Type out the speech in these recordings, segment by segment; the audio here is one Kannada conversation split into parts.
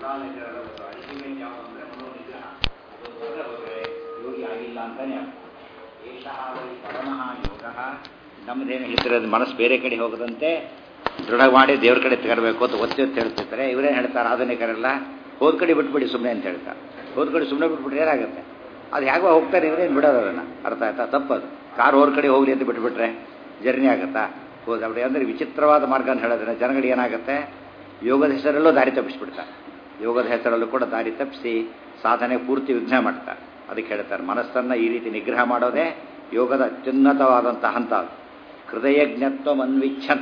ನಿಗ್ರಹದ ಒಂದು ಅಲ್ಟಿಮೇಟ್ ಯಾವ ಅಂದರೆ ಮನೋನಿಗ್ರಹ ಅದು ಹೋದರೆ ಹೋದರೆ ಯೋಗಿ ಆಗಿಲ್ಲ ಅಂತಾನೆ ಅರ್ಥ ಏಷಃ ವೈ ಪರಮಃ ಯೋಗ ನಮ್ಮದೇನು ಹೇಳ್ತಿರೋದು ಮನಸ್ಸು ಬೇರೆ ಕಡೆ ಹೋಗದಂತೆ ದೃಢ ಮಾಡಿ ದೇವ್ರ ಕಡೆ ತಗರಬೇಕು ಅಂತ ಒತ್ತಿ ಒತ್ತಿ ಹೇಳ್ತಿರ್ತಾರೆ ಇವರೇನು ಹೇಳ್ತಾರೆ ಆಧುನಿಕರೆಲ್ಲ ಹೋದ ಕಡೆ ಬಿಟ್ಬಿಡಿ ಸುಮ್ಮನೆ ಅಂತ ಹೇಳ್ತಾರೆ ಹೋದ ಕಡೆ ಸುಮ್ಮನೆ ಬಿಟ್ಬಿಟ್ರೆ ಏನಾಗುತ್ತೆ ಅದು ಹೇಗೋ ಹೋಗ್ತಾರೆ ಇವರೇನು ಬಿಡೋದು ಅದನ್ನು ಅರ್ಥ ಆಯ್ತಾ ತಪ್ಪದು ಕಾರ್ ಹೋದ ಕಡೆ ಹೋಗ್ಲಿ ಅಂತ ಬಿಟ್ಬಿಟ್ರೆ ಜರ್ನಿ ಆಗುತ್ತಾ ಹೋದ ಅವ್ರು ಅಂದರೆ ವಿಚಿತ್ರವಾದ ಮಾರ್ಗ ಅಂತ ಹೇಳೋದ್ರೆ ಜನಗಳಿಗೆ ಏನಾಗುತ್ತೆ ಯೋಗದ ಹೆಸರಲ್ಲೂ ದಾರಿ ತಪ್ಪಿಸ್ಬಿಡ್ತಾರೆ ಯೋಗದ ಹೆಸರಲ್ಲೂ ಕೂಡ ದಾರಿ ತಪ್ಪಿಸಿ ಸಾಧನೆ ಪೂರ್ತಿ ವಿಘ್ನ ಮಾಡ್ತಾರೆ ಅದಕ್ಕೆ ಹೇಳ್ತಾರೆ ಮನಸ್ಸನ್ನು ಈ ರೀತಿ ನಿಗ್ರಹ ಮಾಡೋದೇ ಯೋಗದ ಅತ್ಯುನ್ನತವಾದಂಥ ಹಂತ ಅದು ಹೃದಯಜ್ಞತ್ವ ಅನ್ವಿಚ್ಛನ್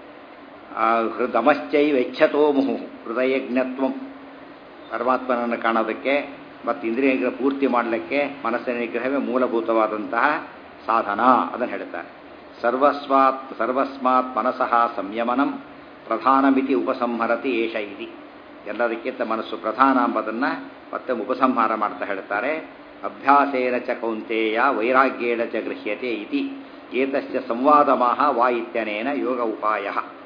ದಮಶ್ಚೈ ವೆಚ್ಛತೋ ಮುಹು ಹೃದಯಜ್ಞತ್ವಂ ಪರಮಾತ್ಮನನ್ನು ಕಾಣೋದಕ್ಕೆ ಮತ್ತು ಇಂದ್ರಿಯ ನಿಗ್ರಹ ಪೂರ್ತಿ ಮಾಡಲಿಕ್ಕೆ ಮನಸ್ಸಿನ ನಿಗ್ರಹವೇ ಮೂಲಭೂತವಾದಂತಹ ಸಾಧನ ಅದನ್ನು ಹೇಳ್ತಾರೆ ಸರ್ವಸ್ವಾತ್ ಸರ್ವಸ್ಮಾತ್ ಮನಸಃ ಸಂಯಮನಂ ಪ್ರಧಾನಮಿತಿ ಉಪಸಂಹರತಿ ಏಷ ಇದಿ ಎಲ್ಲದಕ್ಕಿಂತ ಮನಸ್ಸು ಪ್ರಧಾನ ಎಂಬುದನ್ನು ಮತ್ತೆ ಉಪಸಂಹಾರ ಮಾಡ್ತಾ ಹೇಳ್ತಾರೆ ಅಭ್ಯಾಸೇನ ಚ ಕೌಂತೆಯ ವೈರಾಗ್ಯೇಣ ಚ ಗೃಹ್ಯತೆ ಇತಿ ಏತಸ್ಯ ಸಂವಾದಮಾಹ ವಾ ಇತ್ಯನೇನ ಯೋಗ ಉಪಾಯ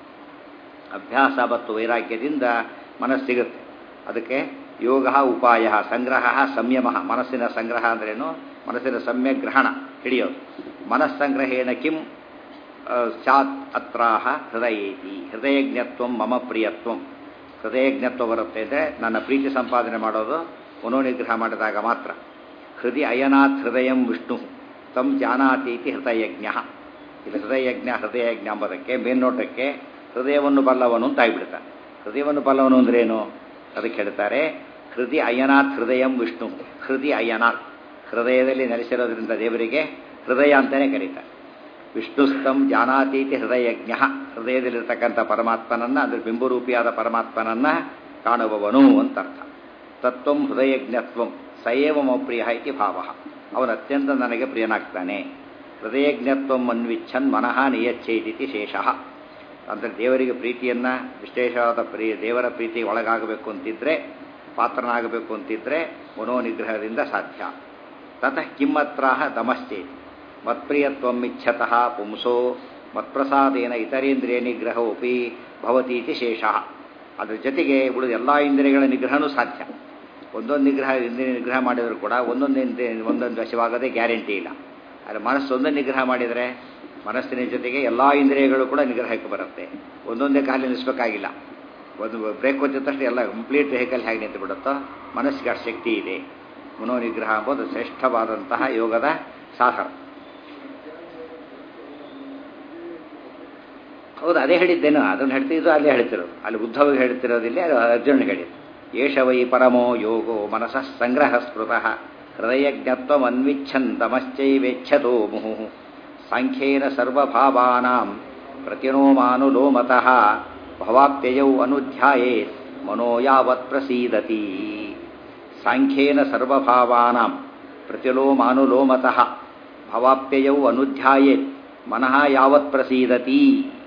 ಅಭ್ಯಾಸ ಮತ್ತು ವೈರಾಗ್ಯದಿಂದ ಮನಸ್ಸು ಸಿಗುತ್ತೆ ಅದಕ್ಕೆ ಯೋಗ ಉಪಾಯ ಸಂಗ್ರಹ ಸಂಯಮ ಮನಸ್ಸಿನ ಸಂಗ್ರಹ ಅಂದ್ರೇನು ಮನಸ್ಸಿನ ಸಮ್ಯಕ್ ಗ್ರಹಣ ಹಿಡಿಯೋದು ಮನಸ್ಸಂಗ್ರಹೇಣ ಕಿಂ ಸ್ಯಾತ್ ಅತ್ರಾಹ ಹೃದಯೇತಿ ಹೃದಯಜ್ಞತ್ವ ಮಮ ಪ್ರಿಯತ್ವಂ ಹೃದಯಜ್ಞತ್ವ ಬರುತ್ತೆ ಅಂದರೆ ನನ್ನ ಪ್ರೀತಿ ಸಂಪಾದನೆ ಮಾಡೋದು ಮನೋನಿಗ್ರಹ ಮಾಡಿದಾಗ ಮಾತ್ರ ಹೃದಯ ಅಯನಾಥ್ ಹೃದಯಂ ವಿಷ್ಣು ತಂ ಜಾನಾತೀತಿ ಹೃದಯಜ್ಞ ಇಲ್ಲಿ ಹೃದಯಜ್ಞ ಹೃದಯಜ್ಞ ಎಂಬುದಕ್ಕೆ ಮೇಲ್ನೋಟಕ್ಕೆ ಹೃದಯವನ್ನು ಬಲ್ಲವನು ಅಂತ ಆಗಿಬಿಡ್ತಾನೆ ಹೃದಯವನ್ನು ಬಲ್ಲವನು ಅಂದ್ರೇನು ಅದಕ್ಕೆ ಹೇಳ್ತಾರೆ ಹೃದಯ ಅಯನಾಥ್ ಹೃದಯಂ ವಿಷ್ಣು ಹೃದಯ ಅಯನಾಥ್ ಹೃದಯದಲ್ಲಿ ನೆಲೆಸಿರೋದ್ರಿಂದ ದೇವರಿಗೆ ಹೃದಯ ಅಂತಲೇ ಕರೀತಾರೆ ವಿಷ್ಣುಸ್ತಂ ಜಾನಾತೀತಿ ಹೃದಯಜ್ಞ ಹೃದಯದಲ್ಲಿರ್ತಕ್ಕಂಥ ಪರಮಾತ್ಮನನ್ನು ಅಂದರೆ ಬಿಂಬರೂಪಿಯಾದ ಪರಮಾತ್ಮನನ್ನು ಕಾಣುವವನು ಅಂತ ಅರ್ಥ ತತ್ವಂ ಹೃದಯಜ್ಞತ್ವಂ ಸಯೇವ ಮಪ್ರಿಯ ಇತಿ ಭಾವ ಅವನು ಅತ್ಯಂತ ನನಗೆ ಪ್ರಿಯನಾಗ್ತಾನೆ ಹೃದಯಜ್ಞತ್ವಂ ಅನ್ವಿಚ್ಛನ್ ಮನಃ ನಿಯಚ್ಛೇದಿತಿ ಶೇಷಃ ಅಂದರೆ ದೇವರಿಗೆ ಪ್ರೀತಿಯನ್ನು ವಿಶೇಷವಾದ ಪ್ರೀ ದೇವರ ಪ್ರೀತಿಗೆ ಒಳಗಾಗಬೇಕು ಅಂತಿದ್ರೆ ಪಾತ್ರನಾಗಬೇಕು ಅಂತಿದ್ರೆ ಮನೋನಿಗ್ರಹದಿಂದ ಸಾಧ್ಯ ತತಃ ಕಿಮ್ಮತ್ರಾಹ ದಮಶ್ಚೇತಿ ಮತ್ಪ್ರಿಯತ್ವಮಿಚ್ಛತಃ ಪುಂಸೋ ಮತ್ಪ್ರಸಾದೇನ ಇತರೇಂದ್ರಿಯ ನಿಗ್ರಹೋಪಿ ಭವತೀತಿ ಶೇಷ ಅದ್ರ ಜೊತೆಗೆ ಉಳಿದ ಎಲ್ಲ ಇಂದ್ರಿಯಗಳ ನಿಗ್ರಹನೂ ಸಾಧ್ಯ ಒಂದೊಂದು ನಿಗ್ರಹ ಇಂದ್ರಿಯ ನಿಗ್ರಹ ಮಾಡಿದರೂ ಕೂಡ ಒಂದೊಂದು ಇಂದ್ರಿಯ ಒಂದೊಂದು ವಶವಾಗದೆ ಗ್ಯಾರಂಟಿ ಇಲ್ಲ ಆದರೆ ಮನಸ್ಸೊಂದು ನಿಗ್ರಹ ಮಾಡಿದರೆ ಮನಸ್ಸಿನ ಜೊತೆಗೆ ಎಲ್ಲ ಇಂದ್ರಿಯಗಳು ಕೂಡ ನಿಗ್ರಹಕ್ಕೆ ಬರುತ್ತೆ ಒಂದೊಂದೇ ಕಾಲಿ ನಿಲ್ಲಿಸಬೇಕಾಗಿಲ್ಲ ಒಂದು ಬ್ರೇಕ್ ಹೊತ್ತಿದ ತಕ್ಷಣ ಎಲ್ಲ ಕಂಪ್ಲೀಟ್ ವೆಹಿಕಲ್ ಹೇಗೆ ನಿಂತು ಬಿಡುತ್ತೋ ಮನಸ್ಸಿಗೆ ಅಷ್ಟು ಶಕ್ತಿ ಇದೆ ಮನೋನಿಗ್ರಹ ಎಂಬುದು ಶ್ರೇಷ್ಠವಾದಂತಹ ಯೋಗದ ಸಾಧನ ಹೌದು ಅದೇ ಹೇಳಿದ್ದೇನು ಅದನ್ನು ಹೇಳ್ತಿದ್ದು ಅಲ್ಲೇ ಹೇಳ್ತಿರೋದು ಅಲ್ಲಿ ಉದ್ಧವಿಗೆ ಹೇಳ್ತಿರೋದಿಲ್ಲ ಅದು ಅರ್ಜುನಿಗೆ ಹೇಳಿದ್ದು ಏಷ ವೈ ಪರಮೋ ಯೋಗೋ ಮನಸಃ ಸಂಗ್ರಹ ಸ್ಮೃತಃ ಹೃದಯಜ್ಞತ್ವಮನ್ವಿಚ್ಛನ್ ತಮಶ್ಚೈವೇಚ್ಛತೋ ಮುಹು ಸಾಂಖ್ಯೇನ ಸರ್ವಭಾವಾನಾಂ ಪ್ರತಿನೋಮಾನುಲೋಮತಃ ಭವಾಪ್ಯಯೌ ಅನುಧ್ಯಾಯೇತ್ ಮನೋ ಯಾವತ್ ಪ್ರಸೀದತಿ ಸಾಂಖ್ಯೇನ ಸರ್ವಭಾವಾನಾಂ ಪ್ರತಿಲೋಮಾನುಲೋಮತಃ ಭವಾಪ್ಯಯೌ ಅನುಧ್ಯಾಯೇತ್ ಮನಃ ಯಾವತ್ ಪ್ರಸೀದತಿ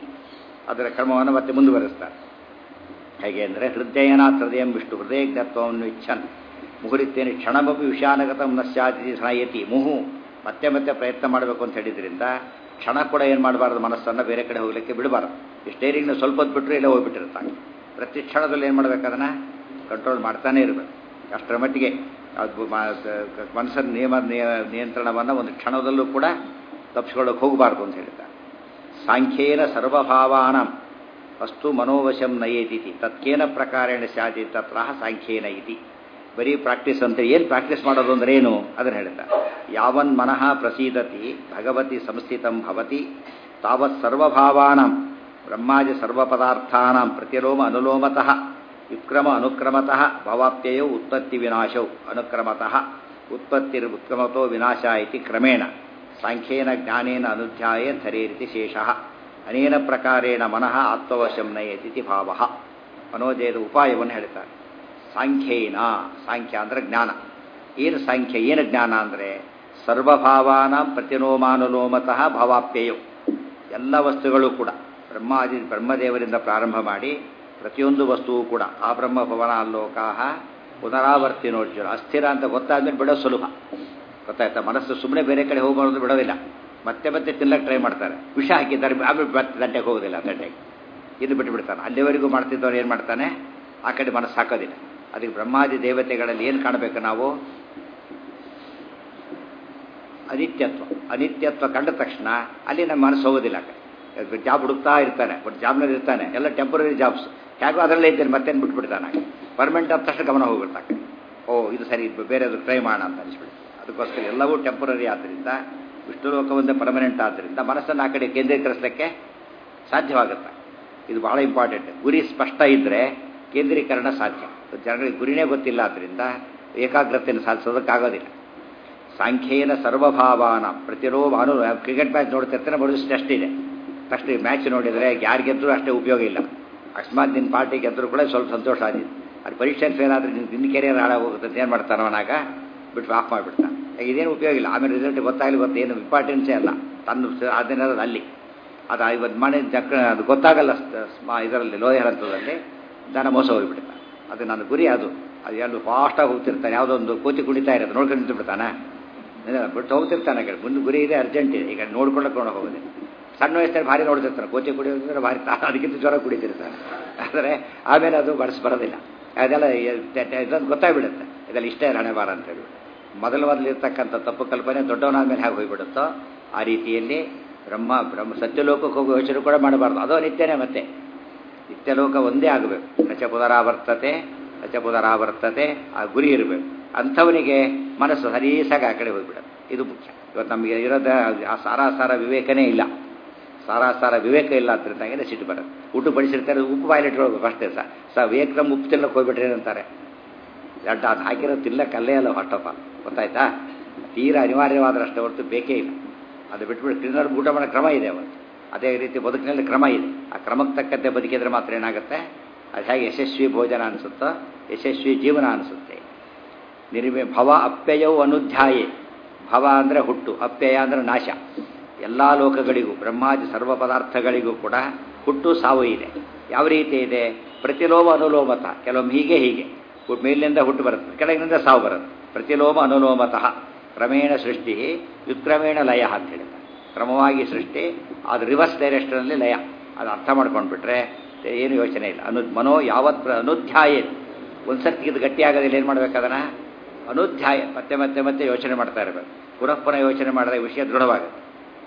ಅದರ ಕ್ರಮವನ್ನು ಮತ್ತೆ ಮುಂದುವರಿಸ್ತಾರೆ ಹೇಗೆ ಅಂದರೆ ಹೃದಯನಾಥ್ ಹೃದಯಂ ವಿಷ್ಣು ಹೃದಯಜ್ಞತ್ವವನ್ನು ಇಚ್ಛನ್ ಮುಹುರಿತ್ತೇನೆ ಕ್ಷಣಮಪಿ ವಿಷಾನಗತಂ ನಶ್ಯಾತಿ ಸ್ನಾಯತಿ ಮುಹು ಮತ್ತೆ ಮತ್ತೆ ಪ್ರಯತ್ನ ಮಾಡಬೇಕು ಅಂತ ಹೇಳಿದ್ರಿಂದ ಕ್ಷಣ ಕೂಡ ಏನು ಮಾಡಬಾರ್ದು ಮನಸ್ಸನ್ನು ಬೇರೆ ಕಡೆ ಹೋಗಲಿಕ್ಕೆ ಬಿಡಬಾರ್ದು ಈ ಸ್ಟೇರಿಂಗ್ನ ಸ್ವಲ್ಪ ಹೊತ್ತು ಬಿಟ್ಟರೆ ಇಲ್ಲೇ ಹೋಗ್ಬಿಟ್ಟಿರ್ತಾನೆ ಪ್ರತಿ ಕ್ಷಣದಲ್ಲಿ ಏನು ಮಾಡಬೇಕು ಅದನ್ನು ಕಂಟ್ರೋಲ್ ಮಾಡ್ತಾನೇ ಇರಬೇಕು ಅಷ್ಟರ ಮಟ್ಟಿಗೆ ಅದು ಮನಸ್ಸನ್ನ ನಿಯಮ ನಿಯಂತ್ರಣವನ್ನು ಒಂದು ಕ್ಷಣದಲ್ಲೂ ಕೂಡ ತಪ್ಪಿಸ್ಕೊಳ್ಳೋಕೆ ಹೋಗಬಾರ್ದು ಅಂತ ಹೇಳ್ತಾರೆ ಸಾಂಖ್ಯೇನ ಸರ್ವಭಾವಾನ ಅಸ್ತು ಮನೋವಶಂ ನಯೇತಿ ತತ್ಕೇನ ಪ್ರಕಾರೇಣ ಸ್ಯಾತಿ ತತ್ರ ಸಾಂಖ್ಯೇನ ಇತಿ ಬರೀ ಪ್ರಾಕ್ಟೀಸ್ ಅಂತ ಏನು ಪ್ರಾಕ್ಟೀಸ್ ಮಾಡೋದು ಅಂದ್ರೆ ಏನು ಅದನ್ನು ಹೇಳ್ತಾರೆ ಯಾವನ್ ಮನಃ ಪ್ರಸೀದತಿ ಭಗವತಿ ಸಂಸ್ಥಿತಂ ಭವತಿ ತಾವತ್ ಸರ್ವಭಾವಾನಾಂ ಬ್ರಹ್ಮಾಜಿ ಸರ್ವಪದಾರ್ಥಾನಾಂ ಪ್ರತಿಲೋಮ ಅನುಲೋಮತಃ ವಿಕ್ರಮ ಅನುಕ್ರಮತಃ ಭವಾಪ್ಯಯೌ ಉತ್ಪತ್ತಿ ವಿನಾಶೌ ಅನುಕ್ರಮತಃ ಉತ್ಪತ್ತಿರ್ ಉತ್ಕ್ರಮತೋ ವಿನಾಶ ಇತಿ ಕ್ರಮೇಣ ಸಾಂಖ್ಯೇನ ಜ್ಞಾನೇನ ಅನುಧ್ಯಾಯೇ ಧರೇರಿತಿ ಶೇಷಃ ಅನೇನ ಪ್ರಕಾರೇಣ ಮನಃ ಆತ್ಮವಶಂ ನಯತಿ ಭಾವ ಮನೋಜಯದ ಉಪಾಯವನ್ನು ಹೇಳ್ತಾರೆ ಸಾಂಖ್ಯೇನ ಸಾಂಖ್ಯ ಅಂದರೆ ಜ್ಞಾನ ಏನು ಸಾಂಖ್ಯ ಏನು ಜ್ಞಾನ ಅಂದರೆ ಸರ್ವಭಾವಾನ ಪ್ರತಿನೋಮಾನುಲೋಮತಃ ಭಾವಾಪ್ಯಯು ಎಲ್ಲ ವಸ್ತುಗಳು ಕೂಡ ಬ್ರಹ್ಮಾದಿ ಬ್ರಹ್ಮದೇವರಿಂದ ಪ್ರಾರಂಭ ಮಾಡಿ ಪ್ರತಿಯೊಂದು ವಸ್ತುವು ಕೂಡ ಆ ಬ್ರಹ್ಮಭವನ ಅಲ್ಲೋಕಾಹ ಪುನರಾವರ್ತಿನೋರ್ಜುನ ಅಸ್ಥಿರ ಅಂತ ಗೊತ್ತಾದ್ಮೇಲೆ ಬಿಡೋ ಸುಲಭ ಗೊತ್ತಾಯ್ತಾ ಮನಸ್ಸು ಸುಮ್ಮನೆ ಬೇರೆ ಕಡೆ ಹೋಗೋದು ಬಿಡೋದಿಲ್ಲ ಮತ್ತೆ ಮತ್ತೆ ತಿನ್ನಕ್ಕೆ ಟ್ರೈ ಮಾಡ್ತಾರೆ ವಿಷ ಹಾಕಿದ್ದಾರೆ ಆಮೇಲೆ ಮತ್ತೆ ದಂಡೆಗೆ ಹೋಗೋದಿಲ್ಲ ದಂಡೆಗೆ ಇದು ಬಿಟ್ಟು ಬಿಡ್ತಾನೆ ಅಲ್ಲಿವರೆಗೂ ಮಾಡ್ತಿದ್ದವ್ರು ಏನು ಮಾಡ್ತಾನೆ ಆ ಕಡೆ ಮನಸ್ಸು ಹಾಕೋದಿಲ್ಲ ಅದಕ್ಕೆ ಬ್ರಹ್ಮಾದಿ ದೇವತೆಗಳಲ್ಲಿ ಏನು ಕಾಣಬೇಕು ನಾವು ಅನಿತ್ಯತ್ವ ಅನಿತ್ಯತ್ವ ಕಂಡ ತಕ್ಷಣ ಅಲ್ಲಿ ನಮ್ಮ ಮನಸ್ಸು ಹೋಗೋದಿಲ್ಲ ಜಾಬ್ ಹುಡುಕ್ತಾ ಇರ್ತಾನೆ ಬಟ್ ಜಾಬ್ನಲ್ಲಿ ಇರ್ತಾನೆ ಎಲ್ಲ ಟೆಂಪರರಿ ಜಾಬ್ಸ್ ಹೇಗೋ ಅದರಲ್ಲೇ ಇದ್ದೇನೆ ಮತ್ತೇನು ಬಿಟ್ಬಿಡ್ತಾನೆ ಪರ್ಮನೆಂಟ್ ಆದ ತಕ್ಷಣ ಗಮನ ಹೋಗ್ಬಿಡ್ತಾನೆ ಓ ಇದು ಸರಿ ಬೇರೆ ಅದು ಟ್ರೈ ಮಾಡೋಣ ಅಂತ ಅನಿಸ್ಬಿಡುತ್ತೆ ಅದಕ್ಕೋಸ್ಕರ ಎಲ್ಲವೂ ಟೆಂಪರರಿ ಆದ್ದರಿಂದ ವಿಷ್ಣು ಲೋಕ ಒಂದೇ ಪರ್ಮನೆಂಟ್ ಆದ್ದರಿಂದ ಮನಸ್ಸನ್ನು ಆ ಕಡೆ ಕೇಂದ್ರೀಕರಿಸಲಿಕ್ಕೆ ಸಾಧ್ಯವಾಗುತ್ತೆ ಇದು ಬಹಳ ಇಂಪಾರ್ಟೆಂಟ್ ಗುರಿ ಸ್ಪಷ್ಟ ಇದ್ದರೆ ಕೇಂದ್ರೀಕರಣ ಸಾಧ್ಯ ಜನಗಳಿಗೆ ಗುರಿನೇ ಗೊತ್ತಿಲ್ಲ ಆದ್ದರಿಂದ ಏಕಾಗ್ರತೆಯನ್ನು ಸಾಧಿಸೋದಕ್ಕಾಗೋದಿಲ್ಲ ಸಾಂಖ್ಯೇನ ಸರ್ವಭಾವಾನ ಪ್ರತಿರೋಧ ಅನು ಕ್ರಿಕೆಟ್ ಮ್ಯಾಚ್ ನೋಡ್ತಿರ್ತಾನೆ ಬರೋದು ಟೆಸ್ಟ್ ಇದೆ ಫಸ್ಟ್ ಮ್ಯಾಚ್ ನೋಡಿದರೆ ಯಾರು ಗೆದ್ದರೂ ಅಷ್ಟೇ ಉಪಯೋಗ ಇಲ್ಲ ಅಕಸ್ಮಾತ್ ನಿನ್ನ ಪಾರ್ಟಿ ಗೆದ್ದರೂ ಕೂಡ ಸ್ವಲ್ಪ ಸಂತೋಷ ಆಗಿದೆ ಅದು ಪರೀಕ್ಷೆ ಫೇಲ್ ಆದರೆ ನಿನ್ನ ನಿನ್ನ ಕೆರಿಯರ್ ಹಾಳಾಗೋಗುತ್ತೆ ಅಂತ ಏನು ಮಾಡ್ತಾನೆ ಅವನಾಗ ಬಿಟ್ಟು ಆಫ್ ಮಾಡಿಬಿಡ್ತಾನೆ ಇದೇನು ಉಪಯೋಗ ಇಲ್ಲ ಆಮೇಲೆ ರಿಸಲ್ಟ್ ಗೊತ್ತಾಗಲಿ ಗೊತ್ತು ಏನು ಇಂಪಾರ್ಟೆನ್ಸೇ ಅಲ್ಲ ತನ್ನ ಅದನ್ನೇನದು ಅಲ್ಲಿ ಅದು ಇವತ್ತು ಮನೆ ಜಕ್ಕ ಅದು ಗೊತ್ತಾಗಲ್ಲ ಇದರಲ್ಲಿ ಲೋಯರ್ ಹಂತದಲ್ಲಿ ದನ ಮೋಸ ಹೋಗಿಬಿಡ್ತಾನೆ ಅದು ನನ್ನ ಗುರಿ ಅದು ಅದು ಎಲ್ಲ ಫಾಸ್ಟಾಗಿ ಹೋಗ್ತಿರ್ತಾನೆ ಯಾವುದೋ ಒಂದು ಕೋತಿ ಕುಣಿತಾ ಇರೋದು ನೋಡ್ಕೊಂಡು ನಿಂತು ಬಿಡ್ತಾನೆ ಬಿಟ್ಟು ಹೋಗ್ತಿರ್ತಾನೆ ಕಡೆ ಮುಂದೆ ಗುರಿ ಇದೆ ಅರ್ಜೆಂಟ್ ಇದೆ ಈಗ ನೋಡ್ಕೊಂಡು ಹೋಗೋದಿಲ್ಲ ಸಣ್ಣ ವಯಸ್ಸಲ್ಲಿ ಭಾರಿ ನೋಡ್ತಿರ್ತಾರೆ ಕೋತಿ ಕುಡಿಯೋದ್ರೆ ಭಾರಿ ಅದಕ್ಕಿಂತ ಜ್ವರ ಕುಡಿತಿರ್ತಾರೆ ಆದರೆ ಆಮೇಲೆ ಅದು ಬಳಸಿ ಬರೋದಿಲ್ಲ ಅದೆಲ್ಲ ಇದೊಂದು ಗೊತ್ತಾಗ್ಬಿಡುತ್ತೆ ಇದೆಲ್ಲ ಇಷ್ಟೇ ಹಣೆ ಬಾರ ಅಂತ ಹೇಳ್ಬಿಟ್ಟು ಮೊದಲು ಮೊದಲಿರ್ತಕ್ಕಂಥ ತಪ್ಪು ಕಲ್ಪನೆ ದೊಡ್ಡವನಾದ್ಮೇಲೆ ಹೇಗೆ ಹೋಗ್ಬಿಡುತ್ತೋ ಆ ರೀತಿಯಲ್ಲಿ ಬ್ರಹ್ಮ ಬ್ರಹ್ಮ ಸತ್ಯಲೋಕಕ್ಕೆ ಹೋಗೋ ಯೋಚನೆ ಕೂಡ ಮಾಡಬಾರ್ದು ಅದು ನಿತ್ಯನೇ ಮತ್ತೆ ನಿತ್ಯಲೋಕ ಒಂದೇ ಆಗಬೇಕು ನಚ ಪುನರಾವರ್ತತೆ ನಚ ಪುನರಾವರ್ತತೆ ಆ ಗುರಿ ಇರಬೇಕು ಅಂಥವನಿಗೆ ಮನಸ್ಸು ಸರೀಸಾಗಿ ಆ ಕಡೆ ಹೋಗ್ಬಿಡುತ್ತೆ ಇದು ಮುಖ್ಯ ಇವತ್ತು ನಮಗೆ ಇರೋದ ಆ ಸಾರಾಸಾರ ವಿವೇಕನೇ ಇಲ್ಲ ಸಾರಾಸಾರ ವಿವೇಕ ಇಲ್ಲ ಅಂತಿದ್ದಂಗೆ ಸಿಟ್ಟು ಬರುತ್ತೆ ಊಟ ಬಡಿಸಿರ್ತಾರೆ ಉಪ್ಪು ಬಾಯಿಲಿಟ್ಕೊಳ್ಬೇಕು ಅಷ್ಟೇ ಸರ್ ಸರ್ ವಿವೇಕದಮ್ಮ ಉಪ್ಪು ತಿನ್ನಕ್ಕೆ ಹೋಗ್ಬಿಟ್ರಿ ಅಂತಾರೆ ದಡ್ಡ ಅದು ಹಾಕಿರೋ ತಿನ್ನಕ್ಕಲ್ಲೇ ಅಲ್ಲ ಫಸ್ಟ್ ಆಫ್ ಆಲ್ ಗೊತ್ತಾಯ್ತಾ ತೀರಾ ಅನಿವಾರ್ಯವಾದರಷ್ಟೇ ಹೊರತು ಬೇಕೇ ಇಲ್ಲ ಅದು ಬಿಟ್ಬಿಟ್ಟು ತಿನ್ನೋರು ಊಟ ಮಾಡೋ ಕ್ರಮ ಇದೆ ಅವತ್ತು ಅದೇ ರೀತಿ ಬದುಕಿನಲ್ಲಿ ಕ್ರಮ ಇದೆ ಆ ಕ್ರಮಕ್ಕೆ ತಕ್ಕಂತೆ ಬದುಕಿದ್ರೆ ಮಾತ್ರ ಏನಾಗುತ್ತೆ ಅದು ಹೇಗೆ ಯಶಸ್ವಿ ಭೋಜನ ಅನಿಸುತ್ತೋ ಯಶಸ್ವಿ ಜೀವನ ಅನಿಸುತ್ತೆ ನಿರ್ಮೆ ಭವ ಅಪ್ಯಯವು ಅನುಧ್ಯಾಯೇ ಭವ ಅಂದರೆ ಹುಟ್ಟು ಅಪ್ಯಯ ಅಂದರೆ ನಾಶ ಎಲ್ಲ ಲೋಕಗಳಿಗೂ ಬ್ರಹ್ಮಾದಿ ಸರ್ವ ಪದಾರ್ಥಗಳಿಗೂ ಕೂಡ ಹುಟ್ಟು ಸಾವು ಇದೆ ಯಾವ ರೀತಿ ಇದೆ ಪ್ರತಿಲೋಮ ಅನುಲೋಮತ ಕೆಲವೊಮ್ಮೆ ಹೀಗೆ ಹೀಗೆ ಮೇಲಿನಿಂದ ಹುಟ್ಟು ಬರುತ್ತೆ ಕೆಳಗಿನಿಂದ ಸಾವು ಬರುತ್ತೆ ಪ್ರತಿಲೋಮ ಅನುಲೋಮತಃ ಕ್ರಮೇಣ ಸೃಷ್ಟಿ ವ್ಯುತ್ಕ್ರಮೇಣ ಲಯ ಅಂತ ಹೇಳಿದ್ದಾರೆ ಕ್ರಮವಾಗಿ ಸೃಷ್ಟಿ ಅದು ರಿವರ್ಸ್ ಡೈರೆಕ್ಷನಲ್ಲಿ ಲಯ ಅದು ಅರ್ಥ ಮಾಡ್ಕೊಂಡ್ಬಿಟ್ರೆ ಏನು ಯೋಚನೆ ಇಲ್ಲ ಅನು ಮನೋ ಯಾವತ್ ಅನುಧ್ಯಾಯ ಒಂದು ಸರ್ತಿ ಇದು ಗಟ್ಟಿಯಾಗೋದಿಲ್ಲ ಏನು ಮಾಡ್ಬೇಕು ಅದನ್ನು ಅನುಧ್ಯಾಯ ಮತ್ತೆ ಮತ್ತೆ ಮತ್ತೆ ಯೋಚನೆ ಮಾಡ್ತಾ ಇರಬೇಕು ಪುನಃ ಪುನಃ ಯೋಚನೆ ಮಾಡಿದಾಗ ವಿಷಯ ದೃಢವಾಗುತ್ತೆ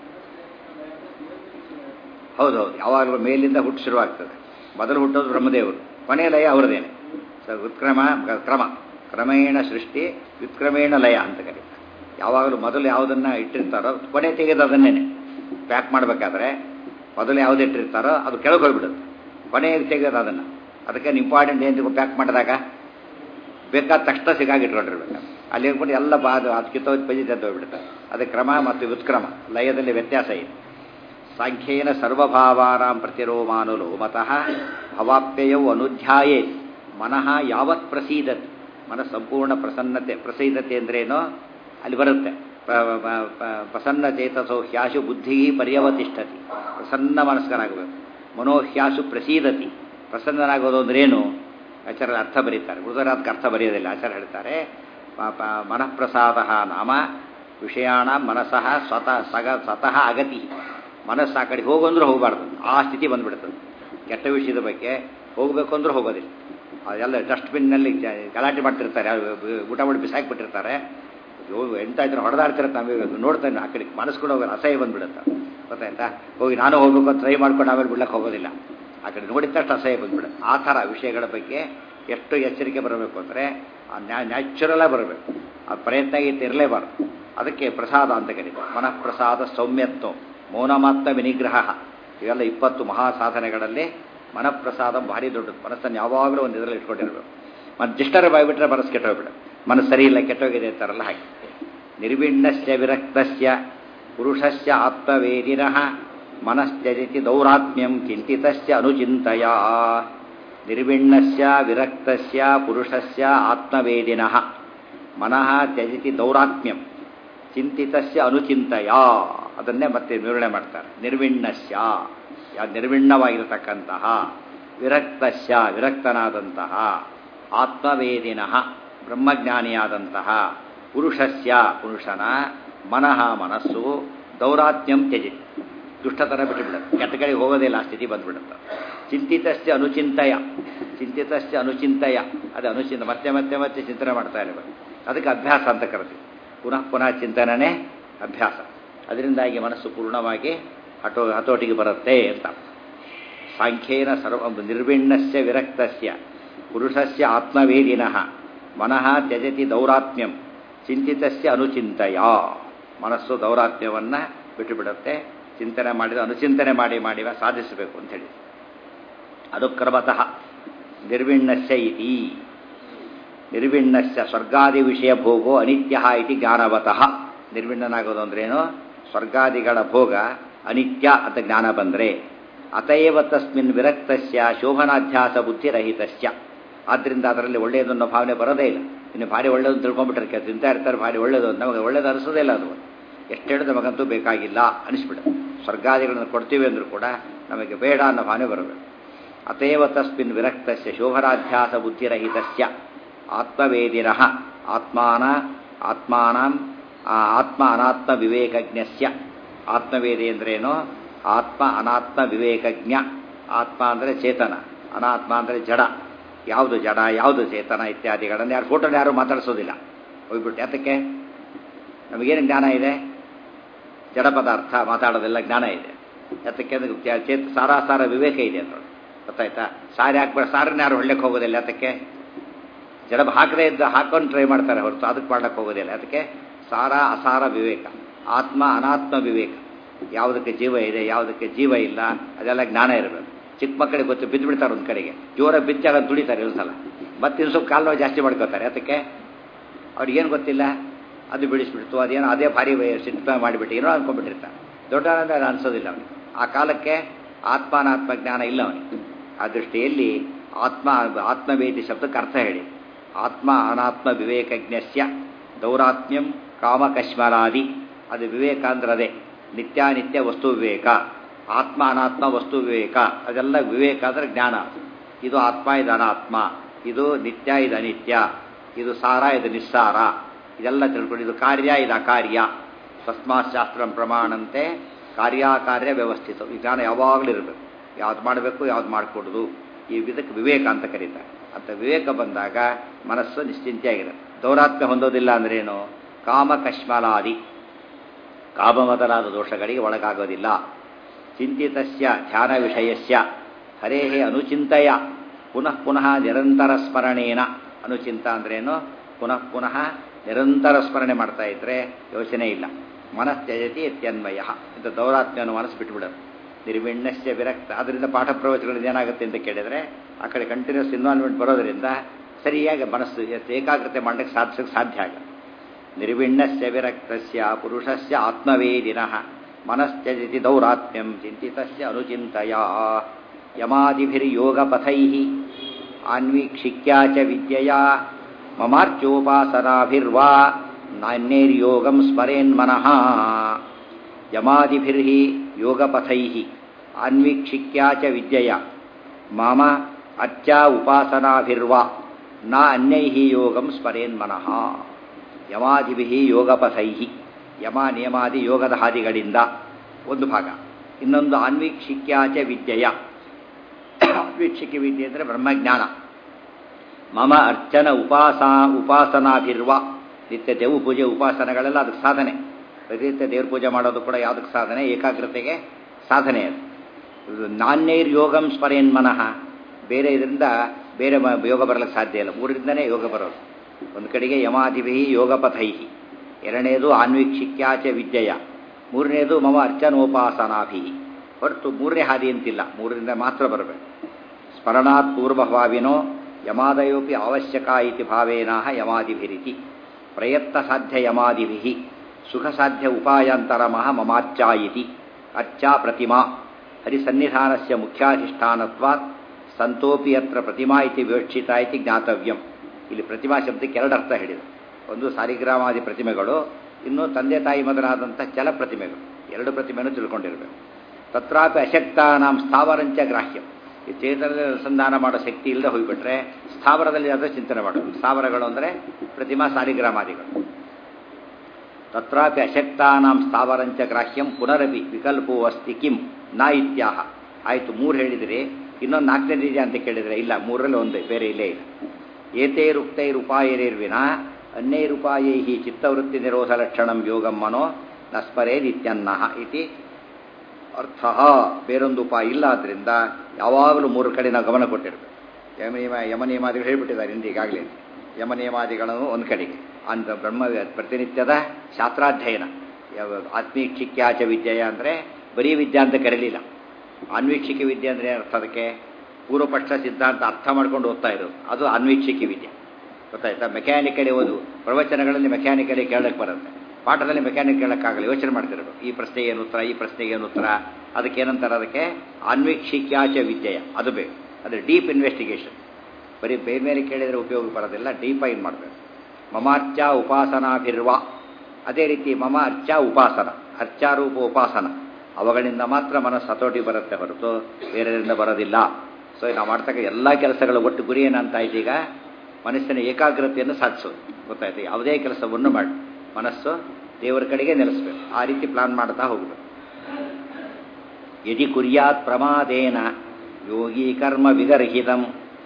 ಹೌದೌದು ಯಾವಾಗಲೂ ಮೇಲಿಂದ ಹುಟ್ಟು ಶುರುವಾಗ್ತದೆ ಮೊದಲು ಹುಟ್ಟೋದು ಬ್ರಹ್ಮದೇವರು ಕೊನೆಯ ಲಯ ಅವರದೇನೆ ಸ ಉತ್ಕ್ರಮ ಕ್ರಮ ಕ್ರಮೇಣ ಸೃಷ್ಟಿ ವ್ಯುತ್ಕ್ರಮೇಣ ಲಯ ಅಂತ ಕರೀತಾರೆ ಯಾವಾಗಲೂ ಮೊದಲು ಯಾವುದನ್ನು ಇಟ್ಟಿರ್ತಾರೋ ಕೊನೆ ತೆಗೆದು ಅದನ್ನೇನೆ ಪ್ಯಾಕ್ ಮಾಡಬೇಕಾದ್ರೆ ಮೊದಲು ಯಾವ್ದು ಇಟ್ಟಿರ್ತಾರೋ ಅದು ಕೆಳಗೆ ಹೋಗ್ಬಿಡುತ್ತೆ ಕೊನೆಗೆ ತೆಗೆದು ಅದನ್ನು ಅದಕ್ಕೆ ಇಂಪಾರ್ಟೆಂಟ್ ಏನು ಪ್ಯಾಕ್ ಮಾಡಿದಾಗ ಬೇಕಾದ ತಕ್ಷಣ ಸಿಗಾಗಿ ಇಟ್ಕೊಂಡಿರ್ಬೇಕು ಅಲ್ಲಿ ಹೇಳ್ಕೊಂಡು ಎಲ್ಲ ಬಾ ಅದು ಅದು ಕಿತ್ತೋದು ಪಜಿ ತೆದ್ದು ಹೋಗ್ಬಿಡುತ್ತೆ ಅದಕ್ಕೆ ಕ್ರಮ ಮತ್ತು ವ್ಯುತ್ಕ್ರಮ ಲಯದಲ್ಲಿ ವ್ಯತ್ಯಾಸ ಇದೆ ಸಾಂಖ್ಯೇನ ಸರ್ವಭಾವಾನಾಂ ಪ್ರತಿರೋಮಾನುಲೋಮತಃ ಭವಾಪ್ಯಯವು ಅನುಧ್ಯಾಯೇ ಮನಃ ಯಾವತ್ ಪ್ರಸೀದತಿ ಮನ ಸಂಪೂರ್ಣ ಪ್ರಸನ್ನತೆ ಪ್ರಸೀದತೆ ಅಂದ್ರೇನೋ ಅಲ್ಲಿ ಬರುತ್ತೆ ಪ್ರಸನ್ನ ಚೇತಸೋ ಹ್ಯಾಶು ಬುದ್ಧಿ ಪರ್ಯವತಿಷ್ಠತಿ ಪ್ರಸನ್ನ ಮನಸ್ಕನಾಗಬೇಕು ಮನೋಹ್ಯಾಸು ಪ್ರಸೀದತಿ ಪ್ರಸನ್ನನಾಗೋದು ಅಂದ್ರೇನು ಆಚಾರ್ಯ ಅರ್ಥ ಬರೀತಾರೆ ಉಳಿದರಾದಕ್ಕೆ ಅರ್ಥ ಬರೆಯೋದಿಲ್ಲ ಆಚಾರ್ಯ ಹೇಳ್ತಾರೆ ಮನಃಪ್ರಸಾದ ನಾಮ ವಿಷಯಾಣ ಮನಸ್ಸಃ ಸ್ವತಃ ಸಗ ಸ್ವತಃ ಅಗತಿ ಮನಸ್ಸು ಆ ಕಡೆ ಹೋಗಂದ್ರೂ ಹೋಗಬಾರ್ದು ಆ ಸ್ಥಿತಿ ಬಂದ್ಬಿಡ್ತದೆ ಕೆಟ್ಟ ವಿಷಯದ ಬಗ್ಗೆ ಹೋಗಬೇಕು ಅಂದ್ರೂ ಹೋಗೋದಿಲ್ಲ ಅದೆಲ್ಲ ಡಸ್ಟ್ಬಿನ್ನಲ್ಲಿ ಗಲಾಟೆ ಮಾಡ್ತಿರ್ತಾರೆ ಊಟ ಮಾಡಿ ಬಿಸಾಕ್ಬಿಟ್ಟಿರ್ತಾರೆ ಎಂತ ಇದ್ರೆ ಹೊಡೆದಾಡ್ತಿರತ್ತೆ ನಮಗೆ ನೋಡ್ತಾನೆ ಆ ಕಡೆ ಮನಸ್ಸು ಕೂಡ ಹೋಗೋದು ಅಸಹ್ಯ ಬಂದ್ಬಿಡುತ್ತೆ ಗೊತ್ತಾಯ್ತಾ ಹೋಗಿ ನಾನು ಹೋಗ್ಬೇಕು ಅಂತ ಟ್ರೈ ಮಾಡ್ಕೊಂಡು ಆಮೇಲೆ ಬಿಡ್ಲಕ್ಕೆ ಹೋಗೋದಿಲ್ಲ ಆ ಕಡೆ ನೋಡಿದ ತಕ್ಷಣ ಅಸಹ್ಯ ಬಂದ್ಬಿಡುತ್ತೆ ಆ ಥರ ವಿಷಯಗಳ ಬಗ್ಗೆ ಎಷ್ಟು ಎಚ್ಚರಿಕೆ ಬರಬೇಕು ಅಂದರೆ ನ್ಯಾಚುರಲಾಗಿ ಬರಬೇಕು ಆ ಪ್ರಯತ್ನ ಗೀತ ಇರಲೇಬಾರ್ದು ಅದಕ್ಕೆ ಪ್ರಸಾದ ಅಂತ ಕರೀತಾರೆ ಮನಃಪ್ರಸಾದ ಸೌಮ್ಯತ್ವ ಮೌನಮಾತ್ತ ವಿನಿಗ್ರಹ ಇವೆಲ್ಲ ಇಪ್ಪತ್ತು ಮಹಾ ಸಾಧನೆಗಳಲ್ಲಿ ಮನಃಪ್ರಸಾದ ಭಾರಿ ದೊಡ್ಡದು ಮನಸ್ಸನ್ನು ಯಾವಾಗಲೂ ಒಂದು ಇದರಲ್ಲಿ ಇಟ್ಕೊಂಡಿರ್ಬೇಕು ಮತ್ತು ಜಿಷ್ಟರ ಬಾಯ್ಬಿಟ್ರೆ ಮನಸ್ಸು ಕೆಟ್ಟೋಗ್ಬಿಡು ಮನಸ್ಸು ಸರಿ ಇಲ್ಲ ಕೆಟ್ಟೋಗಿದೆ ಅಂತಾರಲ್ಲ ಹಾಗೆ ನಿರ್ವಿಣ್ಣಸ್ಯ ವಿರಕ್ತಸ್ಯ ಪುರುಷಸ್ಯ ಆತ್ಮವೇದಿನಃ ಮನಶ್ಚರಿತಿ ದೌರಾತ್ಮ್ಯಂ ಚಿಂತಿತಸ್ಯ ಅನುಚಿಂತೆಯ ನಿರ್ವಿಣ್ಣಸ್ಯ ವಿರಕ್ತಸ್ಯ ಪುರುಷಸ್ಯ ಆತ್ಮವೇದಿನಃ ಮನಃ ತ್ಯಜಿತಿ ದೌರಾತ್ಮ್ಯಂ ಚಿಂತಿತಸ್ಯ ಅನುಚಿಂತೆಯ ಅದನ್ನೇ ಮತ್ತೆ ವಿವರಣೆ ಮಾಡ್ತಾರೆ ನಿರ್ವಿಣ್ಣಸ್ಯ ನಿರ್ವಿಣ್ಣವಾಗಿರತಕ್ಕಂತಹ ವಿರಕ್ತಸ್ಯ ವಿರಕ್ತನಾದಂತಹ ಆತ್ಮವೇದಿನಃ ಬ್ರಹ್ಮಜ್ಞಾನಿಯಾದಂತಹ ಪುರುಷಸ್ಯ ಪುರುಷನ ಮನಃ ಮನಸ್ಸು ದೌರಾತ್ಮ್ಯಂ ತ್ಯಜಿತಿ ದುಷ್ಟತನ ಬಿಟ್ಟುಬಿಡುತ್ತೆ ಕೆಟ್ಟ ಕಡೆಗೆ ಹೋಗೋದೇ ಇಲ್ಲ ಆ ಸ್ಥಿತಿ ಬಂದ್ಬಿಡುತ್ತೆ ಚಿಂತಿತಸ್ಯ ಅನುಚಿಂತಯ ಚಿಂತಿತಸ್ಯ ಅನುಚಿಂತಯ ಅದು ಅನುಚಿಂತ ಮತ್ತೆ ಮತ್ತೆ ಮತ್ತೆ ಚಿಂತನೆ ಮಾಡ್ತಾ ಇರಬೇಕು ಅದಕ್ಕೆ ಅಭ್ಯಾಸ ಅಂತ ಕರಿತೀವಿ ಪುನಃ ಪುನಃ ಚಿಂತನೆ ಅಭ್ಯಾಸ ಅದರಿಂದಾಗಿ ಮನಸ್ಸು ಪೂರ್ಣವಾಗಿ ಹಟೋ ಹತೋಟಿಗೆ ಬರುತ್ತೆ ಅಂತ ಸಾಂಖ್ಯೇನ ಸರ್ವ ನಿರ್ವಿಣ್ಣಸ್ಯ ವಿರಕ್ತಸ್ಯ ಪುರುಷಸ್ಯ ಆತ್ಮವೇದಿನಃ ಮನಃ ತ್ಯಜತಿ ದೌರಾತ್ಮ್ಯಂ ಚಿಂತಿತಸ್ಯ ಅನುಚಿಂತಯ ಮನಸ್ಸು ದೌರಾತ್ಮ್ಯವನ್ನು ಬಿಟ್ಟು ಬಿಡುತ್ತೆ ಚಿಂತನೆ ಮಾಡಿದ ಅನುಚಿಂತನೆ ಮಾಡಿ ಮಾಡಿ ಸಾಧಿಸಬೇಕು ಅಂತ ಹೇಳಿ ಅದು ಕ್ರಮತಃ ನಿರ್ವಿಣ್ಣಸ್ಯ ಇತಿ ನಿರ್ವಿಣ್ಣಸ್ಯ ಸ್ವರ್ಗಾದಿ ವಿಷಯ ಭೋಗೋ ಅನಿತ್ಯ ಇತಿ ಜ್ಞಾನವತಃ ನಿರ್ವಿಣ್ಣನಾಗೋದು ಅಂದ್ರೇನು ಸ್ವರ್ಗಾದಿಗಳ ಭೋಗ ಅನಿತ್ಯ ಅಂತ ಜ್ಞಾನ ಬಂದರೆ ಅತಯವ ತಸ್ಮಿನ್ ವಿರಕ್ತಸ್ಯ ಶೋಭನಾಧ್ಯಾಸ ಬುದ್ಧಿರಹಿತಸ್ಯ ಆದ್ದರಿಂದ ಅದರಲ್ಲಿ ಒಳ್ಳೆಯದನ್ನು ಭಾವನೆ ಬರೋದೇ ಇಲ್ಲ ಇನ್ನು ಭಾರಿ ಒಳ್ಳೆಯದು ತಿಳ್ಕೊಂಡ್ಬಿಟ್ರೆ ತಿಂತಾ ಇರ್ತಾರೆ ಭಾರಿ ಒಳ್ಳೆಯದು ನಮಗೆ ಒಳ್ಳೇದು ಅನಿಸೋದೇ ಇಲ್ಲ ಅದು ಎಷ್ಟು ಹೇಳಿದ್ರೆ ನಮಗಂತೂ ಬೇಕಾಗಿಲ್ಲ ಅನಿಸ್ಬಿಡುತ್ತೆ ಸ್ವರ್ಗಾದಿಗಳನ್ನು ಕೊಡ್ತೀವಿ ಅಂದರೂ ಕೂಡ ನಮಗೆ ಬೇಡ ಅನ್ನೋ ಭಾವನೆ ಬರಬೇಕು ಅತೇವ ತಸ್ಮಿನ್ ವಿರಕ್ತಸ್ಯ ಶೋಭನಾಧ್ಯಾಸ ಬುದ್ಧಿರಹಿತಸ್ಯ ಆತ್ಮವೇದಿನಃ ಆತ್ಮಾನ ಆತ್ಮಾನಂ ಆತ್ಮ ಅನಾತ್ಮ ವಿವೇಕಜ್ಞಸ್ಯ ಆತ್ಮವೇದಿ ಅಂದ್ರೇನು ಆತ್ಮ ಅನಾತ್ಮ ವಿವೇಕಜ್ಞ ಆತ್ಮ ಅಂದರೆ ಚೇತನ ಅನಾತ್ಮ ಅಂದರೆ ಜಡ ಯಾವುದು ಜಡ ಯಾವುದು ಚೇತನ ಇತ್ಯಾದಿಗಳನ್ನು ಯಾರು ಫೋಟೋನ ಯಾರು ಮಾತಾಡಿಸೋದಿಲ್ಲ ಹೋಗ್ಬಿಟ್ಟು ಯಾತಕ್ಕೆ ನಮಗೇನು ಜ್ಞಾನ ಇದೆ ಜಡ ಪದಾರ್ಥ ಮಾತಾಡೋದೆಲ್ಲ ಜ್ಞಾನ ಇದೆ ಯಾತಕ್ಕೆ ಅಂದ್ರೆ ಚೇತ ಸಾರಾಸಾರ ವಿವೇಕ ಇದೆ ಅಂತ ಗೊತ್ತಾಯ್ತಾ ಸಾರಿ ಹಾಕ್ಬೇಡ ಸಾರನ್ನ ಯಾರು ಹೊಳ್ಳೆಕ್ಕೆ ಹೋಗೋದಿಲ್ಲ ಯಾತಕ್ಕೆ ಜಡ ಹಾಕದೇ ಇದ್ದ ಹಾಕೊಂಡು ಟ್ರೈ ಮಾಡ್ತಾರೆ ಹೊರತು ಅದಕ್ಕೆ ಮಾಡ್ಲಿಕ್ಕೆ ಹೋಗೋದಿಲ್ಲ ಅದಕ್ಕೆ ಸಾರ ಅಸಾರ ವಿವೇಕ ಆತ್ಮ ಅನಾತ್ಮ ವಿವೇಕ ಯಾವುದಕ್ಕೆ ಜೀವ ಇದೆ ಯಾವುದಕ್ಕೆ ಜೀವ ಇಲ್ಲ ಅದೆಲ್ಲ ಜ್ಞಾನ ಇರಬೇಕು ಚಿಕ್ಕ ಮಕ್ಕಳಿಗೆ ಗೊತ್ತು ಬಿದ್ದು ಬಿಡ್ತಾರೆ ಒಂದು ಕಡೆಗೆ ಜೋರ ಬಿಚ್ಚಾಗ ತುಳಿತಾರೆ ಒಂದು ಸಲ ಮತ್ತೆ ಇನ್ನು ಸ್ವಲ್ಪ ಕಾಲು ನೋವು ಜಾಸ್ತಿ ಮಾಡ್ಕೋತಾರೆ ಅದಕ್ಕೆ ಅವ್ರಿಗೇನು ಗೊತ್ತಿಲ್ಲ ಅದು ಬಿಡಿಸ್ಬಿಡ್ತು ಅದೇನೋ ಅದೇ ಭಾರಿ ಸಿಟ್ಟು ಮಾಡಿಬಿಟ್ಟು ಏನೋ ಅನ್ಕೊಂಡ್ಬಿಟ್ಟಿರ್ತಾರೆ ದೊಡ್ಡ ಅಂದರೆ ಅದು ಅನಿಸೋದಿಲ್ಲ ಅವನಿಗೆ ಆ ಕಾಲಕ್ಕೆ ಆತ್ಮಾನಾತ್ಮ ಜ್ಞಾನ ಇಲ್ಲ ಅವನಿಗೆ ಆ ದೃಷ್ಟಿಯಲ್ಲಿ ಆತ್ಮ ಆತ್ಮವೇದಿ ಶಬ್ದಕ್ಕೆ ಅರ್ಥ ಹೇಳಿ ಆತ್ಮ ಅನಾತ್ಮ ವಿವೇಕಜ್ಞಸ್ಯ ದೌರಾತ್ಮ್ಯಂ ಕಾಮಕಶ್ಮಲಾದಿ ಅದು ವಿವೇಕ ಅಂದ್ರೆ ಅದೇ ನಿತ್ಯಾನಿತ್ಯ ವಸ್ತು ವಿವೇಕ ಆತ್ಮ ಅನಾತ್ಮ ವಸ್ತು ವಿವೇಕ ಅದೆಲ್ಲ ವಿವೇಕ ಅಂದರೆ ಜ್ಞಾನ ಇದು ಆತ್ಮ ಇದು ಅನಾತ್ಮ ಇದು ನಿತ್ಯ ಇದು ಅನಿತ್ಯ ಇದು ಸಾರ ಇದು ನಿಸ್ಸಾರ ಇದೆಲ್ಲ ತಿಳ್ಕೊಂಡು ಇದು ಕಾರ್ಯ ಇದು ಅಕಾರ್ಯ ತಸ್ಮಾತ್ ಶಾಸ್ತ್ರ ಪ್ರಮಾಣಂತೆ ಕಾರ್ಯಾಕಾರ್ಯ ವ್ಯವಸ್ಥಿತ ಈ ಜ್ಞಾನ ಯಾವಾಗಲೂ ಇರಬೇಕು ಯಾವ್ದು ಮಾಡಬೇಕು ಯಾವ್ದು ಮಾಡಿಕೊಡೋದು ಈ ಇದಕ್ಕೆ ವಿವೇಕ ಅಂತ ಕರೀತಾರೆ ಅಂತ ವಿವೇಕ ಬಂದಾಗ ಮನಸ್ಸು ನಿಶ್ಚಿಂತೆಯಾಗಿರುತ್ತೆ ದೌರಾತ್ಮ್ಯ ಹೊಂದೋದಿಲ್ಲ ಅಂದ್ರೇನು ಕಾಮ ಕಶ್ಮಲಾದಿ ಕಾಮ ಮೊದಲಾದ ದೋಷಗಳಿಗೆ ಒಳಗಾಗೋದಿಲ್ಲ ಚಿಂತಿತಸ್ಯ ಧ್ಯಾನ ವಿಷಯಸ್ಯ ಹರೇಹೇ ಅನುಚಿಂತೆಯ ಪುನಃ ಪುನಃ ನಿರಂತರ ಸ್ಮರಣೇನ ಅನುಚಿಂತ ಅಂದ್ರೇನು ಪುನಃ ಪುನಃ ನಿರಂತರ ಸ್ಮರಣೆ ಮಾಡ್ತಾ ಇದ್ರೆ ಯೋಚನೆ ಇಲ್ಲ ಮನಸ್ತ್ಯಜತಿ ಇತ್ಯನ್ವಯ ಇಂಥ ದೌರಾತ್ಮ್ಯವನ್ನು ಮನಸ್ಸು ಬಿಟ್ಟುಬಿಡೋದು ನಿರ್ವಿಣ್ಣಸ್ಯ ವಿರಕ್ತ ಅದರಿಂದ ಪಾಠ ಪ್ರವಚನಗಳು ಏನಾಗುತ್ತೆ ಅಂತ ಕೇಳಿದರೆ ಆ ಕಡೆ ಕಂಟಿನ್ಯೂಸ್ ಇನ್ವಾಲ್ವ್ಮೆಂಟ್ ಬರೋದರಿಂದ ಸರಿಯಾಗಿ ಮನಸ್ಸು ಏಕಾಗ್ರತೆ ಮಾಡಲಿಕ್ಕೆ ಸಾಧಿಸೋಕ್ಕೆ ಸಾಧ್ಯ ಆಗುತ್ತೆ ನಿರ್ವಿಣ್ಣಸ್ಯ ವಿರಕ್ತಸ್ಯ ಪುರುಷಸ್ಯ ಆತ್ಮವೇದಿನಃ ಮನಶ್ಚಜತಿ ದೌರಾತ್ಮ್ಯಂ ಚಿಂತಿತಸ್ಯ ಅನುಚಿಂತೆಯ ಯಮಾದಿಭಿರ್ಯೋಗಪಥೈ ಆನ್ವೀಕ್ಷಿಕ್ಯಾ ಚ ವಿದ್ಯೆಯ ಮಮಾರ್ಚೋಪಾಸನಾಭಿರ್ವಾ ನಾಣ್ಯೈರ್ಯೋಗಂ ಸ್ಮರೇನ್ಮನಃ ಯಮಾದಿಭಿರ್ಹಿ ಯೋಗಪಥೈ ಆನ್ವೀಕ್ಷಿಕ್ಯಾ ಚ ವಿದ್ಯೆಯ ಮಮ ಅಚ್ಚ ಉಪಾಸನಾಭಿರ್ವಾ ನ ಅನ್ಯೈ ಯೋಗಂ ಸ್ಮರೇನ್ಮನಃ ಯಮಾದಿಭಿ ಯೋಗಪಥೈ ಯಮ ನಿಯಮಾದಿ ಯೋಗದ ಹಾದಿಗಳಿಂದ ಒಂದು ಭಾಗ ಇನ್ನೊಂದು ಅನ್ವೀಕ್ಷಿಕ್ಯಾಚ ವಿದ್ಯೆಯ ಅನ್ವೀಕ್ಷಿಕ ವಿದ್ಯೆ ಅಂದರೆ ಬ್ರಹ್ಮಜ್ಞಾನ ಮಮ ಅರ್ಚನ ಉಪಾಸ ಉಪಾಸನಾಭಿರ್ವ ನಿತ್ಯ ದೇವು ಪೂಜೆ ಉಪಾಸನೆಗಳೆಲ್ಲ ಅದಕ್ಕೆ ಸಾಧನೆ ಪ್ರತಿನಿತ್ಯ ದೇವ್ರ ಪೂಜೆ ಮಾಡೋದು ಕೂಡ ಯಾವುದಕ್ಕೆ ಸಾಧನೆ ಏಕಾಗ್ರತೆಗೆ ಸಾಧನೆ ಅದು ನಾಣ್ಯೈರ್ ಯೋಗಂ ಸ್ಮರೇನ್ ಮನಃ ಬೇರೆ ಇದರಿಂದ ಬೇರೆ ಯೋಗ ಬರಲಿಕ್ಕೆ ಸಾಧ್ಯ ಇಲ್ಲ ಮೂರಿಂದನೇ ಯೋಗ ಬರೋದು ಒಂದು ಕಡೆಗೆ ಯಮಾದಿಭಿ ಯೋಗಪಥೈ ಎರಡನೇದು ಆನ್ವೀಕ್ಷಿಕ್ಯಾಚ ವಿದ್ಯೆಯ ಮೂರನೇದು ಮಮ ಅರ್ಚನೋಪಾಸನಾಭಿ ಹೊರತು ಮೂರನೇ ಹಾದಿ ಅಂತಿಲ್ಲ ಮೂರರಿಂದ ಮಾತ್ರ ಬರಬೇಕು ಸ್ಮರಣಾತ್ ಪೂರ್ವಭಾವಿನೋ ಯಮಾದಯೋಪಿ ಅವಶ್ಯಕ ಇತಿ ಭಾವೇನಾಹ ಯಮಾದಿಭಿರಿತಿ ಪ್ರಯತ್ನ ಸಾಧ್ಯ ಯಮಾದಿಭಿ ಸುಖ ಸಾಧ್ಯ ಉಪಾಯಾಂತರಮಃ ಮಮಾರ್ಚ ಇತಿ ಅರ್ಚಾ ಪ್ರತಿಮಾ ಹರಿಸನ್ನಿಧಾನಸ್ಯ ಮುಖ್ಯಾಧಿಷ್ಠಾನತ್ವಾತ್ ಸಂತೋಪಿ ಅತ್ರ ಪ್ರತಿಮಾ ಇತಿ ವಿವಕ್ಷಿತ ಇತಿ ಜ್ಞಾತವ್ಯಂ ಇಲ್ಲಿ ಪ್ರತಿಮಾ ಶಬ್ದಕ್ಕೆ ಎರಡು ಅರ್ಥ ಹೇಳಿದೆ ಒಂದು ಸಾಲಿಗ್ರಾಮಾದಿ ಪ್ರತಿಮೆಗಳು ಇನ್ನು ತಂದೆ ತಾಯಿ ಮೊದಲಾದಂಥ ಚಲ ಪ್ರತಿಮೆಗಳು ಎರಡು ಪ್ರತಿಮೆಯನ್ನು ತಿಳ್ಕೊಂಡಿರಬೇಕು ತತ್ರಾಪಿ ಅಶಕ್ತಾನಾಂ ಸ್ಥಾವರಂಚ ಗ್ರಾಹ್ಯಂ ಈ ಚೇತನದಲ್ಲಿ ಅನುಸಂಧಾನ ಮಾಡೋ ಶಕ್ತಿ ಇಲ್ಲದೆ ಹೋಗಿಬಿಟ್ರೆ ಸ್ಥಾವರದಲ್ಲಿ ಅದರ ಚಿಂತನೆ ಮಾಡೋದು ಸ್ಥಾವರಗಳು ಅಂದರೆ ಪ್ರತಿಮಾ ಸಾಲಿಗ್ರಾಮಾದಿಗಳು ತತ್ರಾಪಿ ಅಶಕ್ತಾನಾಂ ಸ್ಥಾವರಂಚ ಗ್ರಾಹ್ಯಂ ಪುನರಪಿ ವಿಕಲ್ಪೋ ಅಸ್ತಿ ಕಿಂ ನಾ ಇತ್ಯಾಹ ಆಯಿತು ಮೂರು ಹೇಳಿದರೆ ಇನ್ನೊಂದು ನಾಲ್ಕನೇದು ಇದೆಯಾ ಅಂತ ಕೇಳಿದರೆ ಇಲ್ಲ ಮೂರರಲ್ಲಿ ಒಂದೇ ಬೇರೆ ಇಲ್ಲೇ ಇಲ್ಲ ಏತೈರುಕ್ತೈರುಪಾಯೈರ್ವಿನ ಅನ್ಯೈರುಪಾಯೈ ಚಿತ್ತವೃತ್ತಿ ನಿರೋಧ ಲಕ್ಷಣಂ ಯೋಗಂ ಮನೋ ನಸ್ಪರೇ ನಿತ್ಯನ್ನಃ ಇತಿ ಅರ್ಥ ಬೇರೊಂದು ಉಪಾಯ ಇಲ್ಲ ಆದ್ದರಿಂದ ಯಾವಾಗಲೂ ಮೂರು ಕಡೆ ನಾವು ಗಮನ ಕೊಟ್ಟಿರಬೇಕು ಯಮನಿಯಮ ಯಮನಿಯಮಾದಿಗಳು ಹೇಳ್ಬಿಟ್ಟಿದ್ದಾರೆ ಹಿಂದೆ ಈಗಾಗಲೇ ಯಮನಿಯಮಾದಿಗಳನ್ನು ಒಂದು ಕಡೆಗೆ ಅಂತ ಬ್ರಹ್ಮ ಪ್ರತಿನಿತ್ಯದ ಶಾಸ್ತ್ರಾಧ್ಯಯನ ಯಾವ- ಆತ್ಮೀಕ್ಷಿಕ್ಯಾಚ ವಿದ್ಯೆಯ ಅಂದರೆ ಬರೀ ವಿದ್ಯೆ ಅಂತ ಕರೀಲಿಲ್ಲ ಅನ್ವೀಕ್ಷಿಕೆ ವಿದ್ಯೆ ಅಂದರೆ ಅರ್ಥ ಅದಕ್ಕೆ ಪೂರ್ವಪಕ್ಷ ಸಿದ್ಧಾಂತ ಅರ್ಥ ಮಾಡ್ಕೊಂಡು ಓದ್ತಾ ಇರೋದು ಅದು ಅನ್ವೀಕ್ಷಿಕೆ ವಿದ್ಯೆ ಗೊತ್ತಾಯ್ತಾ ಮೆಕ್ಯಾನಿಕಲಿ ಓದು ಪ್ರವಚನಗಳಲ್ಲಿ ಮೆಕ್ಯಾನಿಕಲಿ ಕೇಳಕ್ಕೆ ಬರುತ್ತೆ ಪಾಠದಲ್ಲಿ ಮೆಕ್ಯಾನಿಕ್ ಕೇಳಕ್ಕಾಗಲ್ಲ ಯೋಚನೆ ಮಾಡ್ತಿರೋದು ಈ ಪ್ರಶ್ನೆಗೆ ಏನು ಉತ್ತರ ಈ ಪ್ರಶ್ನೆಗೆ ಏನು ಉತ್ತರ ಅದಕ್ಕೆ ಏನಂತಾರೆ ಅದಕ್ಕೆ ಅನ್ವೀಕ್ಷಿಕ್ಯಾಚ ವಿದ್ಯೆಯ ಅದು ಬೇಕು ಅದು ಡೀಪ್ ಇನ್ವೆಸ್ಟಿಗೇಷನ್ ಬರೀ ಬೇರೆ ಮೇಲೆ ಕೇಳಿದರೆ ಉಪಯೋಗ ಬರೋದಿಲ್ಲ ಡೀಪಾಗಿ ಮಾಡಬೇಕು ಮಮಾರ್ಚ ಉಪಾಸನಾಭಿರ್ವ ಅದೇ ರೀತಿ ಮಮ ಅರ್ಚ ಉಪಾಸನ ಅರ್ಚಾರೂಪ ಉಪಾಸನ ಅವುಗಳಿಂದ ಮಾತ್ರ ಮನಸ್ಸು ಹತೋಟಿ ಬರುತ್ತೆ ಹೊರತು ಬೇರೆಯಿಂದ ಬರೋದಿಲ್ಲ ಸೊ ನಾವು ಮಾಡ್ತಕ್ಕ ಎಲ್ಲ ಕೆಲಸಗಳ ಒಟ್ಟು ಗುರಿ ಏನಂತಾಯ್ತು ಈಗ ಮನಸ್ಸಿನ ಏಕಾಗ್ರತೆಯನ್ನು ಸಾಧಿಸೋದು ಗೊತ್ತಾಯ್ತು ಯಾವುದೇ ಕೆಲಸವನ್ನು ಮಾಡಿ ಮನಸ್ಸು ದೇವರ ಕಡೆಗೆ ನೆಲೆಸಬೇಕು ಆ ರೀತಿ ಪ್ಲಾನ್ ಮಾಡ್ತಾ ಹೋಗಬೇಕು ಯದಿ ಕುರ್ಯಾತ್ ಪ್ರಮಾದೇನ ಯೋಗಿ ಕರ್ಮ ವಿಗರ್ಹಿತಂ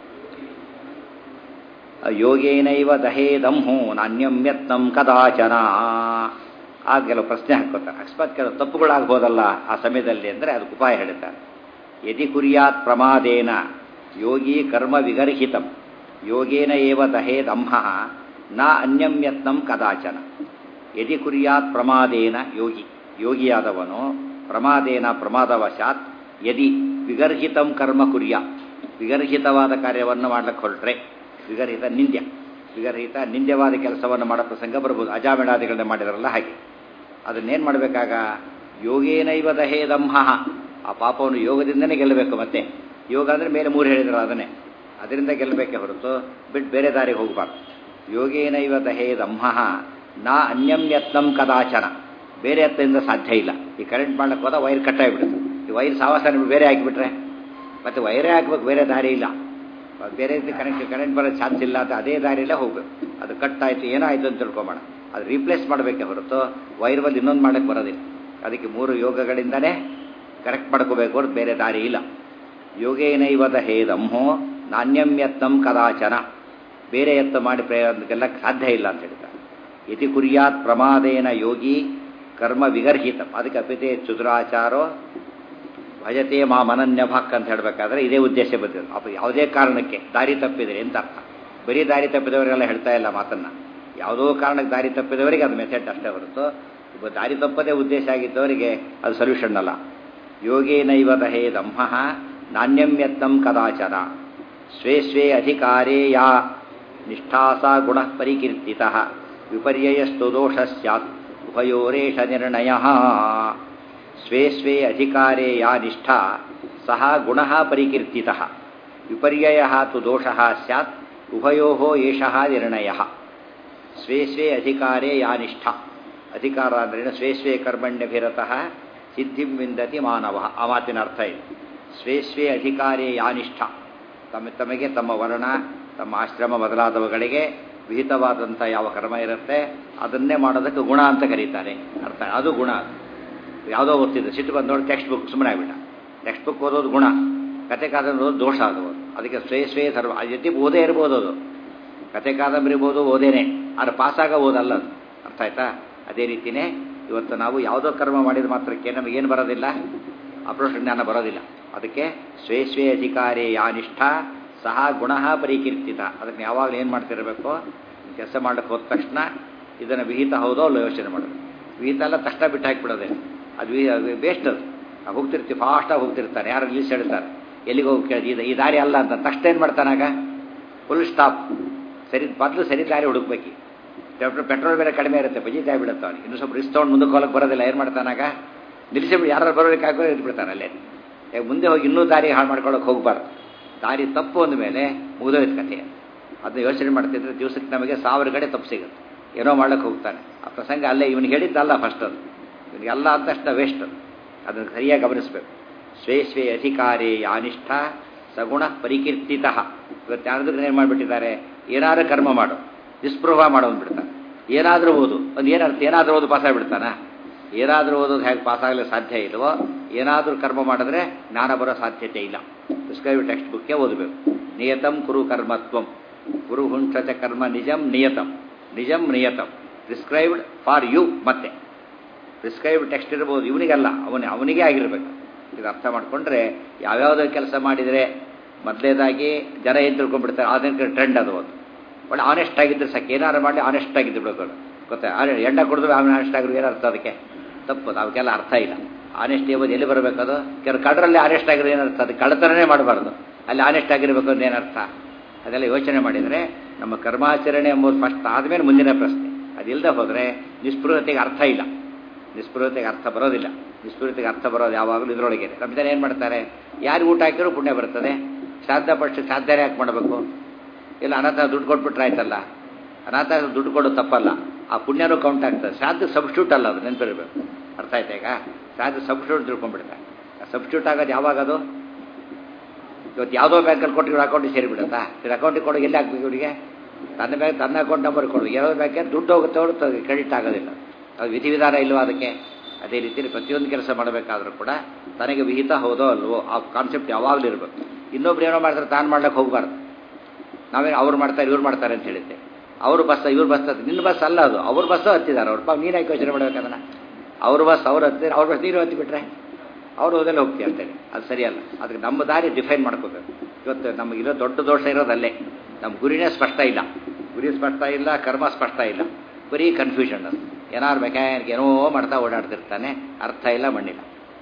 ಯೋಗೇನೈವ ದಹೇದಂಹೋ ನಾಣ್ಯಂ ಯತ್ನಂ ಕದಾಚನ ಆಗ ಕೆಲವು ಪ್ರಶ್ನೆ ಹಾಕೋತಾರೆ ಅಕಸ್ಮಾತ್ ಕೆಲವು ತಪ್ಪುಗಳಾಗ್ಬೋದಲ್ಲ ಆ ಸಮಯದಲ್ಲಿ ಅಂದರೆ ಅದಕ್ಕೆ ಉಪಾಯ ಹೇಳ್ತಾರೆ ಯದಿ ಕುರ್ಯಾತ್ ಪ್ರಮಾದೇನ ಯೋಗಿ ಕರ್ಮ ವಿಗರ್ಹಿತಂ ಯೋಗೇನ ಏವ ದಹೇದಂಹ ನ ಅನ್ಯಂ ಯತ್ನಂ ಕದಾಚನ ಯದಿ ಕುರ್ಯಾತ್ ಪ್ರಮಾದೇನ ಯೋಗಿ ಯೋಗಿಯಾದವನು ಪ್ರಮಾದೇನ ಪ್ರಮಾದವಶಾತ್ ಯದಿ ವಿಗರ್ಹಿತಂ ಕರ್ಮ ಕುರ್ಯ ವಿಗರ್ಹಿತವಾದ ಕಾರ್ಯವನ್ನು ಮಾಡ್ಲಿಕ್ಕೆ ಹೊರಟ್ರೆ ವಿಗರ್ಹಿತ ನಿಂದ್ಯ ವಿಗರ್ಹಿತ ನಿಂದ್ಯವಾದ ಕೆಲಸವನ್ನು ಮಾಡೋ ಪ್ರಸಂಗ ಬರ್ಬೋದು ಅಜಾಮಿಣಾದಿಗಳನ್ನ ಮಾಡಿದಾರಲ್ಲ ಹಾಗೆ ಅದನ್ನೇನು ಮಾಡಬೇಕಾಗ ಯೋಗೇನೈವ ದಹೇದಂಹ ಆ ಪಾಪವನ್ನು ಯೋಗದಿಂದನೇ ಗೆಲ್ಲಬೇಕು ಮತ್ತೆ ಯೋಗ ಅಂದರೆ ಮೇಲೆ ಮೂರು ಹೇಳಿದ್ರು ಅದನ್ನೇ ಅದರಿಂದ ಗೆಲ್ಲಬೇಕೆ ಹೊರತು ಬಿಟ್ಟು ಬೇರೆ ದಾರಿಗೆ ಹೋಗಬಾರ್ದು ಯೋಗೇನೈವ ದಹೇದಂಹ ನಾ ಅನ್ಯಂ ಯತ್ನಂ ಕದಾಚನ ಬೇರೆ ಯತ್ನದಿಂದ ಸಾಧ್ಯ ಇಲ್ಲ ಈ ಕರೆಂಟ್ ಮಾಡ್ಲಿಕ್ಕೆ ಹೋದ ವೈರ್ ಕಟ್ಟಾಗಿಬಿಡುತ್ತೆ ಈ ವೈರ್ ಸಾವಾಸ ನಿಮ್ಗೆ ಬೇರೆ ಹಾಕಿಬಿಟ್ರೆ ಮತ್ತೆ ವೈರೇ ಹಾಕ್ಬೇಕು ಬೇರೆ ದಾರಿ ಇಲ್ಲ ಬೇರೆ ರೀತಿ ಕರೆಂಟ್ ಕರೆಂಟ್ ಬರೋ ಚಾನ್ಸ್ ಇಲ್ಲ ಅಂತ ಅದೇ ದಾರಿಯಲ್ಲೇ ಹೋಗ್ಬೇಕು ಅದು ಕಟ್ ಆಯಿತು ಏನೋ ಆಯಿತು ಅಂತ ತಿಳ್ಕೊಂಬೋಣ ಅದು ರೀಪ್ಲೇಸ್ ಮಾಡಬೇಕೆ ಹೊರತು ವೈರ್ ಬಂದು ಇನ್ನೊಂದು ಮಾಡೋಕ್ಕೆ ಬರೋದಿಲ್ಲ ಅದಕ್ಕೆ ಮೂರು ಯೋಗಗಳಿಂದನೇ ಕರೆಕ್ಟ್ ಮಾಡ್ಕೋಬೇಕು ಹೊರತು ಬೇರೆ ದಾರಿ ಇಲ್ಲ ಯೋಗೇನೈವದ ಹೇದಂಹೋ ನಾಣ್ಯಂ ಯತ್ನಂ ಕದಾಚನ ಬೇರೆ ಯತ್ನ ಮಾಡಿ ಪ್ರಯೋಗಕ್ಕೆಲ್ಲ ಸಾಧ್ಯ ಇಲ್ಲ ಅಂತ ಹೇಳ್ತಾರೆ ಇತಿ ಕುರ್ಯಾತ್ ಪ್ರಮಾದೇನ ಯೋಗಿ ಕರ್ಮ ವಿಗರ್ಹಿತ ಅದಕ್ಕೆ ಅಪಿತೆ ಚುದುರಾಚಾರೋ ಭಜತೆ ಮಾ ಮನನ್ಯ ಭಕ್ ಅಂತ ಹೇಳಬೇಕಾದ್ರೆ ಇದೇ ಉದ್ದೇಶ ಬಂದಿದೆ ಅಪ್ಪ ಯಾವುದೇ ಕಾರಣಕ್ಕೆ ದಾರಿ ತಪ್ಪಿದರೆ ಅಂತ ಅರ್ಥ ಬರೀ ದಾರಿ ತಪ್ಪಿದವರಿಗೆಲ್ಲ ಹೇಳ್ತಾ ಇಲ್ಲ ಮಾತನ್ನ ಯಾವುದೋ ಕಾರಣಕ್ಕೆ ದಾರಿ ತಪ್ಪಿದವರಿಗೆ ಅದು ಮೆಥಡ್ ಅಷ್ಟೇ ಹೊರತು ಒಬ್ಬ ದಾರಿ ತಪ್ಪದೇ ಉದ್ದೇಶ ಆಗಿದ್ದವರಿಗೆ ಅದು ಸೊಲ್ಯೂಷನ್ ಅಲ್ಲ ಯೋಗೇನೈವ ದಹೇ ದಂಹ ನಾಣ್ಯಂ ಯತ್ನಂ ಕದಾಚನ ಸ್ವೇ ಸ್ವೇ ಅಧಿಕಾರೇ ಯಾ ನಿಷ್ಠಾಸ ಗುಣ ಪರಿಕೀರ್ತಿತ ವಿಪರ್ಯಯಸ್ತು ದೋಷ ಸ್ಯಾತ್ ಉಭಯೋರೇಷ ನಿರ್ಣಯ ಸ್ವೇ ಸ್ವೇ ಅಧಿಕಾರೇ ಯಾ ನಿಷ್ಠಾ ಸಹ ಗುಣ ಪರಿಕೀರ್ತಿತ ವಿಪರ್ಯಯ ತು ದೋಷ ಸ್ಯಾತ್ ಉಭಯೋ ಏಷ ನಿರ್ಣಯ ಸ್ವೇ ಸ್ವೇ ಅಧಿಕಾರೇ ಯಾ ನಿಷ್ಠಾ ಅಧಿಕಾರ ಅಂದ್ರೆ ಸ್ವೇ ಸ್ವೇ ಕರ್ಮಣ್ಯಭಿರತಃ ಸಿದ್ಧಿಂ ವಿಂದತಿ ಮಾನವ ಆ ಮಾತಿನ ಅರ್ಥ ಇದೆ ಸ್ವೇ ಸ್ವೇ ಅಧಿಕಾರೇ ಯಾ ನಿಷ್ಠಾ ತಮ್ಮ ತಮಗೆ ತಮ್ಮ ವರ್ಣ ತಮ್ಮ ಆಶ್ರಮ ಮೊದಲಾದವುಗಳಿಗೆ ವಿಹಿತವಾದಂಥ ಯಾವ ಕರ್ಮ ಇರುತ್ತೆ ಅದನ್ನೇ ಮಾಡೋದಕ್ಕೆ ಗುಣ ಅಂತ ಕರೀತಾರೆ ಅರ್ಥ ಅದು ಗುಣ ಯಾವುದೋ ಓದ್ತಿದ್ದೆ ಸಿಟ್ಟು ಬಂದು ನೋಡಿ ಟೆಕ್ಸ್ಟ್ ಬುಕ್ ಸುಮ್ಮನೆ ಆಗ್ಬಿಟ್ಟ ಟೆಕ್ಸ್ಟ್ ಬುಕ್ ಓದೋದು ಗುಣ ಕತೆ ಕಾದಂಬರಿ ಓದೋದು ದೋಷ ಅದು ಅದಕ್ಕೆ ಸ್ವೇ ಸ್ವೇ ಸರ್ವ ಆ ಜೊತೆ ಓದೇ ಇರ್ಬೋದು ಅದು ಕತೆ ಕಾದಂಬರಿ ಓದು ಓದೇನೆ ಆದರೆ ಪಾಸಾಗ ಓದಲ್ಲ ಅದು ಅರ್ಥ ಆಯ್ತಾ ಅದೇ ರೀತಿಯೇ ಇವತ್ತು ನಾವು ಯಾವುದೋ ಕರ್ಮ ಮಾಡಿದ ಮಾತ್ರಕ್ಕೆ ನಮಗೇನು ಬರೋದಿಲ್ಲ ಅಪ್ರೋಷ ಜ್ಞಾನ ಬರೋದಿಲ್ಲ ಅದಕ್ಕೆ ಸ್ವೇ ಸ್ವೇ ಅಧಿಕಾರಿ ಯಾ ನಿಷ್ಠಾ ಸಹ ಗುಣ ಪರಿಕೀರ್ತಿತ ಅದಕ್ಕೆ ಯಾವಾಗಲೂ ಏನು ಮಾಡ್ತಿರಬೇಕು ಕೆಲಸ ಮಾಡಕ್ಕೆ ಹೋದ ತಕ್ಷಣ ಇದನ್ನು ವಿಹಿತ ಹೌದೋ ಅಲ್ಲೋ ಯೋಚನೆ ಮಾಡೋದು ವಿಹಿತ ಎಲ್ಲ ತಕ್ಷಣ ಬಿಟ್ಟು ಹಾಕಿಬಿಡೋದೇ ಅದು ವೇಸ್ಟ್ ಅದು ಆ ಹೋಗ್ತಿರ್ತೀವಿ ಫಾಸ್ಟಾಗಿ ಹೋಗ್ತಿರ್ತಾನೆ ಯಾರು ನಿಲ್ಲಿಸಿ ಹೇಳ್ತಾರೆ ಎಲ್ಲಿಗೆ ಹೋಗಿ ಕೇಳಿ ಇದು ಈ ದಾರಿ ಅಲ್ಲ ಅಂತ ತಕ್ಷಣ ಏನು ಮಾಡ್ತಾನಾಗ ಫುಲ್ ಸ್ಟಾಪ್ ಸರಿ ಮೊದಲು ಸರಿ ದಾರಿ ಹುಡುಕ್ಬೇಕು ಪೆಟ್ರೋಲ್ ಪೆಟ್ರೋಲ್ ಬೆಲೆ ಕಡಿಮೆ ಇರುತ್ತೆ ಬಜೀತ್ ಆಗಿಬಿಡುತ್ತೆ ಅವನು ಇನ್ನೂ ಸ್ವಲ್ಪ ರಿಸ್ಕ್ ತೊಗೊಂಡು ಮುಂದಕ್ಕೆ ಹೋಗಕ್ಕೆ ಬರೋದಿಲ್ಲ ಏನು ಮಾಡ್ತಾನಾಗ ನಿಲ್ಲಿಸಿ ಯಾರು ಬರೋದಕ್ಕೆ ಹಾಕೋ ಇಟ್ಬಿಡ್ತಾನೆ ಅಲ್ಲೇ ಈಗ ಮುಂದೆ ಹೋಗಿ ಇನ್ನೂ ದಾರಿ ಹಾಳು ಮಾಡ್ಕೊಳ್ಳೋಕೆ ಹೋಗಬಾರ್ದು ದಾರಿ ತಪ್ಪು ಅಂದ ಮೇಲೆ ಮುಗಿದೋಯ್ತು ಕಥೆ ಅದನ್ನ ಯೋಚನೆ ಮಾಡ್ತಿದ್ರೆ ದಿವಸಕ್ಕೆ ನಮಗೆ ಸಾವಿರ ಕಡೆ ತಪ್ಪು ಸಿಗುತ್ತೆ ಏನೋ ಮಾಡ್ಲಿಕ್ಕೆ ಹೋಗ್ತಾನೆ ಆ ಪ್ರಸಂಗ ಅಲ್ಲೇ ಇವನಿಗೆ ಹೇಳಿದ್ದಲ್ಲ ಫಸ್ಟ್ ಅದು ಇವನಿಗೆ ಅಲ್ಲ ಅಂತ ತಕ್ಷಣ ವೇಸ್ಟ್ ಅದು ಅದನ್ನು ಸರಿಯಾಗಿ ಗಮನಿಸಬೇಕು ಸ್ವೇ ಸ್ವೇ ಅಧಿಕಾರಿ ಯಾನಿಷ್ಠ ಸಗುಣ ಪರಿಕೀರ್ತಿತ ಇವತ್ತು ಯಾರಾದ್ರೂ ಏನು ಮಾಡಿಬಿಟ್ಟಿದ್ದಾರೆ ಏನಾದ್ರು ಕರ್ಮ ಮಾಡು ನಿಸ್ಪೃಹ ಮಾಡೋದು ಬಿಡ್ತಾರೆ ಏನಾದರೂ ಓದು ಒಂದು ಏನರ್ಥ ಏನಾದರೂ ಓದು ಪಾಸ್ ಆಗಿಬಿಡ್ತಾನ ಏನಾದರೂ ಓದೋದು ಹೇಗೆ ಪಾಸ್ ಆಗಲಿಕ್ಕೆ ಸಾಧ್ಯ ಇಲ್ವೋ ಏನಾದರೂ ಕರ್ಮ ಮಾಡಿದ್ರೆ ಜ್ಞಾನ ಬರೋ ಸಾಧ್ಯತೆ ಇಲ್ಲ ಪ್ರಿಸ್ಕ್ರೈಬ್ ಟೆಕ್ಸ್ಟ್ ಬುಕ್ಕೇ ಓದಬೇಕು ನಿಯತಂ ಕುರು ಕರ್ಮತ್ವಂ ಗುರು ಹುಂಸಚ ಕರ್ಮ ನಿಜಂ ನಿಯತಂ ನಿಜಂ ನಿಯತಂ ಪ್ರಿಸ್ಕ್ರೈಬ್ಡ್ ಫಾರ್ ಯು ಮತ್ತೆ ಪ್ರಿಸ್ಕ್ರೈಬ್ ಟೆಕ್ಸ್ಟ್ ಇರ್ಬೋದು ಇವನಿಗಲ್ಲ ಅವನೇ ಅವನಿಗೆ ಆಗಿರಬೇಕು ಇದು ಅರ್ಥ ಮಾಡಿಕೊಂಡ್ರೆ ಯಾವ್ಯಾವುದೋ ಕೆಲಸ ಮಾಡಿದರೆ ಮೊದಲೇದಾಗಿ ಜನ ಏನು ತಿಳ್ಕೊಂಡ್ಬಿಡ್ತಾರೆ ಅದಕ್ಕೆ ಟ್ರೆಂಡ್ ಅದು ಒಂದು ಒಳ್ಳೆ ಆನೆಸ್ಟ್ ಆಗಿದ್ದರೆ ಸಾಕು ಏನಾರು ಮಾಡಿ ಆನೆಸ್ಟ್ ಆಗಿದ್ದು ಬಿಡೋದು ಗೊತ್ತಾ ಆನೆ- ಎಣ್ಣೆ ಕುಡಿದ್ರೆ ಅವನು ಆನೆಸ್ಟ್ ಆಗಿರೋ ಏನು ಅರ್ಥ ಅದಕ್ಕೆ ತಪ್ಪು ಅವಕ್ಕೆಲ್ಲ ಅರ್ಥ ಇಲ್ಲ ಆನೆಸ್ಟ್ ಎಂಬುದು ಎಲ್ಲಿ ಬರಬೇಕದು ಕೆಲವು ಕಡ್ರಲ್ಲಿ ಆನೆಸ್ಟ್ ಆಗಿರೋ ಏನರ್ಥ ಅದು ಕಳ್ಳತನನೇ ಮಾಡಬಾರ್ದು ಅಲ್ಲಿ ಆನೆಸ್ಟ್ ಆಗಿರಬೇಕು ಅಂತ ಏನರ್ಥ ಅದೆಲ್ಲ ಯೋಚನೆ ಮಾಡಿದರೆ ನಮ್ಮ ಕರ್ಮಾಚರಣೆ ಎಂಬುದು ಫಸ್ಟ್ ಆದಮೇಲೆ ಮುಂದಿನ ಪ್ರಶ್ನೆ ಅದಿಲ್ಲದೆ ಹೋದರೆ ನಿಸ್ಪೃಹತೆಗೆ ಅರ್ಥ ಇಲ್ಲ ನಿಸ್ಪೃಹತೆಗೆ ಅರ್ಥ ಬರೋದಿಲ್ಲ ನಿಸ್ಪೃಹತೆಗೆ ಅರ್ಥ ಬರೋದು ಯಾವಾಗಲೂ ಇದರೊಳಗೆ ನಮ್ಮ ಜನ ಏನು ಮಾಡ್ತಾರೆ ಯಾರು ಊಟ ಹಾಕಿದ್ರು ಪುಣ್ಯ ಬರ್ತದೆ ಶ್ರಾದ್ದ ಪಟ್ಟು ಶ್ರಾದ್ದನೇ ಯಾಕೆ ಮಾಡಬೇಕು ಇಲ್ಲ ಅನಾಥ ದುಡ್ಡು ಕೊಟ್ಬಿಟ್ರೆ ಆಯ್ತಲ್ಲ ಅನಾಥ ದುಡ್ಡು ಕೊಡೋದು ತಪ್ಪಲ್ಲ ಆ ಪುಣ್ಯನೂ ಕೌಂಟ್ ಆಗ್ತದೆ ಶ್ರಾದ್ದ ಸಬ್ಸ್ಟ್ಯೂಟ್ ಅಲ್ಲ ಅದು ನೆನಪಿರಬೇಕು ಅರ್ಥ ಆಯ್ತಾ ಈಗ ಶ್ರಾದ್ದ ಸಬ್ಸ್ಟ್ಯೂಟ್ ತಿಳ್ಕೊಂಡ್ಬಿಡ್ತಾರೆ ಆ ಸಬ್ಸ್ಟ್ಯೂಟ್ ಆಗೋದು ಯಾವಾಗ ಅದು ಇವತ್ತು ಯಾವುದೋ ಬ್ಯಾಂಕಲ್ಲಿ ಕೊಟ್ಟು ಇವ್ರ ಅಕೌಂಟಿಗೆ ಸೇರಿಬಿಡುತ್ತಾ ಇವ್ರ ಅಕೌಂಟಿಗೆ ಕೊಡೋದು ಎಲ್ಲಿ ಹಾಕ್ಬೇಕು ಇವರಿಗೆ ತನ್ನ ಬ್ಯಾಂಕ್ ತನ್ನ ಅಕೌಂಟ್ ನಂಬರ್ ಕೊಡು ಯಾವುದೋ ಬ್ಯಾಂಕೇ ದುಡ್ಡು ಹೋಗುತ್ತೆ ಹೊರತು ಕ್ರೆಡಿಟ್ ಆಗೋದಿಲ್ಲ ಅದು ವಿಧಿವಿಧಾನ ಇಲ್ವೋ ಅದಕ್ಕೆ ಅದೇ ರೀತಿಯಲ್ಲಿ ಪ್ರತಿಯೊಂದು ಕೆಲಸ ಮಾಡಬೇಕಾದ್ರೂ ಕೂಡ ತನಗೆ ವಿಹಿತ ಹೌದೋ ಅಲ್ವೋ ಆ ಕಾನ್ಸೆಪ್ಟ್ ಯಾವಾಗಲೂ ಇರಬೇಕು ಇನ್ನೊಬ್ರು ಏನೋ ಮಾಡ್ತಾರೆ ತಾನು ಮಾಡ್ಲಿಕ್ಕೆ ಹೋಗಬಾರ್ದು ನಾವೇನು ಅವ್ರು ಮಾಡ್ತಾರೆ ಇವ್ರು ಮಾಡ್ತಾರೆ ಅಂತ ಹೇಳಿದ್ದೆ ಅವ್ರ ಬಸ್ ಇವ್ರ ಬಸ್ ಹತ್ತಿ ನಿನ್ನ ಬಸ್ ಅಲ್ಲ ಅದು ಅವ್ರ ಬಸ್ಸು ಹತ್ತಿದ್ದಾರೆ ಅವ್ರ ಪಾಪ ನೀನು ಯಾಕೆ ಯೋಚನೆ ಮಾಡ್ಬೇಕು ಅದನ್ನು ಅವ್ರ ಬಸ್ ಅವ್ರು ಹತ್ತಿದ್ರೆ ಅವ್ರ ಬಸ್ ನೀನು ಹತ್ತಿ ಬಿಟ್ರೆ ಅವ್ರು ಹೋದೆಲ್ಲ ಹೋಗ್ತೀವಿ ಅಂತೇಳಿ ಅದು ಸರಿಯಲ್ಲ ಅದಕ್ಕೆ ನಮ್ಮ ದಾರಿ ಡಿಫೈನ್ ಮಾಡ್ಕೋಬೇಕು ಇವತ್ತು ನಮಗಿರೋ ದೊಡ್ಡ ದೋಷ ಇರೋದಲ್ಲೇ ನಮ್ಮ ಗುರಿನೇ ಸ್ಪಷ್ಟ ಇಲ್ಲ ಗುರಿ ಸ್ಪಷ್ಟ ಇಲ್ಲ ಕರ್ಮ ಸ್ಪಷ್ಟ ಇಲ್ಲ ಬರೀ ಕನ್ಫ್ಯೂಷನ್ ಅದು ಏನಾರು ಮೆಕ್ಯಾನಿಕ್ ಏನೋ ಮಾಡ್ತಾ ಓಡಾಡ್ತಿರ್ತಾನೆ ಅರ್ಥ ಇಲ್ಲ ಮಣ್ಣಿಲ್ಲ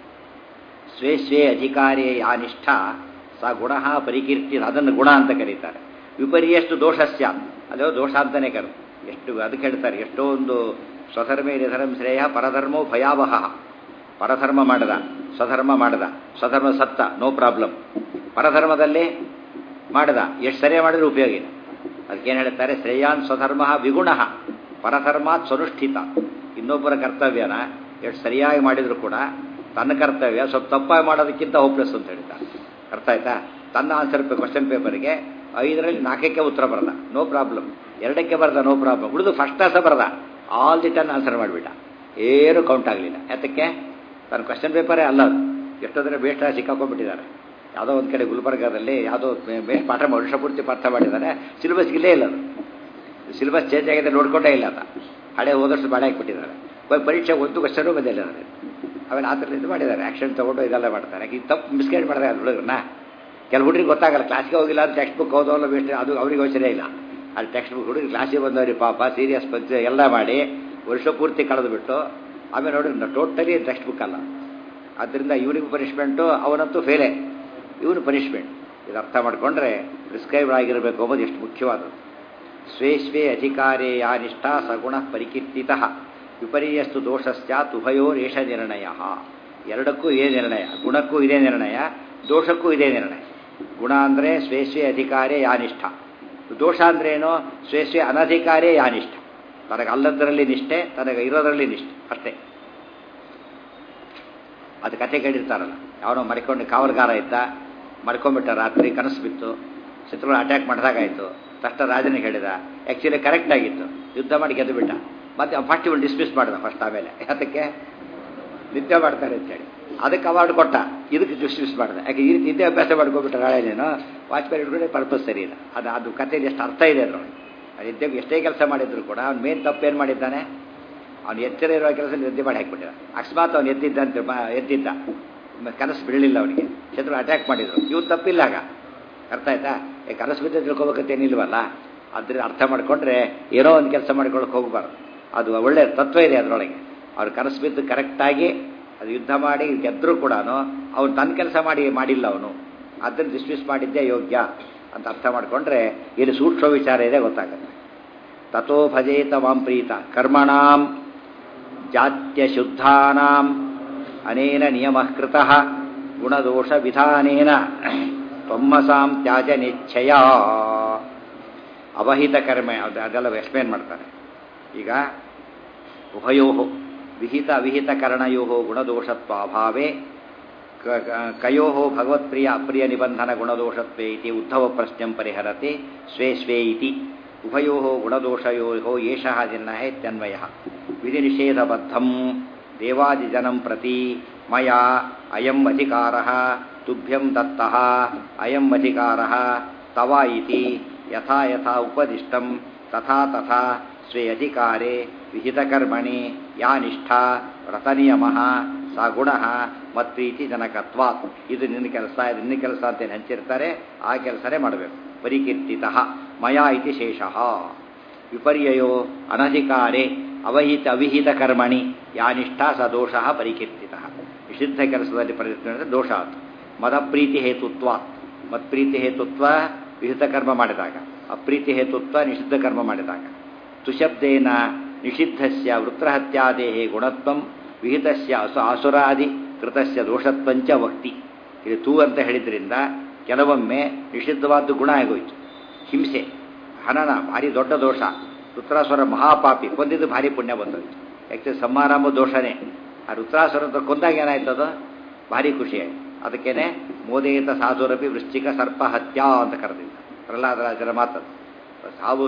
ಸ್ವೇ ಸ್ವೇ ಅಧಿಕಾರಿ ಯಾನಿಷ್ಠ ಸ ಗುಣ ಪರಿಕೀರ್ತಿ ಅದನ್ನು ಗುಣ ಅಂತ ಕರೀತಾರೆ ವಿಪರ್ಯಷ್ಟು ದೋಷಸ್ಯ ಅದು ದೋಷ ಅಂತಲೇ ಕರೆ ಎಷ್ಟು ಅದಕ್ಕೆ ಹೇಳ್ತಾರೆ ಎಷ್ಟೋ ಒಂದು ಸ್ವಧರ್ಮೇ ನಿಧರ್ಮ ಶ್ರೇಯ ಪರಧರ್ಮೋ ಭಯಾವಹ ಪರಧರ್ಮ ಮಾಡದ ಸ್ವಧರ್ಮ ಮಾಡದ ಸ್ವಧರ್ಮ ಸತ್ತ ನೋ ಪ್ರಾಬ್ಲಮ್ ಪರಧರ್ಮದಲ್ಲಿ ಮಾಡದ ಎಷ್ಟು ಸರಿಯಾಗಿ ಮಾಡಿದ್ರೆ ಉಪಯೋಗ ಇಲ್ಲ ಅದಕ್ಕೇನು ಹೇಳ್ತಾರೆ ಶ್ರೇಯಾನ್ ಸ್ವಧರ್ಮ ವಿಗುಣ ಪರಧರ್ಮಾತ್ ಸ್ವನುಷ್ಠಿತ ಇನ್ನೊಬ್ಬರ ಕರ್ತವ್ಯನ ಎಷ್ಟು ಸರಿಯಾಗಿ ಮಾಡಿದ್ರು ಕೂಡ ತನ್ನ ಕರ್ತವ್ಯ ಸ್ವಲ್ಪ ತಪ್ಪಾಗಿ ಮಾಡೋದಕ್ಕಿಂತ ಹೋಪ್ಲೆಸ್ ಅಂತ ಹೇಳ್ತಾರೆ ಅರ್ಥ ಆಯ್ತಾ ತನ್ನ ಆನ್ಸರ್ ಕ್ವಶನ್ ಪೇಪರ್ಗೆ ಐದರಲ್ಲಿ ನಾಲ್ಕಕ್ಕೆ ಉತ್ತರ ಬರದ ನೋ ಪ್ರಾಬ್ಲಮ್ ಎರಡಕ್ಕೆ ಬರದ ನೋ ಪ್ರಾಬ್ಲಮ್ ಉಳಿದು ಫಸ್ಟ್ ಕ್ಲಾಸ ಬರದ ಆಲ್ ದಿ ಟನ್ ಆನ್ಸರ್ ಮಾಡಿಬಿಟ್ಟ ಏನು ಕೌಂಟ್ ಆಗಲಿಲ್ಲ ಯಾತಕ್ಕೆ ತನ್ನ ಕ್ವಶನ್ ಪೇಪರೇ ಅಲ್ಲ ಅದು ಎಷ್ಟೊಂದರೆ ಬೇಸ್ಟ್ ಸಿಕ್ಕಾಕೊಂಡ್ಬಿಟ್ಟಿದ್ದಾರೆ ಯಾವುದೋ ಒಂದು ಕಡೆ ಗುಲ್ಬರ್ಗಾದಲ್ಲಿ ಯಾವುದೋ ಬೇಸ್ಟ್ ಪಾಠ ಮಾಡಿ ವರ್ಷ ಪೂರ್ತಿ ಪಾಠ ಮಾಡಿದ್ದಾರೆ ಸಿಲೆಬಸ್ ಇಲ್ಲೇ ಇಲ್ಲ ಅದು ಸಿಲೆಬಸ್ ಚೇಂಜ್ ಆಗಿದೆ ನೋಡ್ಕೊಂಡೇ ಇಲ್ಲ ಅಂತ ಹಳೆ ಹೋದಷ್ಟು ಬಾಳೆ ಹಾಕ್ಬಿಟ್ಟಿದ್ದಾರೆ ಬ- ಪರೀಕ್ಷೆ ಒಂದು ಕ್ವಶನು ಬಂದಿಲ್ಲ ನನಗೆ ಆಮೇಲೆ ಆ ಥರ ಇದು ಮಾಡಿದ್ದಾರೆ ಆ್ಯಕ್ಷನ್ ತೊಗೊಂಡು ಇದೆಲ್ಲ ಮಾಡ್ತಾರೆ ಈ ತಪ್ಪು ಮಿಸ್ಗೈಡ್ ಮಾಡಿದ್ರೆ ಅದು ಹುಡುಗರನ್ನ ಕೆಲವು ಹುಡುಗರಿಗೆ ಗೊತ್ತಾಗಲ್ಲ ಕ್ಲಾಸ್ಗೆ ಹೋಗಿಲ್ಲ ಅಂತ ಟೆಕ್ಸ್ಟ್ ಬುಕ್ ಹೋದವಲ್ಲ ಬೇಸ್ಟ್ ಅದು ಅವ್ರಿಗೆ ಯೋಚನೆ ಇಲ್ಲ ಅಲ್ಲಿ ಟೆಕ್ಸ್ಟ್ ಬುಕ್ ಹುಡುಗಿ ಕ್ಲಾಸಿಗೆ ಬಂದವ್ರಿಗೆ ಪಾಪ ಸೀರಿಯಸ್ ಪಂಚ ಎಲ್ಲ ಮಾಡಿ ವರ್ಷ ಪೂರ್ತಿ ಕಳೆದು ಬಿಟ್ಟು ಆಮೇಲೆ ನೋಡಿ ಟೋಟಲಿ ಟೆಕ್ಸ್ಟ್ ಬುಕ್ ಅಲ್ಲ ಆದ್ದರಿಂದ ಇವನಿಗೂ ಪನಿಷ್ಮೆಂಟು ಅವನಂತೂ ಫೇಲೇ ಇವನು ಪನಿಷ್ಮೆಂಟ್ ಇದು ಅರ್ಥ ಮಾಡಿಕೊಂಡ್ರೆ ಪ್ರಿಸ್ಕ್ರೈಬ್ಡ್ ಆಗಿರಬೇಕು ಅನ್ನೋದು ಎಷ್ಟು ಮುಖ್ಯವಾದದ್ದು ಸ್ವೇ ಸ್ವೇ ಅಧಿಕಾರೇ ಯಾನಿಷ್ಠ ಸಗುಣ ಪರಿಕೀರ್ತಿತ ವಿಪರ್ಯಸ್ತು ದೋಷಸ್ಯಾತ್ ಉಭಯೋರೇಷ ನಿರ್ಣಯ ಎರಡಕ್ಕೂ ಇದೇ ನಿರ್ಣಯ ಗುಣಕ್ಕೂ ಇದೇ ನಿರ್ಣಯ ದೋಷಕ್ಕೂ ಇದೇ ನಿರ್ಣಯ ಗುಣ ಅಂದರೆ ಸ್ವೇ ಸ್ವೇ ಅಧಿಕಾರೇ ಯಾನಿಷ್ಠ ದೋಷ ಅಂದ್ರೇನು ಸ್ವೇ ಸ್ವೇ ಅನಧಿಕಾರೇ ಯಾನಿಷ್ಠ ತನಗೆ ಅಲ್ಲದರಲ್ಲಿ ನಿಷ್ಠೆ ತನಗೆ ಇರೋದರಲ್ಲಿ ನಿಷ್ಠೆ ಅಷ್ಟೇ ಅದು ಕತೆ ಕೇಳಿರ್ತಾರಲ್ಲ ಯಾವನೋ ಮಡ್ಕೊಂಡು ಕಾವಲುಗಾರ ಇದ್ದ ಮಡ್ಕೊಂಡ್ಬಿಟ್ಟ ರಾತ್ರಿ ಕನಸು ಬಿತ್ತು ಶತ್ರುಗಳು ಅಟ್ಯಾಕ್ ಮಾಡಿದಾಗಾಯಿತು ತಕ್ಷಣ ರಾಜನಿಗೆ ಹೇಳಿದ ಆ್ಯಕ್ಚುಲಿ ಕರೆಕ್ಟ್ ಆಗಿತ್ತು ಯುದ್ಧ ಮಾಡಿ ಗೆದ್ದು ಬಿಟ್ಟ ಮತ್ತೆ ಫಸ್ಟ್ ಇವನು ಡಿಸ್ಮಿಸ್ ಮಾಡಿದ ಫಸ್ಟ್ ಆಮೇಲೆ ಯಾತಕ್ಕೆ ನಿದ್ದೆ ಮಾಡ್ತಾರೆ ಅಂತೇಳಿ ಅದಕ್ಕೆ ಅವಾರ್ಡ್ ಕೊಟ್ಟ ಇದಕ್ಕೆ ಡಿಸ್ಮಿಸ್ ಮಾಡಿದೆ ಯಾಕೆ ಈ ರೀತಿ ನಿದ್ದೆ ಅಭ್ಯಾಸ ಮಾಡ್ಕೊಬಿಟ್ರೆ ನಾಳೆ ನೀನು ವಾಚ್ಮ್ಯಾನ್ ಇಟ್ಕೊಂಡ್ರೆ ಪರ್ಪಸ್ ಸರಿ ಇಲ್ಲ ಅದು ಅದು ಕಥೆಯಲ್ಲಿ ಎಷ್ಟು ಅರ್ಥ ಇದೆ ಅದರೊಳಗೆ ಅದು ನಿದ್ದೆ ಎಷ್ಟೇ ಕೆಲಸ ಮಾಡಿದ್ರು ಕೂಡ ಅವ್ನು ಮೇನ್ ತಪ್ಪು ಏನು ಮಾಡಿದ್ದಾನೆ ಅವ್ನು ಎಚ್ಚರ ಇರೋ ಕೆಲಸ ನಿದ್ದೆ ಮಾಡಿ ಹಾಕ್ಬಿಟ್ಟಿದ ಅಕಸ್ಮಾತ್ ಅವ್ನು ಎದ್ದಿದ್ದ ಅಂತ ಬ- ಎದ್ದಿದ್ದ ಮ- ಕನಸು ಬೀಳಲಿಲ್ಲ ಅವನಿಗೆ ಶತ್ರು ಅಟ್ಯಾಕ್ ಮಾಡಿದ್ರು ಇವ್ನು ತಪ್ಪಿಲ್ಲ ಆಗ ಅರ್ಥ ಆಯ್ತಾ ಈ ಕನಸು ಬಿದ್ದ ತಿಳ್ಕೊಬೇಕಂತೇನಿಲ್ವಲ್ಲ ಅದ್ರ ಅರ್ಥ ಮಾಡ್ಕೊಂಡ್ರೆ ಏನೋ ಒಂದು ಕೆಲಸ ಮಾಡ್ಕೊಳಕ್ಕೆ ಹೋಗ್ಬಾರ್ದು ಅದು ಒಳ್ಳೆ ತತ್ವ ಇದೆ ಅದರೊಳಗೆ ಅವ್ರು ಕನಸು ಬಿದ್ದು ಕರೆಕ್ಟಾಗಿ ಅದು ಯುದ್ಧ ಮಾಡಿ ಗೆದ್ದರೂ ಕೂಡ ಅವನು ತನ್ನ ಕೆಲಸ ಮಾಡಿ ಮಾಡಿಲ್ಲ ಅವನು ಅದನ್ನು ಡಿಸ್ಮಿಸ್ ಮಾಡಿದ್ದೇ ಯೋಗ್ಯ ಅಂತ ಅರ್ಥ ಮಾಡಿಕೊಂಡ್ರೆ ಇಲ್ಲಿ ಸೂಕ್ಷ್ಮ ವಿಚಾರ ಇದೆ ಗೊತ್ತಾಗುತ್ತೆ ತಥೋ ಭಜೇತ ಮಾಂ ಪ್ರೀತ ಕರ್ಮಣಾಂ ಜಾತ್ಯ ಶುದ್ಧಾನಾಂ ಅನೇನ ನಿಯಮ ಕೃತಃ ಗುಣದೋಷ ವಿಧಾನೇನ ತ್ವಮ್ಮಸಾಂ ತ್ಯಾಜ ನಿಚ್ಛಯ ಅವಹಿತ ಕರ್ಮ ಅದು ಅದೆಲ್ಲ ಎಕ್ಸ್ಪ್ಲೇನ್ ಮಾಡ್ತಾರೆ ಈಗ ಉಭಯೋ ವಿಹಿತ ಅವಿಹಿತ ಕರಣಯೋ ಗುಣದೋಷತ್ವಾಭಾವೇ ಕ- ಕ- ಕಯೋ ಭಗವತ್ಪ್ರಿಯ ಅಪ್ರಿಯ ನಿಬಂಧನ ಗುಣದೋಷತ್ವೇ ಇತಿ ಉದ್ಧವ ಪ್ರಶ್ನೆ ಪರಿಹರತೆ ಸ್ವೇ ಸ್ವೇ ಇತಿ ಉಭಯೋ ಗುಣದೋಷಯೋ ಏಷ ಜಿನ್ನ ಇತ್ಯನ್ವಯ ವಿಧಿ ನಿಷೇಧಬದ್ಧಂ ದೇವಾದಿಜನಂ ಪ್ರತಿ ಮಯಾ ಅಯಂ ಅಧಿಕಾರ ತುಭ್ಯಂ ದತ್ತಃ ಅಯಂ ಅಧಿಕಾರ ತವ ಇತಿ ಯಥಾ ಯಥಾ ಉಪದಿಷ್ಟಂ ತಥಾ ತಥಾ ಸ್ವೇ ಅಧಿಕಾರೆ ವಿಹಿತಕರ್ಮಣಿ ಯಾ ನಿಷ್ಠಾ ವ್ರತನಿಯಮ ಸಾ ಗುಣ ಮತ್ಪ್ರೀತಿ ಜನಕತ್ವಾತ್ ಇದು ನಿನ್ನ ಕೆಲಸ ಇದು ನಿನ್ನ ಕೆಲಸ ಅಂತ ಏನು ಹಂಚಿರ್ತಾರೆ ಆ ಕೆಲಸನೇ ಮಾಡಬೇಕು ಪರಿಕೀರ್ತಿತ ಮಯಾ ಇತಿ ಶೇಷಃ ವಿಪರ್ಯಯೋ ಅನಧಿಕಾರೆ ಅವಹಿತ ಅವಿಹಿತ ಕರ್ಮಣಿ ಯಾ ನಿಷ್ಠಾ ಸ ದೋಷ ಪರಿಕೀರ್ತಿತ ನಿಷಿದ್ಧ ಕೆಲಸದಲ್ಲಿ ಪರಿಕೀರ್ತಿ ದೋಷ ಅದು ಮದಪ್ರೀತಿ ಹೇತುತ್ವ ಮತ್ಪ್ರೀತಿ ಹೇತುತ್ವ ವಿಹಿತ ಕರ್ಮ ಮಾಡಿದಾಗ ಅಪ್ರೀತಿ ಹೇತುತ್ವ ನಿಷಿದ್ಧ ಕರ್ಮ ಮಾಡಿದಾಗ ತುಶಬ್ದೇನ ನಿಷಿದ್ಧಸ್ಯ ವೃತ್ರಹತ್ಯಾದೇಹೇ ಗುಣತ್ವಂ ವಿಹಿತಸ್ಯ ಅಸು ಆಸುರಾದಿ ಕೃತಸ್ಯ ದೋಷತ್ವಂಚ ವಕ್ತಿ ಇದು ತೂ ಅಂತ ಹೇಳಿದ್ರಿಂದ ಕೆಲವೊಮ್ಮೆ ನಿಷಿದ್ಧವಾದ್ದು ಗುಣ ಆಗೋಯ್ತು ಹಿಂಸೆ ಹನನ ಭಾರಿ ದೊಡ್ಡ ದೋಷ ರುದ್ರಾಸುರ ಮಹಾಪಾಪಿ ಕೊಂದಿದ್ದು ಭಾರಿ ಪುಣ್ಯ ಬಂದೋಯ್ತು ಯಾಕೆ ಸಮಾರಂಭ ದೋಷನೇ ಆ ರುದ್ರಾಸುರ ಕೊಂದಾಗ ಏನಾಯ್ತದು ಭಾರಿ ಖುಷಿಯಾಯಿತು ಅದಕ್ಕೇನೆ ಮೋದೇತ ಸಾಧುರಪಿ ವೃಶ್ಚಿಕ ಸರ್ಪ ಹತ್ಯಾ ಅಂತ ಕರೆದಿದ್ದ ಪ್ರಹ್ಲಾದರಾಜರ ಮಾತದು ಸಾವು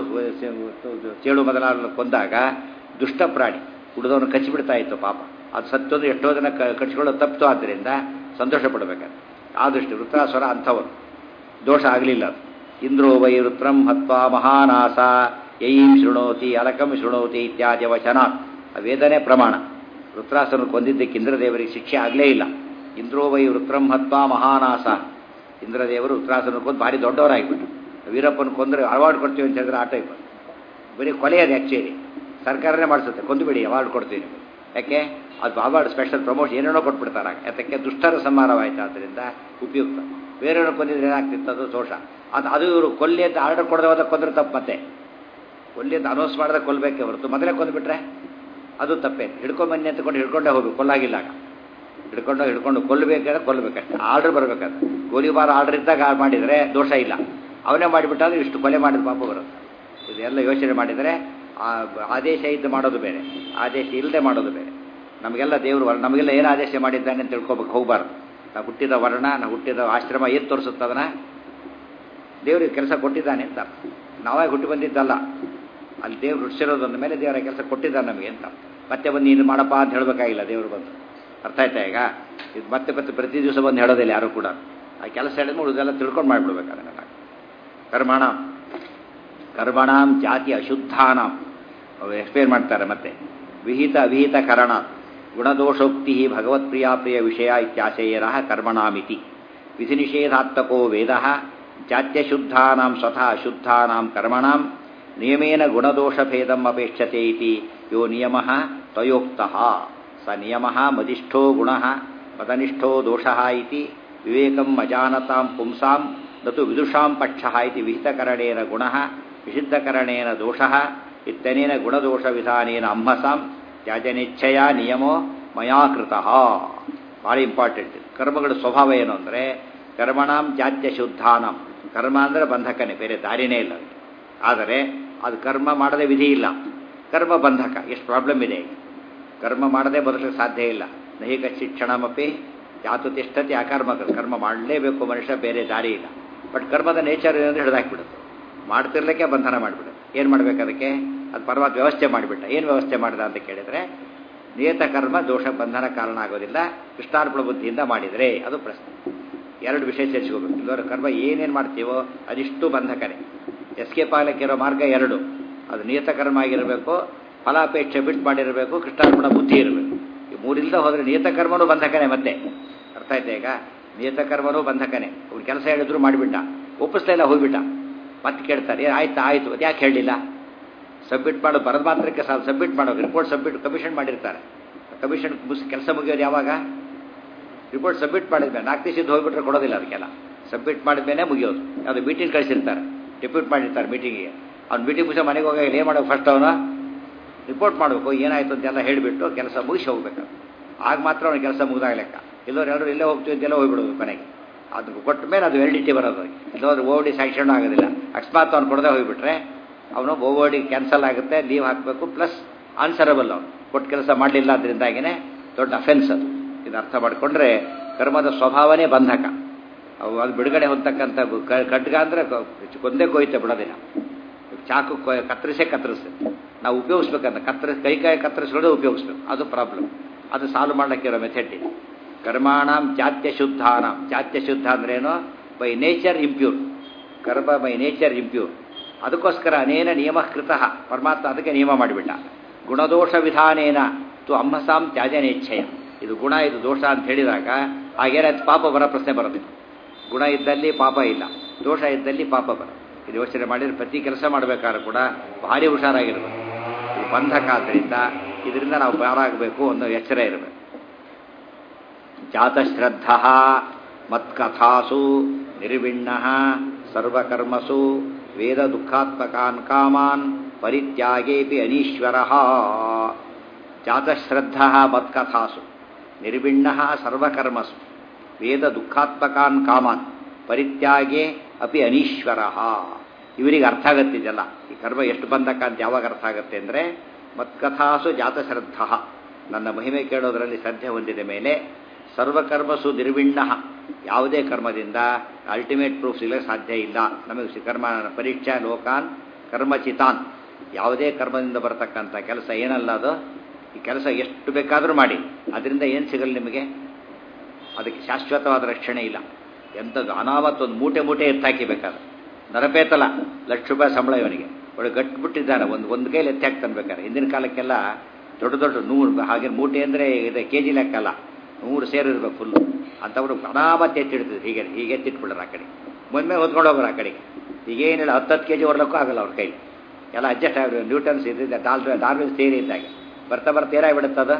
ಚೇಳು ಮೊದಲಾದ ಕೊಂದಾಗ ದುಷ್ಟ ಪ್ರಾಣಿ ಉಳಿದವನು ಕಚ್ಚಿಬಿಡ್ತಾ ಇತ್ತು ಪಾಪ ಅದು ಸತ್ತೋದು ಎಷ್ಟೋ ಜನ ಕಚ್ಕೊಳ್ಳೋದು ತಪ್ಪಿತು ಆದ್ದರಿಂದ ಸಂತೋಷ ಪಡಬೇಕಾದ್ರೆ ಆ ದೃಷ್ಟಿ ವೃತ್ರಾಸುರ ಅಂಥವನು ದೋಷ ಆಗಲಿಲ್ಲ ಅದು ಇಂದ್ರೋ ವೈ ವೃತ್ರಂ ಹತ್ವಾ ಮಹಾನಾಸ ಯೈಂ ಶೃಣೋತಿ ಅಲಕಂ ಶೃಣೋತಿ ಇತ್ಯಾದಿ ವಚನಾತ್ ಆ ವೇದನೆ ಪ್ರಮಾಣ ವೃತ್ರಾಸನ ಕೊಂದಿದ್ದಕ್ಕೆ ಇಂದ್ರದೇವರಿಗೆ ಶಿಕ್ಷೆ ಆಗಲೇ ಇಲ್ಲ ಇಂದ್ರೋ ವೈ ವೃತ್ರಂ ಹತ್ವಾ ಮಹಾನಾಸ ಇಂದ್ರದೇವರು ವೃತ್ರಾಸನ ಕೊಂದು ಭಾರಿ ದೊಡ್ಡವರಾಗಿಬಿಟ್ಟು ವೀರಪ್ಪನ ಕೊಂದರೆ ಅವಾರ್ಡ್ ಕೊಡ್ತೀವಿ ಅಂತ ಹೇಳಿದ್ರೆ ಆ ಟೈಪ್ ಬರೀ ಕೊಲೆ ಅದು ಆ್ಯಕ್ಚುಲಿ ಸರ್ಕಾರನೇ ಮಾಡಿಸುತ್ತೆ ಕೊಂದುಬಿಡಿ ಅವಾರ್ಡ್ ಕೊಡ್ತೀವಿ ನಿಮಗೆ ಯಾಕೆ ಅದು ಅವಾರ್ಡ್ ಸ್ಪೆಷಲ್ ಪ್ರಮೋಷನ್ ಏನೇನೋ ಕೊಟ್ಬಿಡ್ತಾರೆ ಯಾತಕ್ಕೆ ದುಷ್ಟರ ಸಂಹಾರವಾಯಿತು ಆದ್ದರಿಂದ ಉಪಯುಕ್ತ ಬೇರೆಯವ್ರು ಕೊಂದಿದ್ರೆ ಏನಾಗ್ತಿತ್ತು ಅದು ದೋಷ ಅದು ಅದು ಇವರು ಕೊಲ್ಲಿ ಅಂತ ಆರ್ಡರ್ ಕೊಡದೆ ಹೋದ ಕೊಂದ್ರೆ ತಪ್ಪು ಮತ್ತೆ ಕೊಲ್ಲಿ ಅಂತ ಅನೌನ್ಸ್ ಮಾಡದೆ ಕೊಲ್ಲಬೇಕೆ ಹೊರತು ಮೊದಲೇ ಕೊಂದುಬಿಟ್ರೆ ಅದು ತಪ್ಪೇ ಹಿಡ್ಕೊಂಬನ್ನಿ ಅಂತಕೊಂಡು ಹಿಡ್ಕೊಂಡೇ ಹೋಗ್ಬೇಕು ಕೊಲ್ಲಾಗಿಲ್ಲ ಆಗ ಹಿಡ್ಕೊಂಡು ಹಿಡ್ಕೊಂಡು ಕೊಲ್ಲಬೇಕಾದ್ರೆ ಕೊಲ್ಲಬೇಕಷ್ಟೆ ಆರ್ಡರ್ ಬರಬೇಕಾದ್ರೆ ಗೋಲಿಬಾರ್ ಆರ್ಡರ್ ಇದ್ದಾಗ ಮಾಡಿದರೆ ದೋಷ ಇಲ್ಲ ಅವನೇ ಮಾಡಿಬಿಟ್ಟಾದ್ರೆ ಇಷ್ಟು ಕೊಲೆ ಮಾಡಿದ ಪಾಪ ಬರುತ್ತೆ ಇದೆಲ್ಲ ಯೋಚನೆ ಮಾಡಿದರೆ ಆ ಆದೇಶ ಇದ್ದು ಮಾಡೋದು ಬೇರೆ ಆದೇಶ ಇಲ್ಲದೆ ಮಾಡೋದು ಬೇರೆ ನಮಗೆಲ್ಲ ದೇವರು ನಮಗೆಲ್ಲ ಏನು ಆದೇಶ ಮಾಡಿದ್ದಾನೆ ಅಂತ ತಿಳ್ಕೊಬೇಕು ಹೋಗಬಾರ್ದು ನಾವು ಹುಟ್ಟಿದ ವರ್ಣ ನಾವು ಹುಟ್ಟಿದ ಆಶ್ರಮ ಏನು ತೋರಿಸುತ್ತೆ ಅದನ್ನ ದೇವ್ರಿಗೆ ಕೆಲಸ ಕೊಟ್ಟಿದ್ದಾನೆ ಅಂತ ನಾವೇ ಹುಟ್ಟಿ ಬಂದಿದ್ದಲ್ಲ ಅಲ್ಲಿ ದೇವ್ರು ಹುಟ್ಟಿಸಿರೋದ್ರ ಮೇಲೆ ದೇವರ ಕೆಲಸ ಕೊಟ್ಟಿದ್ದಾನೆ ನಮಗೆ ಅಂತ ಮತ್ತೆ ಬಂದು ಇದು ಮಾಡಪ್ಪ ಅಂತ ಹೇಳಬೇಕಾಗಿಲ್ಲ ದೇವರು ಬಂದು ಅರ್ಥ ಆಯ್ತಾ ಈಗ ಇದು ಮತ್ತೆ ಮತ್ತೆ ಪ್ರತಿ ದಿವಸ ಬಂದು ಹೇಳೋದಿಲ್ಲ ಯಾರು ಕೂಡ ಆ ಕೆಲಸ ಹೇಳಿದ್ರೆ ಉಳಿದೆಲ್ಲ ತಿಳ್ಕೊಂಡು ಮಾಡಿಬಿಡ್ಬೇಕು ಅದನ್ನೆಲ್ಲ ಕರ್ಮಣ ಕರ್ಮಣಾಂ ಜಾತಿ ಅಶುದ್ಧಾನಾಂ ಎಕ್ಸ್ಪ್ಲೇನ್ ಮಾಡ್ತಾರೆ ಮತ್ತೆ ವಿಹಿತ ಅವಿಹಿತ ಕರಣ ಗುಣದೋಷೋಕ್ತಿ ಭಗವತ್ಪ್ರಿಯಾ ಪ್ರಿಯ ವಿಷಯ ಇತ್ಯಾಶಯರ ಕರ್ಮಣಾಮಿತಿ ವಿಧಿ ನಿಷೇಧಾತ್ಮಕೋ ವೇದ ಜಾತ್ಯಶುದ್ಧಾನಾಂ ಸ್ವತಃ ಅಶುದ್ಧಾನಾಂ ಕರ್ಮಣಾಂ ನಿಯಮೇನ ಗುಣದೋಷಭೇದಂ ಅಪೇಕ್ಷತೆ ಇತಿ ಯೋ ನಿಯಮ ತ್ವಯೋಕ್ತ ಸ ನಿಯಮ ಮದಿಷ್ಠೋ ಗುಣ ಮದನಿಷ್ಠೋ ದೋಷ ಇತಿ ವಿವೇಕಂ ಅಜಾನತಾಂ ಪುಂಸಾಂ ನತು ವಿದುಷಾಂ ಪಕ್ಷ ಇತಿ ವಿಹಿತಕರಣೇನ ಗುಣ ವಿಷಿದ್ಧಕರಣೇನ ದೋಷ ಇತ್ತನೇನ ಗುಣದೋಷವಿಧಾನೇನ ಅಮ್ಮಸಾಂ ತ್ಯಾಜನಿಚ್ಛಯ ನಿಯಮೋ ಮಯಾ ಕೃತಃ ಭಾಳ ಇಂಪಾರ್ಟೆಂಟ್ ಕರ್ಮಗಳ ಸ್ವಭಾವ ಏನು ಅಂದರೆ ಕರ್ಮಣಾಂ ಜಾತ್ಯ ಶುದ್ಧಾನಂ ಕರ್ಮ ಅಂದರೆ ಬಂಧಕನೇ ಬೇರೆ ದಾರಿನೇ ಇಲ್ಲ ಆದರೆ ಅದು ಕರ್ಮ ಮಾಡದೆ ವಿಧಿ ಇಲ್ಲ ಕರ್ಮ ಬಂಧಕ ಎಷ್ಟು ಪ್ರಾಬ್ಲಮ್ ಇದೆ ಕರ್ಮ ಮಾಡದೆ ಬದುಕಲಿಕ್ಕೆ ಸಾಧ್ಯ ಇಲ್ಲ ನೈಹಿಕ ಶಿಕ್ಷಣಮಪಿ ಯಾತು ತಿಷ್ಠತೆ ಅಕರ್ಮ ಕರ್ಮ ಮಾಡಲೇಬೇಕು ಮನುಷ್ಯ ಬೇರೆ ದಾರಿ ಇಲ್ಲ ಬಟ್ ಕರ್ಮದ ನೇಚರ್ ಏನಂದ್ರೆ ಹಿಡಿದಾಕ್ಬಿಡುತ್ತೆ ಮಾಡ್ತಿರ್ಲಿಕ್ಕೆ ಬಂಧನ ಮಾಡಿಬಿಡುತ್ತೆ ಏನು ಮಾಡ್ಬೇಕು ಅದಕ್ಕೆ ಅದು ಪರಮಾತ್ಮ ವ್ಯವಸ್ಥೆ ಮಾಡಿಬಿಟ್ಟ ಏನು ವ್ಯವಸ್ಥೆ ಮಾಡಿದ ಅಂತ ಕೇಳಿದರೆ ನಿಯತ ಕರ್ಮ ದೋಷ ಬಂಧನ ಕಾರಣ ಆಗೋದಿಲ್ಲ ಕೃಷ್ಣಾರ್ಪಣ ಬುದ್ಧಿಯಿಂದ ಮಾಡಿದರೆ ಅದು ಪ್ರಶ್ನೆ ಎರಡು ವಿಷಯ ಸೇರಿಸ್ಕೋಬೇಕು ಇಲ್ಲವರ ಕರ್ಮ ಏನೇನು ಮಾಡ್ತೀವೋ ಅದಿಷ್ಟು ಬಂಧಕನೇ ಎಸ್ಕೇಪ್ ಆಗ್ಲಿಕ್ಕಿರೋ ಮಾರ್ಗ ಎರಡು ಅದು ನಿಯತ ಕರ್ಮ ಆಗಿರಬೇಕು ಫಲಾಪೇಕ್ಷೆ ಬಿಟ್ಟು ಮಾಡಿರಬೇಕು ಕೃಷ್ಣಾರ್ಪಣ ಬುದ್ಧಿ ಇರಬೇಕು ಈ ಮೂರಿಲ್ಲದ ಹೋದರೆ ನಿಯತ ಕರ್ಮನೂ ಬಂಧಕನೇ ಮತ್ತೆ ಅರ್ಥ ಆಯ್ತಾ ಈಗ ನಿಯತ ಕರ್ಮನೂ ಬಂಧಕನೇ ಅವ್ನು ಕೆಲಸ ಹೇಳಿದ್ರು ಮಾಡಿಬಿಟ್ಟ ಒಪ್ಪಿಸ್ತಾ ಇಲ್ಲ ಹೋಗ್ಬಿಟ್ಟ ಮತ್ತೆ ಕೇಳ್ತಾರೆ ಆಯ್ತಾ ಆಯ್ತು ಅದು ಯಾಕೆ ಹೇಳಲಿಲ್ಲ ಸಬ್ಮಿಟ್ ಮಾಡೋ ಬರದ ಮಾತ್ರಕ್ಕೆ ಸಾಲ ಸಬ್ಮಿಟ್ ಮಾಡೋದು ರಿಪೋರ್ಟ್ ಸಬ್ಮಿಟ್ ಕಮಿಷನ್ ಮಾಡಿರ್ತಾರೆ ಕಮಿಷನ್ ಮುಸ್ ಕೆಲಸ ಮುಗಿಯೋದು ಯಾವಾಗ ರಿಪೋರ್ಟ್ ಸಬ್ಮಿಟ್ ಮಾಡಿದ್ಮೇಲೆ ನಾಲ್ಕು ದಿವಸದ ಹೋಗ್ಬಿಟ್ರೆ ಕೊಡೋದಿಲ್ಲ ಅದಕ್ಕೆಲ್ಲ ಸಬ್ಮಿಟ್ ಮಾಡಿದ್ಮೇಲೆ ಮುಗಿಯೋದು ಅದು ಮೀಟಿಂಗ್ ಕಳಿಸಿರ್ತಾರೆ ಡಿಪ್ಯೂಟ್ ಮಾಡಿರ್ತಾರೆ ಮೀಟಿಂಗಿಗೆ ಅವ್ನು ಮೀಟಿಂಗ್ ಮುಗಿಸ ಮನೆಗೆ ಹೋಗಿ ಏನು ಮಾಡೋದು ಫಸ್ಟ್ ಅವನು ರಿಪೋರ್ಟ್ ಮಾಡಬೇಕು ಏನಾಯಿತು ಅಂತೆಲ್ಲ ಹೇಳಿಬಿಟ್ಟು ಕೆಲಸ ಮುಗಿಸಿ ಹೋಗ್ಬೇಕು ಆಗ ಮಾತ್ರ ಅವ್ನ ಕೆಲಸ ಮುಗಿದಾಗ ಲೆಕ್ಕ ಇಲ್ಲವ್ರು ಎಲ್ಲರೂ ಇಲ್ಲೇ ಹೋಗ್ತೀವಿ ಅಂತೆಲ್ಲ ಹೋಗ್ಬಿಡೋದು ಕೊನೆಗೆ ಅದು ಕೊಟ್ಟ ಮೇಲೆ ಅದು ವೆಲಿಡಿಟಿ ಬರೋದು ಇಲ್ಲೋದ್ರೆ ಓಡಿ ಸ್ಯಾಂಕ್ಷನ್ ಆಗೋದಿಲ್ಲ ಅಕಸ್ಮಾತ್ ಅವ್ನು ಕೊಡದೆ ಹೋಗಿಬಿಟ್ರೆ ಅವನು ಓವರ್ಡಿ ಕ್ಯಾನ್ಸಲ್ ಆಗುತ್ತೆ ಲೀವ್ ಹಾಕಬೇಕು ಪ್ಲಸ್ ಆನ್ಸರಬಲ್ ಅವನು ಕೊಟ್ಟು ಕೆಲಸ ಮಾಡಲಿಲ್ಲ ಅದರಿಂದಾಗಿನೇ ದೊಡ್ಡ ಅಫೆನ್ಸ್ ಅದು ಇದು ಅರ್ಥ ಮಾಡಿಕೊಂಡ್ರೆ ಕರ್ಮದ ಸ್ವಭಾವನೇ ಬಂಧಕ ಅವು ಅದು ಬಿಡುಗಡೆ ಹೊಂದತಕ್ಕಂಥ ಖಡ್ಗ ಅಂದರೆ ಕೊಂದೇ ಕೊಯ್ತೆ ಬಿಡೋದಿಲ್ಲ ಚಾಕು ಕ- ಕತ್ತರಿಸೇ ಕತ್ತರಿಸ್ತೇವೆ ನಾವು ಉಪಯೋಗಿಸ್ಬೇಕಂತ ಕತ್ತರಿಸ್ ಕೈ ಕೈ ಕತ್ತರಿಸ್ಕೊಳ್ಳೋದೇ ಉಪಯೋಗಿಸ್ಬೇಕು ಅದು ಪ್ರಾಬ್ಲಮ್ ಅದು ಸಾಲ್ವ್ ಮಾಡಲಿಕ್ಕೆ ಇರೋ ಮೆಥಡ್ ಇದೆ ಕರ್ಮಾಣಂ ಚಾತ್ಯ ಶುದ್ಧಾನಾಂ ಚಾತ್ಯ ಶುದ್ಧ ಅಂದ್ರೇನು ಬೈ ನೇಚರ್ ಇಂಪ್ಯೂರ್ ಕರ್ಮ ಬೈ ನೇಚರ್ ಇಂಪ್ಯೂರ್ ಅದಕ್ಕೋಸ್ಕರ ಅನೇನ ನಿಯಮ ಕೃತ ಪರಮಾತ್ಮ ಅದಕ್ಕೆ ನಿಯಮ ಮಾಡಿಬಿಟ್ಟ ಗುಣದೋಷ ವಿಧಾನೇನ ತು ಅಮ್ಮಸಾಂ ತ್ಯಾಜನೇಚ್ಛಯ ಇದು ಗುಣ ಇದು ದೋಷ ಅಂತ ಹೇಳಿದಾಗ ಆಗೇನಾಯ್ತು ಪಾಪ ಬರೋ ಪ್ರಶ್ನೆ ಬರುತ್ತೆ ಗುಣ ಇದ್ದಲ್ಲಿ ಪಾಪ ಇಲ್ಲ ದೋಷ ಇದ್ದಲ್ಲಿ ಪಾಪ ಬರ ಇದು ಯೋಚನೆ ಮಾಡಿದ್ರೆ ಪ್ರತಿ ಕೆಲಸ ಮಾಡಬೇಕಾದ್ರೂ ಕೂಡ ಭಾರಿ ಹುಷಾರಾಗಿರಬೇಕು ಇದು ಬಂಧಕ ಆದ್ದರಿಂದ ಇದರಿಂದ ನಾವು ಪಾರಾಗಬೇಕು ಅನ್ನೋ ಎಚ್ಚರ ಇರಬೇಕು ಜಾತಶ್ರದ್ಧ ಮತ್ಕಥಾಸು ನಿರ್ವಿಣ್ಣ ಸರ್ವಕರ್ಮಸು ವೇದ ದುಃಖಾತ್ಮಕಾನ್ ಕಾಮಾನ್ ಪರಿತ್ಯಾಗೇಪಿ ಅನೀಶ್ವರ ಜಾತಶ್ರದ್ಧ ಮತ್ಕಥಾಸು ನಿರ್ವಿಣ್ಣ ಸರ್ವಕರ್ಮಸು ವೇದ ದುಃಖಾತ್ಮಕಾನ್ ಕಾಮಾನ್ ಪರಿತ್ಯಾಗೆ ಅಪಿ ಅನೀಶ್ವರ ಇವರಿಗೆ ಅರ್ಥ ಆಗತ್ತಿದೆಯಲ್ಲ ಈ ಕರ್ಮ ಎಷ್ಟು ಬಂಧಕ ಅಂತ ಯಾವಾಗ ಅರ್ಥ ಆಗುತ್ತೆ ಅಂದರೆ ಮತ್ಕಥಾಸು ಜಾತಶ್ರದ್ಧ ನನ್ನ ಮಹಿಮೆ ಕೇಳೋದರಲ್ಲಿ ಶ್ರದ್ಧೆ ಹೊಂದಿದ ಮೇಲೆ ಸರ್ವಕರ್ಮಸು ನಿರ್ವಿಣ್ಣ ಯಾವುದೇ ಕರ್ಮದಿಂದ ಅಲ್ಟಿಮೇಟ್ ಪ್ರೂಫ್ ಸಿಗಲಿಕ್ಕೆ ಸಾಧ್ಯ ಇಲ್ಲ ನಮಗೆ ಸಿ- ಕರ್ಮ ಪರೀಕ್ಷಾ ಲೋಕಾನ್ ಕರ್ಮಚಿತಾನ್ ಯಾವುದೇ ಕರ್ಮದಿಂದ ಬರತಕ್ಕಂಥ ಕೆಲಸ ಏನಲ್ಲ ಅದು ಈ ಕೆಲಸ ಎಷ್ಟು ಬೇಕಾದರೂ ಮಾಡಿ ಅದರಿಂದ ಏನು ಸಿಗಲ್ಲ ನಿಮಗೆ ಅದಕ್ಕೆ ಶಾಶ್ವತವಾದ ರಕ್ಷಣೆ ಇಲ್ಲ ಎಂಥದ್ದು ಅನಾಮತ್ ಒಂದು ಮೂಟೆ ಮೂಟೆ ಎತ್ತಾಕಿಬೇಕಾದ್ರೆ ನರಪೇತಲ ಲಕ್ಷ ರೂಪಾಯಿ ಸಂಬಳ ಇವನಿಗೆ ಒಳ್ಳೆ ಗಟ್ಟಿಬಿಟ್ಟಿದ್ದಾನೆ ಒಂದು ಒಂದು ಕೈಲಿ ಎತ್ತಿ ಹಾಕ್ತಾನೆ ಬೇಕಾದ್ರೆ ಹಿಂದಿನ ಕಾಲಕ್ಕೆಲ್ಲ ದೊಡ್ಡ ದೊಡ್ಡ ನೂರು ಹಾಗೆ ಮೂಟೆ ಅಂದರೆ ಇದೆ ಕೆ ಜಿ ಲೆಕ್ಕಲ್ಲ ನೂರು ಸೇರು ಇರಬೇಕು ಫುಲ್ಲು ಅಂಥವ್ರು ಅನಾಮತ್ ಎತ್ತಿಡ್ತಿದ್ರು ಹೀಗೆ ಹೀಗೆ ಎತ್ತಿಟ್ಬಿಡ್ರು ಆ ಕಡೆ ಮೊನ್ನೆ ಹೊತ್ಕೊಂಡು ಹೋಗೋರು ಆ ಕಡೆಗೆ ಈಗೇನಿಲ್ಲ ಹತ್ತು ಹತ್ತು ಕೆ ಜಿ ಹೊರ್ಲಕ್ಕೂ ಆಗಲ್ಲ ಅವ್ರ ಕೈ ಎಲ್ಲ ಅಡ್ಜಸ್ಟ್ ಆಗಿ ನ್ಯೂಟನ್ಸ್ ಇದ್ದಿದ್ದ ಡಾಲ್ ಡಾರ್ವಿನ್ ಥಿಯರಿ ಇದ್ದಾಗೆ ಬರ್ತಾ ಬರ್ತಾ ಏನಾಗ್ಬಿಡುತ್ತೆ ಅದು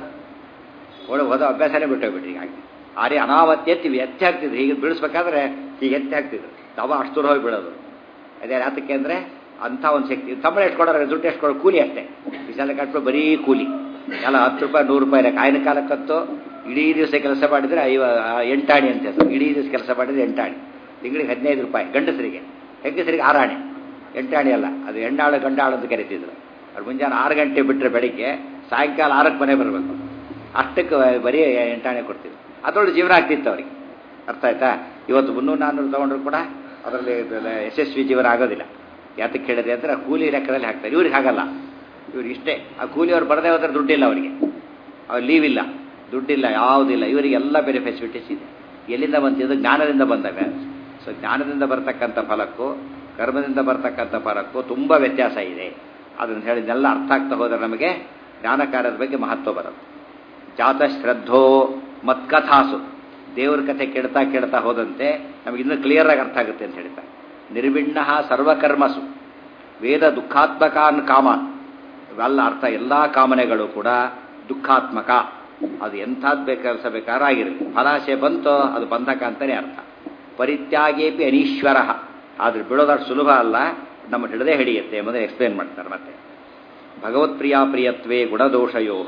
ಒಳಗೆ ಹೋದ ಅಭ್ಯಾಸನೇ ಬಿಟ್ಟೋಗ್ಬಿಟ್ರಿ ಹೀಗಾಗಿ ಆರೇ ಅನಾವತ್ತಿ ಎತ್ತಿ ಎತ್ತಿ ಹಾಕ್ತಿದ್ರು ಹೀಗೆ ಬೀಳಿಸ್ಬೇಕಾದ್ರೆ ಹೀಗೆ ಎತ್ತಿ ಹಾಕ್ತಿದ್ರು ತವ ಅಷ್ಟು ದೂರ ಹೋಗಿ ಬೀಳೋದು ಅದೇ ಯಾತಕ್ಕೆ ಅಂದರೆ ಅಂಥ ಒಂದು ಶಕ್ತಿ ಸಂಬಳ ಎಷ್ಟು ಕೊಡೋರು ದುಡ್ಡು ಎಷ್ಟು ಕೊಡೋ ಕೂಲಿ ಅಷ್ಟೇ ಬಿಸಾಲ ಕಟ್ಬಿಟ್ಟು ಬರೀ ಕೂಲಿ ಎಲ್ಲ ಹತ್ತು ರೂಪಾಯಿ ನೂರು ರೂಪಾಯಿ ಲೆಕ್ಕ ಆಯ್ನ ಕಾಲಕ್ಕಂತೂ ಇಡೀ ದಿವಸ ಕೆಲಸ ಮಾಡಿದರೆ ಐವ ಎಂಟಾಣಿ ಅಂತ ಹೆಸರು ಇಡೀ ದಿವಸ ಕೆಲಸ ಮಾಡಿದರೆ ಎಂಟಾಣಿ ತಿಂಗಳಿಗೆ ಹದಿನೈದು ರೂಪಾಯಿ ಗಂಡಸರಿಗೆ ಹೆಂಗಸರಿಗೆ ಆರಾಣಿ ಎಂಟಾಣಿ ಅಲ್ಲ ಅದು ಹೆಣ್ಣಾಳು ಗಂಡಾಳು ಅಂತ ಕರಿತಿದ್ರು ಅವ್ರು ಮುಂಜಾನೆ ಆರು ಗಂಟೆ ಬಿಟ್ಟರೆ ಬೆಳಿಗ್ಗೆ ಸಾಯಂಕಾಲ ಆರಕ್ಕೆ ಮನೆ ಬರಬೇಕು ಅಷ್ಟಕ್ಕೆ ಬರೀ ಎಂಟಾಣೆ ಕೊಡ್ತಿದ್ರು ಅದರೊಳಗೆ ಜೀವನ ಆಗ್ತಿತ್ತು ಅವರಿಗೆ ಅರ್ಥ ಆಯ್ತಾ ಇವತ್ತು ಮುನ್ನೂರು ನಾನ್ನೂರು ತೊಗೊಂಡ್ರು ಕೂಡ ಅದರಲ್ಲಿ ಯಶಸ್ವಿ ಜೀವನ ಆಗೋದಿಲ್ಲ ಯಾತಕ್ಕೆ ಹೇಳಿದೆ ಅಂದರೆ ಆ ಕೂಲಿ ಲೆಕ್ಕದಲ್ಲಿ ಹಾಕ್ತಾರೆ ಇವ್ರಿಗೆ ಹಾಗಲ್ಲ ಇವ್ರಿಗೆ ಇಷ್ಟೇ ಆ ಕೂಲಿಯವ್ರು ಬರದೇ ಹೋದ್ರೆ ದುಡ್ಡಿಲ್ಲ ಅವರಿಗೆ ಅವ್ರು ಲೀವ್ ಇಲ್ಲ ದುಡ್ಡಿಲ್ಲ ಯಾವುದಿಲ್ಲ ಇವರಿಗೆಲ್ಲ ಬೇರೆ ಫೆಸಿಲಿಟೀಸ್ ಇದೆ ಎಲ್ಲಿಂದ ಬಂತಿದ್ದು ಜ್ಞಾನದಿಂದ ಬಂದಾಗ ಸೊ ಜ್ಞಾನದಿಂದ ಬರ್ತಕ್ಕಂಥ ಫಲಕ್ಕೂ ಕರ್ಮದಿಂದ ಬರ್ತಕ್ಕಂಥ ಫಲಕ್ಕೂ ತುಂಬ ವ್ಯತ್ಯಾಸ ಇದೆ ಅದನ್ನು ಹೇಳಿದೆಲ್ಲ ಅರ್ಥ ಆಗ್ತಾ ಹೋದರೆ ನಮಗೆ ಜ್ಞಾನ ಕಾರ್ಯದ ಬಗ್ಗೆ ಮಹತ್ವ ಬರುತ್ತೆ ಜಾತ ಶ್ರದ್ಧೋ ಮತ್ಕಥಾಸು ದೇವ್ರ ಕಥೆ ಕೇಳ್ತಾ ಕೇಳ್ತಾ ಹೋದಂತೆ ನಮಗೆ ಇನ್ನೂ ಕ್ಲಿಯರ್ ಆಗಿ ಅರ್ಥ ಆಗುತ್ತೆ ಅಂತ ಹೇಳ್ತಾರೆ ನಿರ್ವಿಣ್ಣ ಸರ್ವಕರ್ಮಸು ವೇದ ದುಃಖಾತ್ಮಕಾನ್ ಕಾಮಾನ್ ಇವೆಲ್ಲ ಅರ್ಥ ಎಲ್ಲ ಕಾಮನೆಗಳು ಕೂಡ ದುಃಖಾತ್ಮಕ ಅದು ಎಂಥದ್ದು ಬೇಕು ಕೆಲಸ ಬೇಕಾದ್ರೆ ಆಗಿರಲಿ ಫಲಾಶೆ ಬಂತೋ ಅದು ಬಂಧಕ ಅಂತಲೇ ಅರ್ಥ ಪರಿತ್ಯಾಗೇಪಿ ಅನೀಶ್ವರ ಆದ್ರೆ ಬಿಡೋದಷ್ಟು ಸುಲಭ ಅಲ್ಲ ನಮ್ಮ ಹಿಡದೆ ಹಿಡಿಯುತ್ತೆ ಎಂಬುದನ್ನು ಎಕ್ಸ್ಪ್ಲೇನ್ ಮಾಡ್ತಾರೆ ಮತ್ತೆ ಭಗವತ್ಪ್ರಿಯಾ ಪ್ರಿಯತ್ವೇ ಗುಣದೋಷಯೋ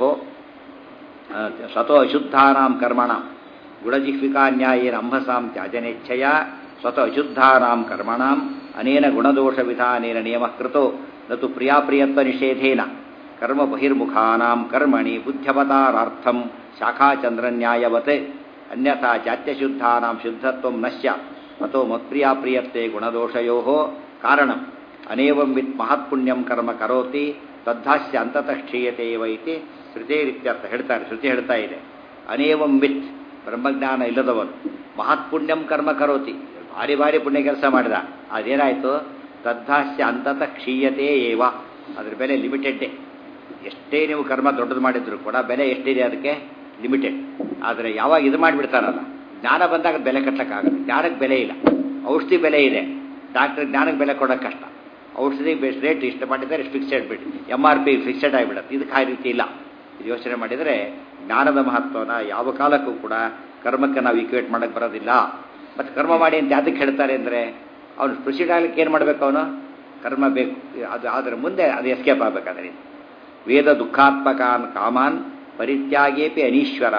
ಸ್ವತೋ ಅಶುದ್ಧಾನಾಂ ಕರ್ಮಣಾಂ ಗುಣಜಿಹ್ವಿಕಾನ್ಯಾಯೇನ ಅಂಹಸಾಂ ತ್ಯಾಜನೇಚ್ಛಯ ಸ್ವತಃ ಅಶುದ್ಧಾನಾಂ ಕರ್ಮಣಾಂ ಅನೇನ ಗುಣದೋಷ ವಿಧಾನೇನ ನಿಯಮ ಕೃತೋ ನತು ಪ್ರಿಯಾಪ್ರಿಯತ್ವ ನಿಷೇಧೇನ ಕರ್ಮ ಬಹಿರ್ಮುಖಾನಾಂ ಕರ್ಮಣಿ ಬುದ್ಧ್ಯವತಾರಾರ್ಥಂ ಶಾಖಾಚಂದ್ರನ್ಯಾಯವತ್ ಅನ್ಯಥಾ ಜಾತ್ಯಶುದ್ಧಾನಾಂ ಶುದ್ಧತ್ವಂ ನಶ್ಯ ಅತೋ ಮತ್ಪ್ರಿಯಾಪ್ರಿಯತ್ವೇ ಗುಣದೋಷಯೋ ಕಾರಣಂ ಅನೇವಂ ವಿತ್ ಮಹತ್ಪುಣ್ಯಂ ಕರ್ಮ ಕರೋತಿ ತದ್ಧಾಸ್ಯ ಅಂತತಃ ಕ್ಷೀಯತೆ ಇತಿ ಶ್ರುತೇರಿತ್ಯರ್ಥ ಹೇಳ್ತಾರೆ ಶ್ರುತಿ ಹೇಳ್ತಾ ಇದೆ ಅನೇವಂ ವಿತ್ ಬ್ರಹ್ಮಜ್ಞಾನ ಇಲ್ಲದವನು ಮಹತ್ಪುಣ್ಯಂ ಕರ್ಮ ಕರೋತಿ ಭಾರಿ ಭಾರಿ ಪುಣ್ಯ ಕೆಲಸ ಮಾಡಿದ ಅದೇನಾಯಿತು ತದ್ಧಾಸ್ಯ ಅಂತತಃ ಕ್ಷೀಯತೆ ಏವ ಅದ್ರ ಬೆಲೆ ಲಿಮಿಟೆಡ್ಡೇ ಎಷ್ಟೇ ನೀವು ಕರ್ಮ ದೊಡ್ಡದು ಮಾಡಿದ್ರು ಕೂಡ ಬೆಲೆ ಎಷ್ಟಿದೆ ಅದಕ್ಕೆ ಲಿಮಿಟೆಡ್ ಆದರೆ ಯಾವಾಗ ಇದು ಮಾಡಿಬಿಡ್ತಾರಲ್ಲ ಜ್ಞಾನ ಬಂದಾಗ ಬೆಲೆ ಕಟ್ಟಕ್ಕಾಗಲ್ಲ ಜ್ಞಾನಕ್ಕೆ ಬೆಲೆ ಇಲ್ಲ ಔಷಧಿ ಬೆಲೆ ಇದೆ ಡಾಕ್ಟರ್ ಜ್ಞಾನಕ್ಕೆ ಬೆಲೆ ಕೊಡೋಕ್ಕೆ ಕಷ್ಟ ಔಷಧಿ ಬೇಸ್ ರೇಟ್ ಇಷ್ಟು ಮಾಡಿದರೆ ಫಿಕ್ಸೆಡ್ ಬಿಟ್ಟು ಎಮ್ ಆರ್ ಪಿ ಫಿಕ್ಸೆಡ್ ಆಗಿಬಿಡುತ್ತೆ ಇದಕ್ಕೆ ಆ ರೀತಿ ಇಲ್ಲ ಇದು ಯೋಚನೆ ಮಾಡಿದರೆ ಜ್ಞಾನದ ಮಹತ್ವನ ಯಾವ ಕಾಲಕ್ಕೂ ಕೂಡ ಕರ್ಮಕ್ಕೆ ನಾವು ಈಕ್ವೇಟ್ ಮಾಡೋಕ್ಕೆ ಬರೋದಿಲ್ಲ ಮತ್ತು ಕರ್ಮ ಮಾಡಿ ಅಂತ ಯಾತಕ್ಕೆ ಹೇಳ್ತಾರೆ ಅಂದರೆ ಅವನು ಪ್ರೊಸೀಡ್ ಆಗ್ಲಿಕ್ಕೆ ಏನು ಮಾಡಬೇಕು ಅವನು ಕರ್ಮ ಬೇಕು ಅದು ಅದರ ಮುಂದೆ ಅದು ಎಸ್ಕೇಪ್ ಆಗಬೇಕಾದ್ರೆ ವೇದ ದುಃಖಾತ್ಮಕಾನ್ ಕಾಮಾನ್ ಪರಿತ್ಯಾಗೇಪಿ ಅನೀಶ್ವರ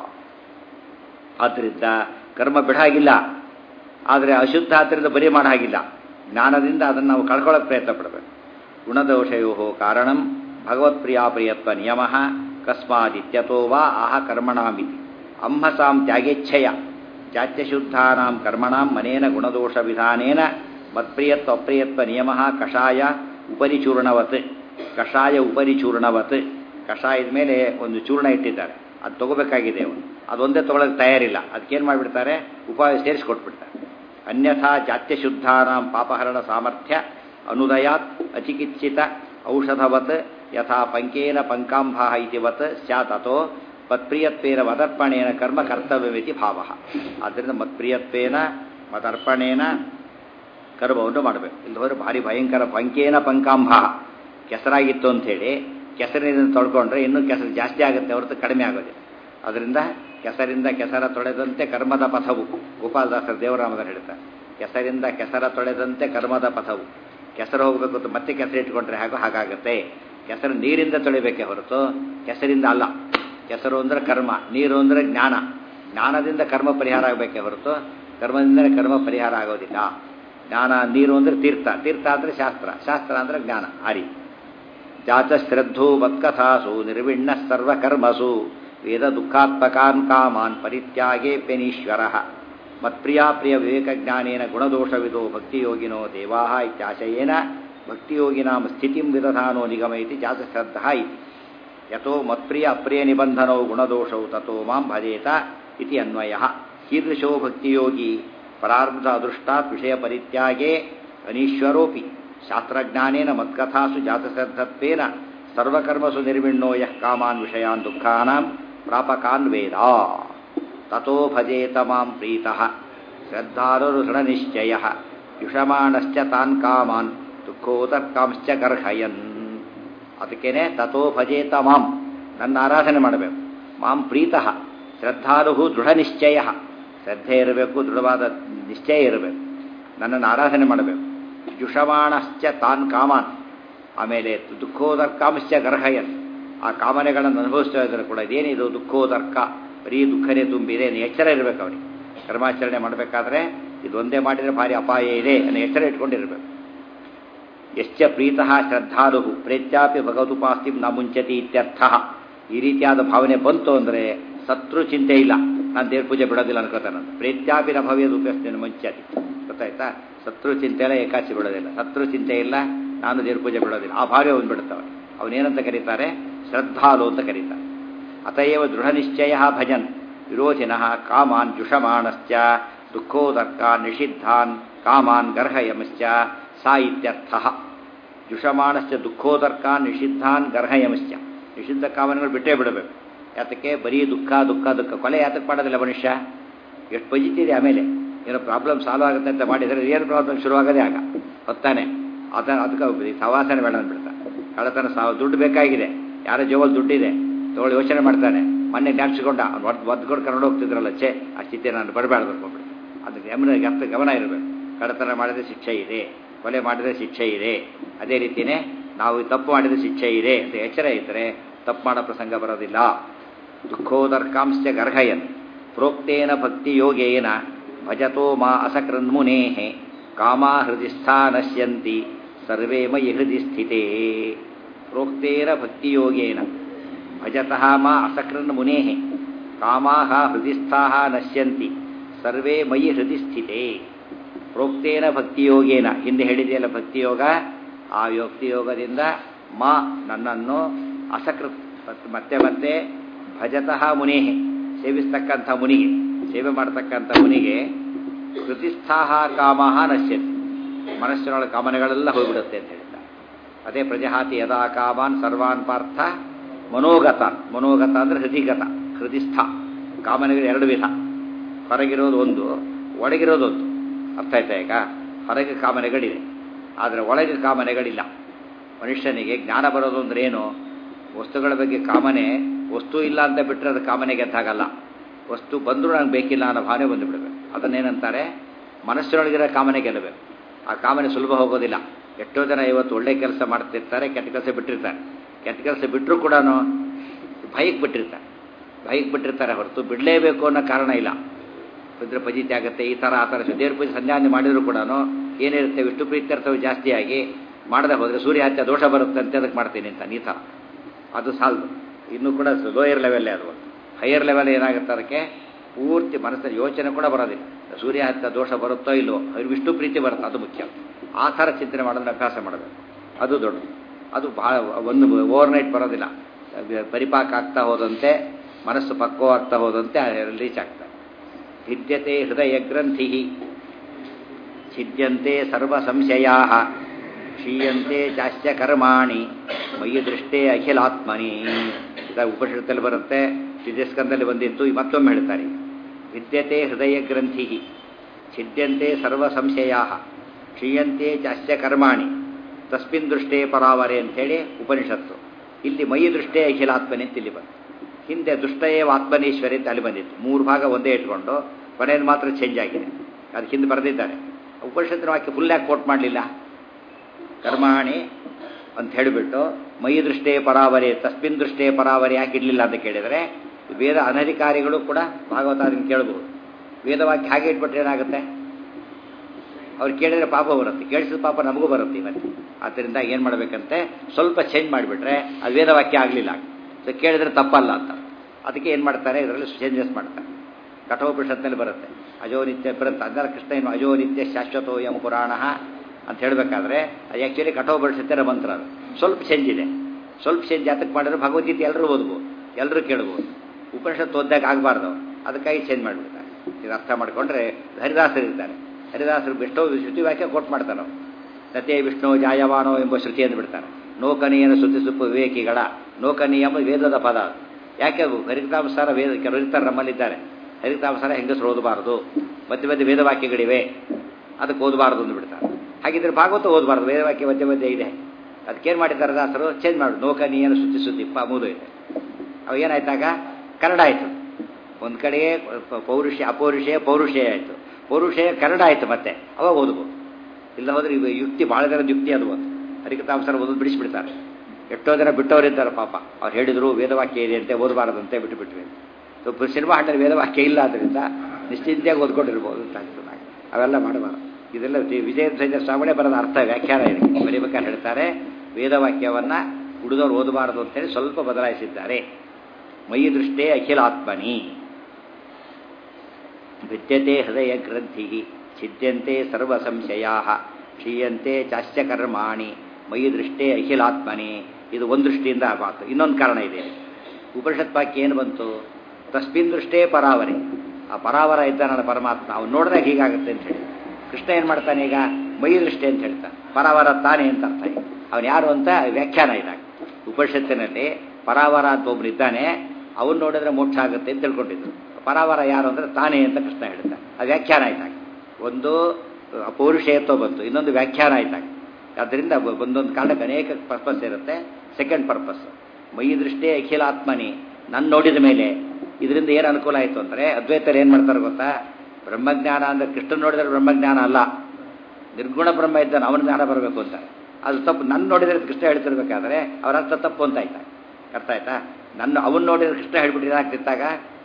ಆದ್ದರಿಂದ ಕರ್ಮ ಬಿಡಾಗಿಲ್ಲ ಆದರೆ ಅಶುದ್ಧ ಆದ್ದರಿಂದ ಬರೀ ಮಾಡೋ ಹಾಗಿಲ್ಲ ಜ್ಞಾನದಿಂದ ಅದನ್ನು ನಾವು ಕಳ್ಕೊಳ್ಳೋಕೆ ಪ್ರಯತ್ನ ಪಡಬೇಕು ಗುಣದೋಷಯೋ ಕಾರಣಂ ಭಗವತ್ಪ್ರಿಯಾಪ್ರಿಯತ್ವ ನಿಯಮ ಕಸ್ಮಾದಿತ್ಯತೋ ವಾ ಆಹ ಕರ್ಮಣಾಮಿತಿ ಅಂಹಸಾಂ ತ್ಯಾಗೇಚ್ಛಯ ಜಾತ್ಯಶುದ್ಧಾನಾಂ ಕರ್ಮಣಾಂ ಮನೇನ ಗುಣದೋಷ ವಿಧಾನೇನ ಮತ್ಪ್ರಿಯತ್ವ ಅಪ್ರಿಯತ್ವ ನಿಯಮ ಕಷಾಯ ಉಪರಿಚೂರ್ಣವತ್ ಕಷಾಯ ಉಪರಿಚೂರ್ಣವತ್ ಕಷಾಯದ ಮೇಲೆ ಒಂದು ಚೂರ್ಣ ಇಟ್ಟಿದ್ದಾರೆ ಅದು ತಗೋಬೇಕಾಗಿದೆ ಅವನು ಅದೊಂದೇ ತೊಗೊಳಕ್ಕೆ ತಯಾರಿಲ್ಲ ಅದಕ್ಕೇನು ಮಾಡಿಬಿಡ್ತಾರೆ ಉಪಾಯ ಸೇರಿಸ್ಕೊಟ್ಬಿಡ್ತಾರೆ ಅನ್ಯಥಾ ಜಾತ್ಯಶುದ್ಧಾನಾಂ ಪಾಪಹರಣ ಸಾಮರ್ಥ್ಯ ಅನುದಯಾತ್ ಅಚಿಕಿತ್ಸಿತ ಔಷಧವತ್ ಯಥಾ ಪಂಕೇನ ಪಂಕಾಂಭ ಇತಿವತ್ ಸ್ಯಾತ್ ಅಥೋ ಮತ್ಪ್ರಿಯತ್ವೇನ ಮದರ್ಪಣೇನ ಕರ್ಮ ಕರ್ತವ್ಯಮಿತಿ ಭಾವ ಆದ್ದರಿಂದ ಮತ್ಪ್ರಿಯತ್ವೇನ ಮದರ್ಪಣೇನ ಕರ್ಮವನ್ನು ಮಾಡಬೇಕು ಇಲ್ಲಿ ಹೋದ್ರೆ ಭಾರಿ ಭಯಂಕರ ಪಂಕೇನ ಪಂಕಾಂಭ ಕೆಸರಾಗಿತ್ತು ಅಂಥೇಳಿ ಕೆಸರಿನಿಂದ ತೊಳ್ಕೊಂಡ್ರೆ ಇನ್ನೂ ಕೆಸರು ಜಾಸ್ತಿ ಆಗುತ್ತೆ ಹೊರತು ಕಡಿಮೆ ಆಗೋದಿಲ್ಲ ಅದರಿಂದ ಕೆಸರಿಂದ ಕೆಸರ ತೊಳೆದಂತೆ ಕರ್ಮದ ಪಥವು ಗೋಪಾಲದಾಸರ ದೇವರಾಮದಲ್ಲಿ ಹೇಳ್ತಾರೆ ಕೆಸರಿಂದ ಕೆಸರ ತೊಳೆದಂತೆ ಕರ್ಮದ ಪಥವು ಕೆಸರು ಹೋಗಬೇಕು ಅಂತ ಮತ್ತೆ ಕೆಸರು ಇಟ್ಕೊಂಡ್ರೆ ಹಾಗೋ ಹಾಗಾಗುತ್ತೆ ಕೆಸರು ನೀರಿಂದ ತೊಳಿಬೇಕೆ ಹೊರತು ಕೆಸರಿಂದ ಅಲ್ಲ ಕೆಸರು ಅಂದರೆ ಕರ್ಮ ನೀರು ಅಂದರೆ ಜ್ಞಾನ ಜ್ಞಾನದಿಂದ ಕರ್ಮ ಪರಿಹಾರ ಆಗಬೇಕೆ ಹೊರತು ಕರ್ಮದಿಂದ ಕರ್ಮ ಪರಿಹಾರ ಆಗೋದಿಲ್ಲ ಜ್ಞಾನ ನೀರು ಅಂದರೆ ತೀರ್ಥ ತೀರ್ಥ ಅಂದರೆ ಶಾಸ್ತ್ರ ಶಾಸ್ತ್ರ ಅಂದರೆ ಜ್ಞಾನ ಆ ರೀತಿ ಜಾತ ಶ್ರದ್ಧೋ ಮತ್ಕಥಾಸು ನಿರ್ವಿಣ್ಣ ಸರ್ವಕರ್ಮಸು ವೇದ ದುಃಖಾತ್ಮಕಾನ್ ಕಾಮಾನ್ ಪರಿತ್ಯಾಗೇಪ್ಯನೀಶ್ವರ ಮತ್ಪ್ರಿಯಾ ಪ್ರಿಯ ವಿವೇಕಜ್ಞಾನೇನ ಗುಣದೋಷವಿದೋ ಭಕ್ತಿಯೋಗಿನೋ ದೇವಾ ಇತ್ಯಾಶಯೇನ ಭಕ್ತಿಯೋಗಿನಾಂ ಸ್ಥಿತಿಂ ವಿದಧಾನೋ ನಿಗಮ ಇತಿ ಜಾತಶ್ರದ್ಧ ಇತಿ ಯಥೋ ಮತ್ಪ್ರಿಯ ಅಪ್ರಿಯ ನಿಬಂಧನೋ ಗುಣದೋಷೌ ತಥೋ ಮಾಂ ಭಜೇತ ಇತಿ ಅನ್ವಯ ಕೀದೃಶೋ ಭಕ್ತಿಯೋಗಿ ಪರಾರ್ಧ ಅದೃಷ್ಟಾತ್ ವಿಷಯ ಪರಿತ್ಯಾಗೇ ಅನೀಶ್ವರೋಪಿ ಶಾಸ್ತ್ರಜ್ಞಾನೇನ ಮತ್ಕಥಾಸು ಜಾತಶ್ರದ್ಧತ್ವೇನ ಸರ್ವಕರ್ಮಸು ನಿರ್ವಿಣ್ಣೋ ಯಃ ಕಾಮಾನ್ ವಿಷಯಾನ್ ದುಃಖಾನಾಂ ಪ್ರಾಪಕಾನ್ ವೇದ ತಥೋ ಭಜೇತ ಮಾಂ ಪ್ರೀತಃ ಶ್ರದ್ಧಾರುದೃಢನಿಶ್ಚಯ ಯುಷಮಾಣಶ್ಚ ತಾನ್ ಕಾಮಾನ್ ದುಃಖೋದರ್ಕಾಂಶ್ಚ ಗರ್ಹಯನ್ ಅದಕ್ಕೇನೆ ತಥೋ ಭಜೇತ ಮಾಂ ನನ್ನ ಆರಾಧನೆ ಮಾಡಬೇಕು ಮಾಂ ಪ್ರೀತಃ ಶ್ರದ್ಧಾಲು ದೃಢ ನಿಶ್ಚಯ ಶ್ರದ್ಧೆ ಇರಬೇಕು ದೃಢವಾದ ನಿಶ್ಚಯ ಇರಬೇಕು ನನ್ನನ್ನು ಆರಾಧನೆ ಮಾಡಬೇಕು ಜುಷಮಾಣಶ್ಚ ತಾನ್ ಕಾಮಾನ್ ಆಮೇಲೆ ದುಃಖೋದರ್ಕಾಂಶ್ಚ ಗರ್ಹಯನ್ ಆ ಕಾಮನೆಗಳನ್ನು ಅನುಭವಿಸ್ತಾ ಇದ್ದಾರೆ ಕೂಡ ಇದೇನಿದು ದುಃಖೋದರ್ಕ ಬರೀ ದುಃಖನೇ ತುಂಬಿದೆ ಅನ್ನೋ ಎಚ್ಚರ ಇರಬೇಕು ಅವರಿಗೆ ಕರ್ಮಾಚರಣೆ ಮಾಡಬೇಕಾದ್ರೆ ಇದೊಂದೇ ಮಾಡಿದರೆ ಭಾರಿ ಅಪಾಯ ಇದೆ ಅನ್ನೋ ಎಚ್ಚರ ಇಟ್ಕೊಂಡಿರಬೇಕು ಎಶ್ಚ ಪ್ರೀತಃ ಶ್ರದ್ಧಾಲು ಪ್ರೇತ್ಯಾಪಿ ಭಗವದುಪಾಸ್ತಿ ನ ಮುಂಚತಿ ಇತ್ಯರ್ಥ ಈ ರೀತಿಯಾದ ಭಾವನೆ ಬಂತು ಅಂದರೆ ಶತ್ರು ಚಿಂತೆ ಇಲ್ಲ ನಾನು ದೇವ್ರ ಪೂಜೆ ಬಿಡೋದಿಲ್ಲ ಅನ್ಕೋತಾನೆ ಪ್ರೇತ್ಯಾಪಿ ನ ಭವ್ಯದ ಉಪಸ್ಥಿತಿ ಮುಂಚತಿ ಗೊತ್ತಾಯ್ತಾ ಶತ್ರು ಚಿಂತೆ ಇಲ್ಲ ಏಕಾಚಿ ಬಿಡೋದಿಲ್ಲ ಶತ್ರು ಚಿಂತೆ ಇಲ್ಲ ನಾನು ದೇವ್ರ ಪೂಜೆ ಬಿಡೋದಿಲ್ಲ ಆ ಭಾವನೆ ಅವನು ಬಿಡುತ್ತವೆ ಅವನೇನಂತ ಕರೀತಾರೆ ಶ್ರದ್ಧಾಲು ಅಂತ ಕರೀತಾರೆ ಅತಯವ ದೃಢ ನಿಶ್ಚಯ ಭಜನ್ ವಿರೋಧಿನಃ ಕಾಮಾನ್ ಜುಷಮಾಣಶ್ಚ ದುಃಖೋದರ್ಕಾನ್ ನಿಷಿದ್ಧಾನ್ ಕಾಮಾನ್ ಗರ್ಹಯಮಶ್ಚ ಸಾ ಇತ್ಯರ್ಥ ಜುಷಮಾಣಶ್ಚ ದುಃಖೋದರ್ಕಾನ್ ನಿಷಿದ್ಧಾನ್ ಗರ್ಹಯಮಶ್ಚ ನಿಷಿದ್ಧ ಕಾಮನೆಗಳು ಬಿಟ್ಟೇ ಬಿಡಬೇಕು ಯಾತಕ್ಕೆ ಬರೀ ದುಃಖ ದುಃಖ ದುಃಖ ಕೊಲೆ ಯಾತಕ್ಕೆ ಮಾಡೋದಿಲ್ಲ ಮನುಷ್ಯ ಎಷ್ಟು ಬಜಿತಿದೆ ಆಮೇಲೆ ಏನೋ ಪ್ರಾಬ್ಲಮ್ ಸಾಲ್ವ್ ಆಗುತ್ತೆ ಅಂತ ಮಾಡಿದರೆ ಏನು ಪ್ರಾಬ್ಲಮ್ ಶುರುವಾಗೋದೇ ಆಗ ಹೊತ್ತಾನೆ ಅದ ಅದಕ್ಕೆ ಸವಾಸನೆ ಬೇಡ ಅಂದ್ಬಿಡ್ತಾನೆ ಕಳ್ಳತನ ಸಾವು ದುಡ್ಡು ಬೇಕಾಗಿದೆ ಯಾರ ಜೋವಲ್ಲಿ ದುಡ್ಡಿದೆ ತಗೊಳ್ಳಿ ಯೋಚನೆ ಮಾಡ್ತಾನೆ ಮೊನ್ನೆ ಜ್ಞಾಪಿಸಿಕೊಂಡ ಅವ್ನು ಒದ್ದು ಒದ್ಕೊಂಡು ಕರ್ಕೊಂಡು ಹೋಗ್ತಿದ್ರಲ್ಲ ಛೇ ಆ ಸ್ಥಿತಿ ನಾನು ಬರಬಾರ್ದು ಅನ್ಕೊಂಡ್ಬಿಡ್ತು ಅದಕ್ಕೆ ಗಮನ ಅರ್ಥ ಗಮನ ಇರಬೇಕು ಕಳ್ಳತನ ಮಾಡಿದ್ರೆ ಶಿಕ್ಷೆ ಇದೆ ಕೊಲೆ ಮಾಡಿದರೆ ಶಿಕ್ಷೆ ಇದೆ ಅದೇ ರೀತಿಯೇ ನಾವು ತಪ್ಪು ಮಾಡಿದರೆ ಶಿಕ್ಷೆ ಇದೆ ಅಂತ ಎಚ್ಚರ ಇದ್ದರೆ ತಪ್ಪು ಮಾಡೋ ಪ್ರಸಂಗ ಬರೋದಿಲ್ಲ ದುಃಖೋದರ್ಕಾಂಶ ಗರ್ಹಯನ್ ಪ್ರೋಕ್ತೇನ ಭಕ್ತಿ ಯೋಗೇನ ಭಜತೋ ಮಾ ಅಸಕೃನ್ಮುನೇ ಕಾಮಾ ಹೃದಯ ನಶ್ಯಂತಿ ಸರ್ವೇ ಮಯಿ ಹೃದಯ ಸ್ಥಿತೇ ಪ್ರೋಕ್ತೇನ ಭಕ್ತಿಯೋಗೇನ ಭಜತಃ ಮಾ ಅಸಕೃನ್ ಮುನೇ ಕಾಮಾ ಹೃದಯಸ್ಥಾ ನಶ್ಯಂತಿ ಸರ್ವೇ ಮಯಿ ಹೃದಯ ಸ್ಥಿತೇ ಪ್ರೋಕ್ತೇನ ಭಕ್ತಿಯೋಗೇನ ಹಿಂದೆ ಹೇಳಿದೆಯಲ್ಲ ಭಕ್ತಿಯೋಗ ಆ ಭಕ್ತಿಯೋಗದಿಂದ ಮಾ ನನ್ನನ್ನು ಅಸಕೃತ್ ಮತ್ತೆ ಮತ್ತೆ ಭಜತಃ ಮುನೇ ಸೇವಿಸ್ತಕ್ಕಂಥ ಮುನಿಗೆ ಸೇವೆ ಮಾಡತಕ್ಕಂಥ ಮುನಿಗೆ ಕೃತಿಸ್ಥಾಹ ಕಾಮಃ ನಶ್ಯಂತಿ ಮನಸ್ಸಿನೊಳಗೆ ಕಾಮನೆಗಳೆಲ್ಲ ಹೋಗ್ಬಿಡುತ್ತೆ ಅಂತ ಹೇಳ್ತಾರೆ ಅದೇ ಪ್ರಜಹಾತಿ ಯದಾ ಕಾಮಾನ್ ಸರ್ವಾನ್ ಪಾರ್ಥ ಮನೋಗತ ಮನೋಗತ ಅಂದರೆ ಹೃದಿಗತ ಹೃದಿಸ್ಥ ಕಾಮನೆಗಳು ಎರಡು ವಿಧ ಹೊರಗಿರೋದು ಒಂದು ಒಳಗಿರೋದು ಒಂದು ಅರ್ಥ ಆಯ್ತಾ ಈಗ ಹೊರಗೆ ಕಾಮನೆಗಳಿದೆ ಆದರೆ ಒಳಗೆ ಕಾಮನೆಗಳಿಲ್ಲ ಮನುಷ್ಯನಿಗೆ ಜ್ಞಾನ ಬರೋದು ಅಂದ್ರೆ ಏನು ವಸ್ತುಗಳ ಬಗ್ಗೆ ಕಾಮನೆ ವಸ್ತು ಇಲ್ಲ ಅಂತ ಬಿಟ್ಟರೆ ಅದು ಕಾಮನೆ ಗೆದ್ದಾಗಲ್ಲ ವಸ್ತು ಬಂದರೂ ನಂಗೆ ಬೇಕಿಲ್ಲ ಅನ್ನೋ ಭಾವನೆ ಬಂದುಬಿಡಬೇಕು ಅದನ್ನೇನಂತಾರೆ ಮನಸ್ಸಿನೊಳಗಿರೋ ಕಾಮನೆ ಗೆಲ್ಲಬೇಕು ಆ ಕಾಮನೆ ಸುಲಭ ಹೋಗೋದಿಲ್ಲ ಎಷ್ಟೋ ಜನ ಇವತ್ತು ಒಳ್ಳೆ ಕೆಲಸ ಮಾಡ್ತಿರ್ತಾರೆ ಕೆಟ್ಟ ಕೆಲಸ ಬಿಟ್ಟಿರ್ತಾರೆ ಕೆಟ್ಟ ಕೆಲಸ ಬಿಟ್ಟರೂ ಕೂಡ ಭಯಕ್ಕೆ ಬಿಟ್ಟಿರ್ತಾರೆ ಭಯಕ್ಕೆ ಬಿಟ್ಟಿರ್ತಾರೆ ಹೊರತು ಬಿಡಲೇಬೇಕು ಅನ್ನೋ ಕಾರಣ ಇಲ್ಲ ರುದ್ರ ಪಜಿತಿ ಆಗುತ್ತೆ ಈ ಥರ ಆ ಥರ ದೇವ್ರ ಪೂಜೆ ಸಂಧ್ಯಾನೆ ಮಾಡಿದರೂ ಕೂಡ ಏನಿರುತ್ತೆ ವಿಷ್ಣು ಪ್ರೀತ್ಯರ್ಥವು ಜಾಸ್ತಿಯಾಗಿ ಮಾಡದೆ ಹೋದರೆ ಸೂರ್ಯ ಹತ್ಯೆ ದೋಷ ಬರುತ್ತೆ ಅಂತ ಅದಕ್ಕೆ ಮಾಡ್ತೀನಿ ಅಂತ ಈ ಥರ ಅದು ಸಾಲದು ಇನ್ನೂ ಕೂಡ ಲೋಯರ್ ಲೆವೆಲ್ಲೇ ಅದು ಹೈಯರ್ ಲೆವೆಲ್ ಏನಾಗುತ್ತೆ ಅದಕ್ಕೆ ಪೂರ್ತಿ ಮನಸ್ಸಲ್ಲಿ ಯೋಚನೆ ಕೂಡ ಬರೋದಿಲ್ಲ ಸೂರ್ಯ ಹತ್ಯೆ ದೋಷ ಬರುತ್ತೋ ಇಲ್ಲೋ ಅವ್ರು ವಿಷ್ಣು ಪ್ರೀತಿ ಬರುತ್ತೆ ಅದು ಮುಖ್ಯ ಆ ಥರ ಚಿಂತನೆ ಮಾಡೋದನ್ನ ಅಭ್ಯಾಸ ಮಾಡಬೇಕು ಅದು ದೊಡ್ಡದು ಅದು ಬಹಳ ಒಂದು ಓವರ್ ನೈಟ್ ಬರೋದಿಲ್ಲ ಪರಿಪಾಕ ಆಗ್ತಾ ಹೋದಂತೆ ಮನಸ್ಸು ಪಕ್ವ ಆಗ್ತಾ ಹೋದಂತೆ ರೀಚ್ ಆಗ್ತದೆ ಭಿದ್ಯತೆ ಹೃದಯ ಗ್ರಂಥಿ ಛಿದ್ಯಂತೆ ಸರ್ವ ಸಂಶಯಾ ಕ್ಷೀಯಂತೆ ಚಾಸ್ಯ ಕರ್ಮಾಣಿ ಮಯಿ ದೃಷ್ಟೇ ಅಖಿಲಾತ್ಮನಿ ಇದ ಉಪನಿಷತ್ತಲ್ಲಿ ಬರುತ್ತೆ ಸಿದ್ಧಸ್ಕಂದಲ್ಲಿ ಬಂದಿತ್ತು ಮತ್ತೊಮ್ಮೆ ಹೇಳ್ತಾರೆ ವಿದ್ಯತೆ ಹೃದಯ ಗ್ರಂಥಿ ಛಿದ್ಯಂತೆ ಸರ್ವ ಸಂಶಯಾ ಕ್ಷೀಯಂತೆ ಚಾಸ್ಯ ಕರ್ಮಾಣಿ ತಸ್ಮಿನ್ ದೃಷ್ಟೇ ಪರಾವರೆ ಅಂಥೇಳಿ ಉಪನಿಷತ್ತು ಇಲ್ಲಿ ಮಯಿ ದೃಷ್ಟೇ ಅಖಿಲಾತ್ಮನಿ ಅಂತ ಇಲ್ಲಿ ಬಂತು ಹಿಂದೆ ದುಷ್ಟಯೇವ ಆತ್ಮನೇಶ್ವರಿ ಅಂತ ಅಲ್ಲಿ ಬಂದಿತ್ತು ಮೂರು ಭಾಗ ಒಂದೇ ಇಟ್ಕೊಂಡು ಕೊನೆಯಲ್ಲಿ ಮಾತ್ರ ಚೇಂಜ್ ಆಗಿದೆ ಅದು ಹಿಂದೆ ಬರೆದಿದ್ದಾರೆ ಉಪನಿಷತ್ತಿನ ವಾಕ್ಯ ಫುಲ್ ಯಾಕೆ ಕೋಟ್ ಮಾಡಲಿಲ್ಲ ಕರ್ಮಾಣಿ ಅಂತ ಹೇಳಿಬಿಟ್ಟು ಮೈ ದೃಷ್ಟೇ ಪರಾವರಿ ತಸ್ಮಿನ್ ದೃಷ್ಟೇ ಪರಾವರಿ ಯಾಕೆ ಇಡಲಿಲ್ಲ ಅಂತ ಕೇಳಿದರೆ ವೇದ ಅನಧಿಕಾರಿಗಳು ಕೂಡ ಭಾಗವತ ಅದನ್ನು ಕೇಳಬಹುದು ವೇದವಾಕ್ಯ ಹಾಗೆ ಇಟ್ಬಿಟ್ರೆ ಏನಾಗುತ್ತೆ ಅವ್ರು ಕೇಳಿದರೆ ಪಾಪ ಬರುತ್ತೆ ಕೇಳಿಸಿದ ಪಾಪ ನಮಗೂ ಬರುತ್ತೆ ಇವತ್ತು ಆದ್ದರಿಂದ ಏನು ಮಾಡಬೇಕಂತೆ ಸ್ವಲ್ಪ ಚೇಂಜ್ ಮಾಡಿಬಿಟ್ರೆ ಅದು ವೇದವಾಕ್ಯ ಆಗಲಿಲ್ಲ ಸೊ ಕೇಳಿದರೆ ತಪ್ಪಲ್ಲ ಅಂತ ಅದಕ್ಕೆ ಏನು ಮಾಡ್ತಾರೆ ಇದರಲ್ಲಿ ಚೇಂಜಸ್ ಮಾಡ್ತಾರೆ ಕಠೋಪನಿಷತ್ನಲ್ಲಿ ಬರುತ್ತೆ ಅಜೋ ನಿತ್ಯ ಬರುತ್ತೆ ಅದರ ಕೃಷ್ಣ ಏನು ಅಜೋ ನಿತ್ಯ ಶಾಶ್ವತೋ ಯಮ ಪುರಾಣ ಅಂತ ಹೇಳಬೇಕಾದ್ರೆ ಅದು ಆ್ಯಕ್ಚುಲಿ ಕಠೋಪನಿಷತ್ತಿನ ಮಂತ್ರ ಅದು ಸ್ವಲ್ಪ ಚೇಂಜ್ ಇದೆ ಸ್ವಲ್ಪ ಚೇಂಜ್ ಜಾತಕ್ಕೆ ಮಾಡಿದ್ರೆ ಭಗವದ್ಗೀತೆ ಎಲ್ಲರೂ ಓದ್ಬೋದು ಎಲ್ಲರೂ ಕೇಳ್ಬೋದು ಉಪನಿಷತ್ತು ಓದ್ದಾಗ ಆಗಬಾರ್ದು ಅದಕ್ಕಾಗಿ ಚೇಂಜ್ ಮಾಡಿಬಿಡ್ತಾರೆ ಇದು ಅರ್ಥ ಮಾಡಿಕೊಂಡ್ರೆ ಹರಿದಾಸರು ಇರ್ತಾರೆ ಹರಿದಾಸರು ಎಷ್ಟೋ ಶ್ರುತಿ ವಾಕ್ಯ ಕೊಟ್ಟು ಮಾಡ್ತಾರೆ ನಾವು ಸತ್ಯ ವಿಷ್ಣು ಜಾಯವಾನೋ ಎಂಬ ಶ್ರುತಿ ಬಿಡ್ತಾರೆ ನೋಕನೀಯನ ಶ್ರುತಿ ಸುಪ್ಪು ವಿವೇಕಿಗಳ ನೋಕನೀಯಮ ವೇದದ ಪದ ಯಾಕೆ ಹರಿತಾಂಸಾರ ವೇದ ಕೆಲವರು ಇರ್ತಾರೆ ನಮ್ಮಲ್ಲಿದ್ದಾರೆ ಹರಿತಾಂಸಾರ ಹೆಂಗಸರು ಓದಬಾರದು ಮಧ್ಯೆ ಮಧ್ಯೆ ವೇದವಾಕ್ಯಗಳಿವೆ ಅದಕ್ಕೆ ಓದಬಾರದು ಅಂತ ಬಿಡ್ತಾರೆ ಹಾಗಿದ್ರೆ ಭಾಗವತ ಓದಬಾರ್ದು ವೇದವಾಕ್ಯ ಮಧ್ಯೆ ಮಧ್ಯೆ ಇದೆ ಅದಕ್ಕೇನು ಮಾಡಿದ್ದಾರೆ ದಾಸರು ಚೇಂಜ್ ಮಾಡಿ ನೋಕನೀಯನ ಶ್ರುತಿ ಸುದ್ದಿ ಮೂದು ಇದೆ ಅವು ಏನಾಯ್ತಾಗ ಕನ್ನಡ ಆಯಿತು ಒಂದು ಕಡೆಗೆ ಪೌರುಷ ಅಪೌರುಷಯ ಪೌರುಷಯ ಆಯಿತು ಪೌರುಷಯ ಕನ್ನಡ ಆಯಿತು ಮತ್ತೆ ಅವಾಗ ಓದ್ಬೋದು ಇಲ್ಲ ಹೋದ್ರೆ ಇವ ಯುಕ್ತಿ ಭಾಳ ಜನ ಯುಕ್ತಿ ಅದು ಒಂದು ಹರಿಕತಾಂಸರ ಓದೋದು ಬಿಡಿಸ್ಬಿಡ್ತಾರೆ ಎಷ್ಟೋ ಜನ ಬಿಟ್ಟವರಿದ್ದಾರೆ ಪಾಪ ಅವ್ರು ಹೇಳಿದ್ರು ವೇದವಾಕ್ಯ ಇದೆ ಅಂತೆ ಓದಬಾರದಂತೆ ಬಿಟ್ಟು ಬಿಟ್ವಿ ಸಿನಿಮಾ ಹಣ್ಣಲ್ಲಿ ವೇದವಾಕ್ಯ ಇಲ್ಲ ಆದ್ದರಿಂದ ನಿಶ್ಚಿಂತೆಯಾಗಿ ಓದ್ಕೊಂಡಿರ್ಬೋದು ಅಂತ ಆಗ್ತದೆ ಅವೆಲ್ಲ ಮಾಡಬಾರ್ದು ಇದೆಲ್ಲ ವಿಜಯ ಧ್ವಜ ಶ್ರಾವಣೆ ಬರೋದ ಅರ್ಥ ವ್ಯಾಖ್ಯಾನ ಇದೆ ಬರೀಬೇಕಾದ್ರೆ ಹೇಳ್ತಾರೆ ವೇದವಾಕ್ಯವನ್ನು ಹುಡುಗರು ಓದಬಾರದು ಅಂತೇಳಿ ಸ್ವಲ್ಪ ಬದಲಾಯಿಸಿದ್ದಾರೆ ಮೈ ದೃಷ್ಟೇ ಅಖಿಲಾತ್ಮನಿ ಭಿದ್ಯತೆ ಹೃದಯ ಗ್ರಂಥಿ ಛಿದ್ಯಂತೆ ಸರ್ವ ಸಂಶಯಾ ಕ್ಷೀಯಂತೆ ಚಾಶ್ಚ ಕರ್ಮಾಣಿ ಮೈ ದೃಷ್ಟೇ ಅಖಿಲಾತ್ಮನಿ ಇದು ಒಂದು ದೃಷ್ಟಿಯಿಂದ ಮಾತು ಇನ್ನೊಂದು ಕಾರಣ ಇದೆ ಉಪನಿಷತ್ ವಾಕ್ಯ ಏನು ಬಂತು ತಸ್ಮಿನ್ ದೃಷ್ಟೇ ಪರಾವರಿ ಆ ಪರಾವರ ಇದ್ದಾನಲ್ಲ ಪರಮಾತ್ಮ ಅವ್ನು ನೋಡಿದಾಗ ಹೀಗಾಗುತ್ತೆ ಅಂತ ಹೇಳಿ ಕೃಷ್ಣ ಏನು ಮಾಡ್ತಾನೆ ಈಗ ಮೈ ದೃಷ್ಟಿ ಅಂತ ಹೇಳ್ತಾನೆ ಪರಾವರ ತಾನೇ ಅಂತ ಅರ್ಥ ಅವನು ಯಾರು ಅಂತ ವ್ಯಾಖ್ಯಾನ ಇದಾಗ ಉಪನಿಷತ್ತಿನಲ್ಲಿ ಪರಾವರ ಅಂತ ಒಬ್ರು ಇದ್ದಾನೆ ಅವನು ನೋಡಿದ್ರೆ ಮೋಕ್ಷ ಆಗುತ್ತೆ ಅಂತ ತಿಳ್ಕೊಂಡಿದ್ರು ಪರಾವರ ಯಾರು ಅಂದರೆ ತಾನೇ ಅಂತ ಕೃಷ್ಣ ಹೇಳ್ತಾನೆ ಅದು ವ್ಯಾಖ್ಯಾನ ಆಯ್ತಾಗ ಒಂದು ಪೌರುಷೇಯತ್ವ ಬಂತು ಇನ್ನೊಂದು ವ್ಯಾಖ್ಯಾನ ಆಯ್ತಾಗ ಆದ್ದರಿಂದ ಒಂದೊಂದು ಕಾರಣಕ್ಕೆ ಅನೇಕ ಪರ್ಪಸ್ ಇರುತ್ತೆ ಸೆಕೆಂಡ್ ಪರ್ಪಸ್ ಮೈ ದೃಷ್ಟಿ ಅಖಿಲಾತ್ಮನಿ ನನ್ನ ನೋಡಿದ ಮೇಲೆ ಇದರಿಂದ ಏನು ಅನುಕೂಲ ಆಯಿತು ಅಂದರೆ ಅದ್ವೈತರು ಏನು ಮಾಡ್ತಾರೆ ಗೊತ್ತಾ ಬ್ರಹ್ಮಜ್ಞಾನ ಅಂದರೆ ಕೃಷ್ಣ ನೋಡಿದ್ರೆ ಬ್ರಹ್ಮಜ್ಞಾನ ಅಲ್ಲ ನಿರ್ಗುಣ ಬ್ರಹ್ಮ ಇದ್ದಾನೆ ಅವನ ಜ್ಞಾನ ಬರಬೇಕು ಅಂತಾರೆ ಅದು ತಪ್ಪು ನನ್ನ ನೋಡಿದರೆ ಕೃಷ್ಣ ಹೇಳ್ತಿರ್ಬೇಕಾದ್ರೆ ಅವರ ಅರ್ಥ ತಪ್ಪು ಅಂತ ಆಯ್ತಾ ಅರ್ಥ ಆಯ್ತಾ ನನ್ನ ಅವನು ನೋಡಿದ್ರೆ ಕೃಷ್ಣ ಹೇಳ್ಬಿಟ್ಟು ಏನಾಗ್ತಿತ್ತಾಗ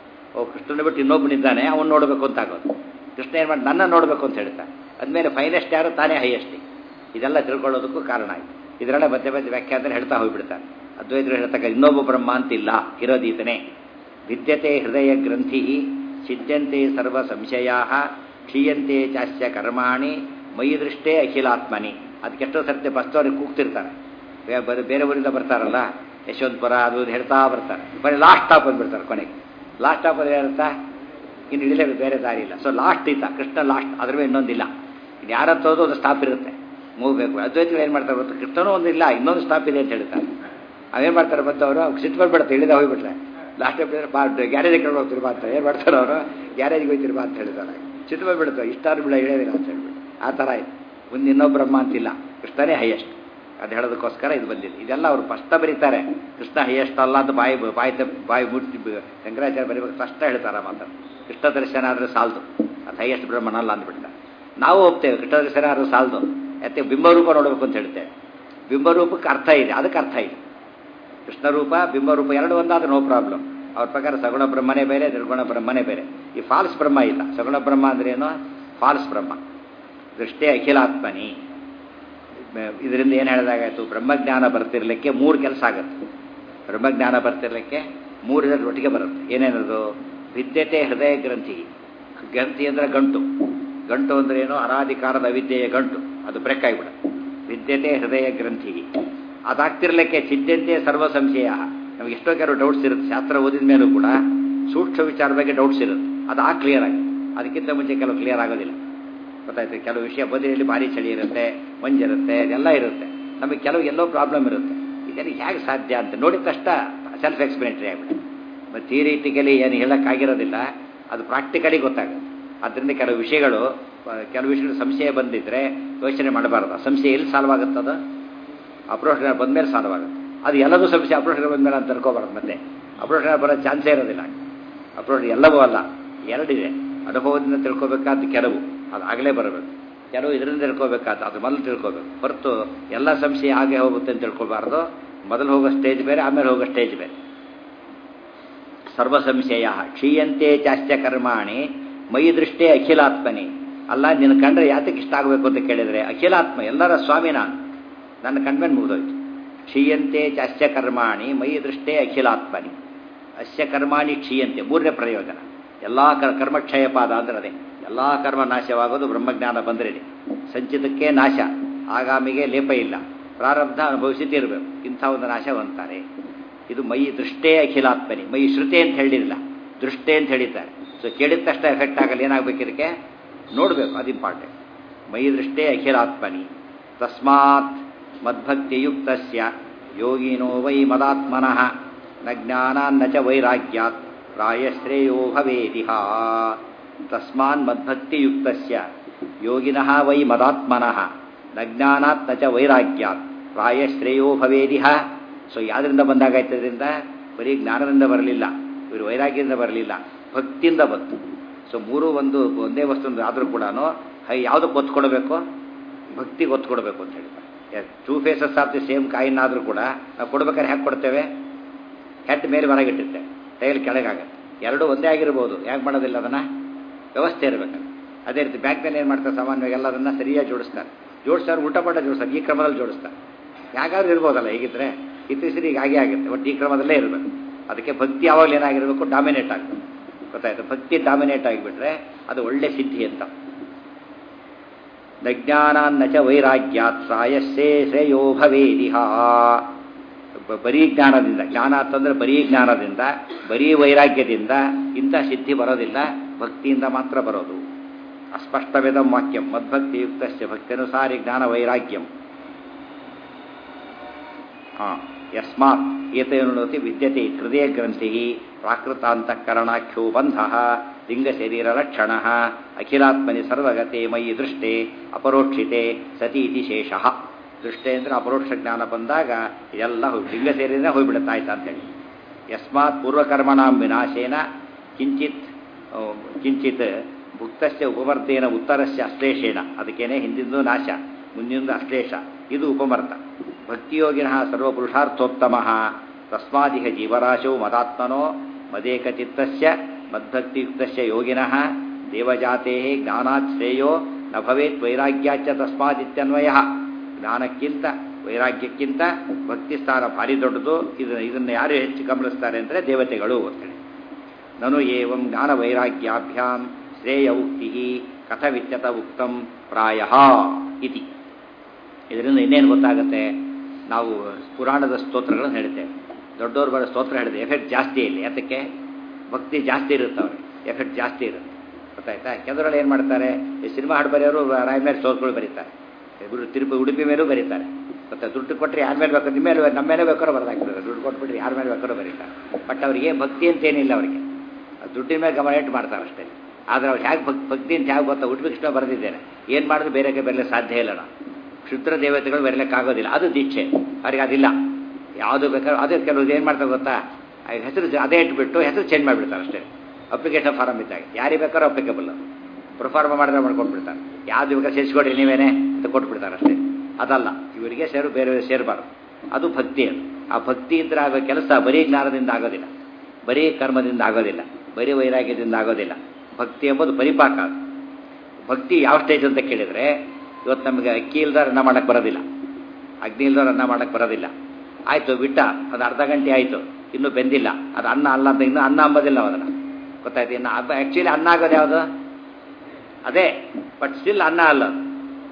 ಓ ಕೃಷ್ಣನ ಬಿಟ್ಟು ಇನ್ನೊಬ್ಬನಿದ್ದಾನೆ ಅವನು ನೋಡಬೇಕು ಅಂತ ಆಗೋದು ಕೃಷ್ಣ ಏನು ಮಾಡಿ ನನ್ನ ನೋಡಬೇಕು ಅಂತ ಹೇಳ್ತಾನೆ ಅದ್ಮೇಲೆ ಫೈನೆಸ್ಟ್ ಯಾರು ತಾನೇ ಹೈಯೆಸ್ಟ್ ಇದೆಲ್ಲ ತಿಳ್ಕೊಳ್ಳೋದಕ್ಕೂ ಕಾರಣ ಆಯ್ತು ಇದರೆಲ್ಲ ಮಧ್ಯೆ ಮಧ್ಯೆ ವ್ಯಾಖ್ಯಾನ ಹೇಳ್ತಾ ಹೋಗ್ಬಿಡ್ತಾರೆ ಅದ್ವೈತರು ಹೇಳ್ತಕ್ಕ ಇನ್ನೊಬ್ಬ ಬ್ರಹ್ಮ ಅಂತಿಲ್ಲ ಇರೋದೀತನೇ ವಿದ್ಯತೆ ಹೃದಯ ಗ್ರಂಥಿ ಸಿದ್ಧಂತೆ ಸರ್ವ ಸಂಶಯಾ ಕ್ಷೀಯಂತೆ ಚಾಸ್ಯ ಕರ್ಮಾಣಿ ಮೈ ದೃಷ್ಟೇ ಅಖಿಲಾತ್ಮನಿ ಅದಕ್ಕೆಷ್ಟೋ ಸರ್ತಿ ಬಸ್ತವ್ರಿಗೆ ಕೂಗ್ತಿರ್ತಾರೆ ಬೇರೆ ಊರಿಂದ ಬರ್ತಾರಲ್ಲ ಯಶವಂತಪುರ ಅದು ಹೇಳ್ತಾ ಬರ್ತಾರೆ ಬರೀ ಲಾಸ್ಟ್ ಸ್ಟಾಪ್ ಬಂದ್ಬಿಡ್ತಾರೆ ಕೊನೆಗೆ ಲಾಸ್ಟ್ ಸ್ಟಾಪ್ ಅದು ಹೇಳ್ತಾ ಇನ್ನು ಇಳಿಲೇ ಬೇರೆ ದಾರಿ ಇಲ್ಲ ಸೊ ಲಾಸ್ಟ್ ಇತ್ತ ಕೃಷ್ಣ ಲಾಸ್ಟ್ ಅದ್ರ ಮೇಲೆ ಇನ್ನೊಂದಿಲ್ಲ ಇದು ಯಾರತ್ತೋದು ಒಂದು ಸ್ಟಾಪ್ ಇರುತ್ತೆ ಹೋಗ್ಬೇಕು ಅದ್ವೈತಗಳು ಏನು ಮಾಡ್ತಾರೆ ಗೊತ್ತು ಕೃಷ್ಣನೂ ಒಂದಿಲ್ಲ ಇನ್ನೊಂದು ಸ್ಟಾಪ್ ಇದೆ ಅಂತ ಹೇಳ್ತಾರೆ ಅವೇನು ಮಾಡ್ತಾರೆ ಬಂದವರು ಸಿಟ್ಟು ಬಂದ್ಬಿಡುತ್ತೆ ಇಳಿದ ಹೋಗ್ಬಿಟ್ರೆ ಲಾಸ್ಟ್ ಬಾ ಗ್ಯಾರೇಜಿಗೆ ಕರ್ಕೊಂಡು ಹೋಗ್ತಿರ್ಬಾ ಅಂತ ಏನು ಮಾಡ್ತಾರೆ ಅವರು ಗ್ಯಾರೇಜಿಗೆ ಹೋಗ್ತಿರ್ಬಾ ಅಂತ ಹೇಳ್ತಾರೆ ಸಿಟ್ಟು ಬಂದ್ಬಿಡುತ್ತೆ ಇಷ್ಟಾರು ಬಿಡ ಇಳಿಯೋದಿಲ್ಲ ಅಂತ ಹೇಳ್ಬಿಟ್ಟು ಆ ಥರ ಆಯ್ತು ಒಂದು ಇನ್ನೊಬ್ಬ ಬ್ರಹ್ಮ ಅಂತಿಲ್ಲ ಕೃಷ್ಣನೇ ಹೈಯೆಸ್ಟ್ ಅದು ಹೇಳೋದಕ್ಕೋಸ್ಕರ ಇದು ಬಂದಿದೆ ಇದೆಲ್ಲ ಅವರು ಸ್ಪಷ್ಟ ಬರೀತಾರೆ ಕೃಷ್ಣ ಹೈಯೆಸ್ಟ್ ಅಲ್ಲ ಅಂತ ಬಾಯಿ ಬಾಯಿ ಬಾಯಿ ಮುಟ್ಟಿ ಶಂಕರಾಚಾರ್ಯ ಬರೀಬೇಕು ಸ್ಪಷ್ಟ ಹೇಳ್ತಾರೆ ಮಾತ್ರ ಕೃಷ್ಣ ದರ್ಶನ ಆದರೆ ಸಾಲದು ಅದು ಹೈಯೆಸ್ಟ್ ಬ್ರಹ್ಮನಲ್ಲ ಅಂದ್ಬಿಡ್ತಾರೆ ನಾವು ಹೋಗ್ತೇವೆ ಕೃಷ್ಣ ದರ್ಶನ ಆದರೂ ಸಾಲದು ಯಾಕೆ ಬಿಂಬರೂಪ ನೋಡಬೇಕು ಅಂತ ಹೇಳ್ತೇವೆ ಬಿಂಬರೂಪಕ್ಕೆ ಅರ್ಥ ಇದೆ ಅದಕ್ಕೆ ಅರ್ಥ ಇದೆ ಕೃಷ್ಣರೂಪ ಬಿಂಬರೂಪ ಎರಡು ಒಂದಾದ್ರೆ ನೋ ಪ್ರಾಬ್ಲಮ್ ಅವ್ರ ಪ್ರಕಾರ ಸಗುಣ ಬ್ರಹ್ಮನೇ ಬೇರೆ ನಿರ್ಗುಣ ಬ್ರಹ್ಮನೇ ಬೇರೆ ಈ ಫಾಲ್ಸ್ ಬ್ರಹ್ಮ ಇಲ್ಲ ಸಗುಣ ಬ್ರಹ್ಮ ಅಂದ್ರೆ ಏನು ಫಾಲ್ಸ್ ಬ್ರಹ್ಮ ದೃಷ್ಟೇ ಅಖಿಲಾತ್ಮನಿ ಇದರಿಂದ ಏನು ಹೇಳಿದಾಗಾಯ್ತು ಬ್ರಹ್ಮಜ್ಞಾನ ಬರ್ತಿರ್ಲಿಕ್ಕೆ ಮೂರು ಕೆಲಸ ಆಗುತ್ತೆ ಬ್ರಹ್ಮಜ್ಞಾನ ಬರ್ತಿರ್ಲಿಕ್ಕೆ ಮೂರರಲ್ಲಿ ಒಟ್ಟಿಗೆ ಬರುತ್ತೆ ಏನೇನದು ವಿದ್ಯತೆ ಹೃದಯ ಗ್ರಂಥಿ ಗ್ರಂಥಿ ಅಂದರೆ ಗಂಟು ಗಂಟು ಅಂದ್ರೆ ಏನು ಅನಾಧಿಕಾರದ ಅವಿದ್ಯೆಯ ಗಂಟು ಅದು ಬ್ರೇಕ್ ಆಗಿಬಿಡುತ್ತೆ ಛಿದ್ಯತೆ ಹೃದಯ ಗ್ರಂಥಿ ಅದಾಗ್ತಿರ್ಲಿಕ್ಕೆ ಛಿದ್ಯಂತೆ ಸರ್ವ ಸಂಶಯ ನಮಗೆ ಎಷ್ಟೋ ಕೆಲವು ಡೌಟ್ಸ್ ಇರುತ್ತೆ ಶಾಸ್ತ್ರ ಓದಿದ ಮೇಲೂ ಕೂಡ ಸೂಕ್ಷ್ಮ ವಿಚಾರ ಬಗ್ಗೆ ಡೌಟ್ಸ್ ಇರುತ್ತೆ ಅದು ಆ ಕ್ಲಿಯರ್ ಆಗಿ ಅದಕ್ಕಿಂತ ಮುಂಚೆ ಕೆಲವು ಕ್ಲಿಯರ್ ಆಗೋದಿಲ್ಲ ಗೊತ್ತಾಯ್ತು ಕೆಲವು ವಿಷಯ ಬದಿಯಲ್ಲಿ ಭಾರಿ ಚಳಿ ಇರುತ್ತೆ ಮಂಜಿರುತ್ತೆ ಅದೆಲ್ಲ ಇರುತ್ತೆ ನಮಗೆ ಕೆಲವು ಎಲ್ಲೋ ಪ್ರಾಬ್ಲಮ್ ಇರುತ್ತೆ ಇದನ್ನು ಹೇಗೆ ಸಾಧ್ಯ ಅಂತ ನೋಡಿದ ತಕ್ಷಣ ಸೆಲ್ಫ್ ಎಕ್ಸ್ಪ್ಲೇನೆಟರಿ ಆಗ್ಬಿಡುತ್ತೆ ಮತ್ತು ಥಿಯರಿಟಿಕಲಿ ಏನು ಹೇಳೋಕ್ಕಾಗಿರೋದಿಲ್ಲ ಅದು ಪ್ರಾಕ್ಟಿಕಲಿ ಗೊತ್ತಾಗುತ್ತೆ ಆದ್ದರಿಂದ ಕೆಲವು ವಿಷಯಗಳು ಕೆಲವು ವಿಷಯಗಳು ಸಂಶಯ ಬಂದಿದ್ರೆ ಯೋಚನೆ ಮಾಡಬಾರ್ದು ಸಂಶಯ ಎಲ್ಲಿ ಸಾಲ್ವ್ ಆಗುತ್ತದ ಅಪ್ರೋಚ್ ಬಂದಮೇಲೆ ಸಾಲ್ವ್ ಆಗುತ್ತೆ ಅದು ಎಲ್ಲದೂ ಸಂಶಯ ಅಪ್ರೋಚ್ ಬಂದಮೇಲೆ ಅಂತ ತಿಳ್ಕೊಬಾರ್ದು ಮತ್ತೆ ಅಪ್ರೋಚ್ ಬರೋ ಚಾನ್ಸೇ ಇರೋದಿಲ್ಲ ಅಪ್ರೋಚ್ ಎಲ್ಲವೂ ಅಲ್ಲ ಎರಡಿದೆ ಅನುಭವದಿಂದ ತಿಳ್ಕೊಬೇಕಾದ್ದು ಕೆಲವು ಅದು ಆಗಲೇ ಬರಬೇಕು ಕೆಲವು ಇದರಿಂದ ತಿಳ್ಕೊಬೇಕಾದ ಅದು ಮೊದಲು ತಿಳ್ಕೊಬೇಕು ಹೊರತು ಎಲ್ಲ ಸಂಶಯ ಹಾಗೆ ಹೋಗುತ್ತೆ ಅಂತ ತಿಳ್ಕೊಬಾರ್ದು ಮೊದಲು ಹೋಗೋ ಸ್ಟೇಜ್ ಬೇರೆ ಆಮೇಲೆ ಹೋಗೋ ಸ್ಟೇಜ್ ಬೇರೆ ಸರ್ವ ಸಂಶಯ ಕ್ಷೀಯಂತೆ ಚಾಸ್ತ್ಯ ಕರ್ಮಾಣಿ ಮೈ ದೃಷ್ಟೇ ಅಖಿಲಾತ್ಮನಿ ಅಲ್ಲ ನಿನ್ನ ಕಂಡ್ರೆ ಯಾತಕ್ಕೆ ಇಷ್ಟ ಆಗಬೇಕು ಅಂತ ಕೇಳಿದರೆ ಅಖಿಲಾತ್ಮ ಎಲ್ಲರ ಸ್ವಾಮಿ ನಾನು ನನ್ನ ಕಣ್ಮೇಲೆ ಮುಗಿದೋಯ್ತು ಕ್ಷೀಯಂತೆ ಚಾಸ್ತ್ಯ ಕರ್ಮಾಣಿ ಮೈ ದೃಷ್ಟೇ ಅಖಿಲಾತ್ಮನಿ ಅಸ್ಯ ಕರ್ಮಾಣಿ ಕ್ಷೀಯಂತೆ ಮೂರನೇ ಪ್ರಯೋಜನ ಎಲ್ಲ ಕರ್ಮಕ್ಷಯ ಪಾದ ಅಂದ್ರೆ ಅದೇ ಎಲ್ಲ ಕರ್ಮ ನಾಶವಾಗೋದು ಬ್ರಹ್ಮಜ್ಞಾನ ಬಂದರೆ ಸಂಚಿತಕ್ಕೆ ನಾಶ ಆಗಾಮಿಗೆ ಲೇಪ ಇಲ್ಲ ಪ್ರಾರಬ್ಧ ಅನುಭವಿಸಿ ತೀರಬೇಕು ಇಂಥ ಒಂದು ನಾಶ ಅಂತಾರೆ ಇದು ಮೈ ದೃಷ್ಟೇ ಅಖಿಲಾತ್ಮನಿ ಮೈ ಶ್ರುತಿ ಅಂತ ಹೇಳಿರಲಿಲ್ಲ ದೃಷ್ಟೇ ಅಂತ ಹೇಳಿದ್ದಾರೆ ಸೊ ಕೇಳಿದ ತಕ್ಷಣ ಎಫೆಕ್ಟ್ ಆಗಲ್ಲ ಏನಾಗಬೇಕು ಇದಕ್ಕೆ ನೋಡಬೇಕು ಅದು ಇಂಪಾರ್ಟೆಂಟ್ ಮೈ ದೃಷ್ಟೇ ಅಖಿಲಾತ್ಮನಿ ತಸ್ಮಾತ್ ಮದ್ಭಕ್ತಿಯುಕ್ತಸ್ಯ ಯೋಗಿನೋ ವೈ ಮದಾತ್ಮನಃ ನ ಜ್ಞಾನಾನ್ನ ಚ ವೈರಾಗ್ಯಾತ್ ಪ್ರಾಯಶ್ರೇಯೋ ಭವೇದಿಹ ತಸ್ಮಾನ್ ಮದ್ಭಕ್ತಿಯುಕ್ತಸ್ಯ ಯೋಗಿನಃ ವೈ ಮದಾತ್ಮನಃ ನ ಜ್ಞಾನಾತ್ ನ ಚ ವೈರಾಗ್ಯಾತ್ ಪ್ರಾಯಶ್ರೇಯೋ ಭವೇದಿಹ ಸೊ ಯಾವ್ದರಿಂದ ಬಂದಾಗಾಯ್ತದ್ರಿಂದ ಬರೀ ಜ್ಞಾನದಿಂದ ಬರಲಿಲ್ಲ ಇವರು ವೈರಾಗ್ಯದಿಂದ ಬರಲಿಲ್ಲ ಭಕ್ತಿಯಿಂದ ಬಂತು ಸೊ ಮೂರು ಒಂದು ಒಂದೇ ವಸ್ತು ಆದರೂ ಕೂಡ ಯಾವುದಕ್ಕೆ ಒತ್ತು ಕೊಡಬೇಕು ಭಕ್ತಿಗೆ ಒತ್ತು ಕೊಡಬೇಕು ಅಂತ ಹೇಳ್ತಾರೆ two faces of the same coin ಆದರೂ ಕೂಡ ನಾವು ಕೊಡ್ಬೇಕಾದ್ರೆ ಹೇಗೆ ಕೊಡ್ತೇವೆ ಹೆಡ್ ಮೇಲೆ ಹೊರಗಿಟ್ಟಿರ್ತೇವೆ ಟೈಲ್ ಕೆಳಗಾಗತ್ತೆ ಎರಡು ಒಂದೇ ಆಗಿರ್ಬೋದು ಯಾಕೆ ಮಾಡೋದಿಲ್ಲ ಅದನ್ನು ವ್ಯವಸ್ಥೆ ಇರಬೇಕು ಅದೇ ರೀತಿ ಬ್ಯಾಂಕ್ನಲ್ಲಿ ಏನು ಮಾಡ್ತಾರೆ ಸಾಮಾನ್ಯವಾಗಿ ಎಲ್ಲದನ್ನು ಸರಿಯಾಗಿ ಜೋಡಿಸ್ತಾರೆ ಜೋಡಿಸ್ತಾರೆ ಊಟ ಪಟ್ಟ ಜೋಡಿಸ್ತಾರೆ ಈ ಕ್ರಮದಲ್ಲಿ ಜೋಡಿಸ್ತಾರೆ ಯಾಕಾದ್ರೂ ಇರ್ಬೋದಲ್ಲ ಹೇಗಿದ್ರೆ ಇತ್ತೀಚೆಗೆ ಈಗ ಹಾಗೆ ಆಗುತ್ತೆ ಒಟ್ಟು ಈ ಕ್ರಮದಲ್ಲೇ ಇರಬೇಕು ಅದಕ್ಕೆ ಭಕ್ತಿ ಯಾವಾಗಲೂ ಏನಾಗಿರಬೇಕು ಡಾಮಿನೇಟ್ ಆಗಬೇಕು ಗೊತ್ತಾಯ್ತು ಭಕ್ತಿ ಡಾಮಿನೇಟ್ ಆಗಿಬಿಟ್ರೆ ಅದು ಒಳ್ಳೆ ಸಿದ್ಧಿ ಅಂತ ನಜ್ಞಾನಾನ್ನ ಚ ವೈರಾಗ್ಯಾತ್ ಶ್ರಾಯಸ್ಸೇ ಶ್ರೇಯೋ ಭವೇದಿಹ ಬರೀ ಜ್ಞಾನದಿಂದ ಜ್ಞಾನ ಅಂತಂದ್ರೆ ಬರೀ ಜ್ಞಾನದಿಂದ ಬರೀ ವೈರಾಗ್ಯದಿಂದ ಇಂಥ ಸಿದ್ಧಿ ಬರೋದಿಲ್ಲ ಭಕ್ತಿಯಿಂದ ಮಾತ್ರ ಬರೋದು ಅಸ್ಪಷ್ಟವೇದಂ ವಾಕ್ಯಂ ಮದ್ಭಕ್ತಿಯುಕ್ತ ಭಕ್ತಿಯನುಸಾರಿ ಜ್ಞಾನ ವೈರಾಗ್ಯಂ ಹಾಂ ಯಸ್ಮಾತ್ ಏತೇನುತಿ ವಿದ್ಯತೆ ಹೃದಯ ಗ್ರಂಥಿ ಪ್ರಾಕೃತಾಂತಃಕರಣಾಖ್ಯೋ ಬಂಧ ಲಿಂಗಶರೀರ ಲಕ್ಷಣ ಅಖಿಲಾತ್ಮನಿ ಸರ್ವಗತೆ ಮಯಿ ದೃಷ್ಟೆ ಅಪರೋಕ್ಷಿತೆ ಸತಿ ಇತಿ ಶೇಷ ದೃಷ್ಟೆ ಅಂದರೆ ಅಪರೋಕ್ಷ ಜ್ಞಾನ ಬಂದಾಗ ಇದೆಲ್ಲ ಹೋಗಿ ಲಿಂಗ ಸೇರಿದ್ರೆ ಹೋಗ್ಬಿಡುತ್ತೆ ಆಯ್ತಾ ಅಂತೇಳಿ ಯಸ್ಮಾತ್ ಪೂರ್ವಕರ್ಮಣಾಂ ವಿನಾಶೇನ ಕಿಂಚಿತ್ ಕಿಂಚಿತ್ ಭುಕ್ತಸ್ಯ ಉಪಮರ್ತೇನ ಉತ್ತರಸ್ಯ ಅಶ್ಲೇಷೇಣ ಅದಕ್ಕೇನೆ ಹಿಂದಿಂದು ನಾಶ ಮುಂದಿಂದು ಅಶ್ಲೇಷ ಇದು ಉಪಮರ್ತ ಭಕ್ತಿಯೋಗಿನಃ ಸರ್ವಪುರುಷಾರ್ಥೋತ್ತಮ ತಸ್ಮಾದಿಹ ಜೀವರಾಶೌ ಮದಾತ್ಮನೋ ಮದೇಕಚಿತ್ತಸ್ಯ ಮದ್ಭಕ್ತಿಯುಕ್ತಸ್ಯ ಯೋಗಿನಃ ದೇವಜಾತೆ ಜ್ಞಾನಾತ್ ಶ್ರೇಯೋ ನ ಭವೇತ್ ವೈರಾಗ್ಯಾಚ ತಸ್ಮಾದಿತ್ಯನ್ವಯ ಜ್ಞಾನಕ್ಕಿಂತ ವೈರಾಗ್ಯಕ್ಕಿಂತ ಭಕ್ತಿ ಸ್ಥಾನ ಭಾರಿ ದೊಡ್ಡದು ಇದನ್ನು ಇದನ್ನು ಯಾರು ಹೆಚ್ಚು ಗಮನಿಸ್ತಾರೆ ಅಂದರೆ ದೇವತೆಗಳು ಅಂತೇಳಿ ನನು ಏವಂ ಜ್ಞಾನ ವೈರಾಗ್ಯಾಭ್ಯಾಂ ಶ್ರೇಯ ಉಕ್ತಿ ಕಥವಿತ್ಯತ ಉಕ್ತಂ ಪ್ರಾಯ ಇತಿ ಇದರಿಂದ ಇನ್ನೇನು ಗೊತ್ತಾಗುತ್ತೆ ನಾವು ಪುರಾಣದ ಸ್ತೋತ್ರಗಳನ್ನು ಹೇಳ್ತೇವೆ ದೊಡ್ಡವ್ರು ಬರೋ ಸ್ತೋತ್ರ ಹೇಳಿದೆ ಎಫೆಕ್ಟ್ ಜಾಸ್ತಿ ಇಲ್ಲಿ ಯಾತಕ್ಕೆ ಭಕ್ತಿ ಜಾಸ್ತಿ ಇರುತ್ತೆ ಅವ್ರಿಗೆ ಎಫೆಕ್ಟ್ ಜಾಸ್ತಿ ಇರುತ್ತೆ ಗೊತ್ತಾಯ್ತಾ ಕೆಲವರಲ್ಲಿ ಏನು ಮಾಡ್ತಾರೆ ಈ ಸಿನಿಮಾ ಹಾಡು ಬರೆಯೋರು ರಾಯ ಮೇಲೆ ಸ್ತೋತ್ರಗಳು ಬರೀತಾರೆ ಇವರು ತಿರುಪತಿ ಉಡುಪಿ ಮೇಲೂ ಬರೀತಾರೆ ಮತ್ತೆ ದುಡ್ಡು ಕೊಟ್ಟರೆ ಯಾರ ಮೇಲೆ ಬೇಕಾದ್ರೆ ನಿಮ್ಮ ಮೇಲೆ ನಮ್ಮ ಮೇಲೆ ಬೇಕಾದ್ರೂ ಬರ್ದಾಕ್ಬಿಡ್ತಾರೆ ದುಡ್ಡು ಕೊಟ್ಬಿಟ್ರೆ ಯಾರ ಮೇಲೆ ಬೇಕಾದ್ರೂ ಬರೀತಾರೆ ಬಟ್ ಅವರಿಗೆ ಭಕ್ತಿ ಅಂತೇನಿಲ್ಲ ಅವರಿಗೆ ದುಡ್ಡಿನ ಮೇಲೆ ಗಮನ ಇಟ್ಟು ಮಾಡ್ತಾರೆ ಅಷ್ಟೇ ಆದರೆ ಅವ್ರು ಹೇಗೆ ಭಕ್ ಭಕ್ತಿ ಅಂತ ಹೇಗೆ ಗೊತ್ತಾ ಉಡುಪಿ ಕೃಷ್ಣ ಬರೆದಿದ್ದೇನೆ ಏನು ಮಾಡಿದ್ರು ಬೇರೆ ಬೆರಲೆ ಸಾಧ್ಯ ಇಲ್ಲ ನಾವು ಕ್ಷುದ್ರ ದೇವತೆಗಳು ಬರಲಿಕ್ಕಾಗೋದಿಲ್ಲ ಅದು ದೀಕ್ಷೆ ಅವ್ರಿಗೆ ಅದಿಲ್ಲ ಯಾವುದು ಬೇಕಾದ್ರೂ ಅದೇ ಕೆಲವ್ರು ಏನು ಮಾಡ್ತಾರೆ ಗೊತ್ತಾ ಹೆಸರು ಅದೇ ಇಟ್ಬಿಟ್ಟು ಹೆಸರು ಚೇಂಜ್ ಮಾಡಿಬಿಡ್ತಾರೆ ಅಷ್ಟೇ ಅಪ್ಲಿಕೇಶನ್ ಫಾರಮ್ ಇದ್ದಾಗ ಯಾರಿಗೆ ಬೇಕಾದ್ರೂ ಅಪ್ಲಿಕಬಲ್ ಪ್ರೊಫಾರ್ಮ ಮಾಡಿದ್ರೆ ಮಾಡ್ಕೊಂಡ್ಬಿಡ್ತಾರೆ ಯಾವ್ದು ಬೇಕಾದ್ರೆ ಸೇರಿಸ್ಕೊಡ್ರಿ ನೀವೇನೆ ಅಂತ ಕೊಟ್ಬಿಡ್ತಾರೆ ಅಷ್ಟೇ ಅದಲ್ಲ ಇವರಿಗೆ ಸೇರು ಬೇರೆ ಸೇರಬಾರ್ದು ಅದು ಭಕ್ತಿ ಅದು ಆ ಭಕ್ತಿಯಿಂದ ಆಗೋ ಕೆಲಸ ಬರೀ ಜ್ಞಾನದಿಂದ ಆಗೋದಿಲ್ಲ ಬರೀ ಕರ್ಮದಿಂದ ಆಗೋದಿಲ್ಲ ಬರೀ ವೈರಾಗ್ಯದಿಂದ ಆಗೋದಿಲ್ಲ ಭಕ್ತಿ ಎಂಬುದು ಪರಿಪಾಕ ಅದು ಭಕ್ತಿ ಯಾವ ಸ್ಟೇಜ್ ಅಂತ ಕೇಳಿದರೆ ಇವತ್ತು ನಮಗೆ ಅಕ್ಕಿ ಇಲ್ದಾರ ಅನ್ನ ಮಾಡಕ್ಕೆ ಬರೋದಿಲ್ಲ ಅಗ್ನಿ ಇಲ್ದಾರ ಅನ್ನ ಮಾಡಕ್ಕೆ ಬರೋದಿಲ್ಲ ಆಯಿತು ಬಿಟ್ಟ ಅದು ಅರ್ಧ ಗಂಟೆ ಆಯಿತು ಇನ್ನೂ ಬೆಂದಿಲ್ಲ ಅದು ಅನ್ನ ಅಲ್ಲ ಅಂತ ಇನ್ನೂ ಅನ್ನ ಅಂಬೋದಿಲ್ಲ ಅದನ್ನು ಗೊತ್ತಾಯ್ತು ಇನ್ನು ಆ್ಯಕ್ಚುಲಿ ಅನ್ನ ಆಗೋದು ಯಾವುದು ಅದೇ ಬಟ್ ಸ್ಟಿಲ್ ಅನ್ನ ಅಲ್ಲ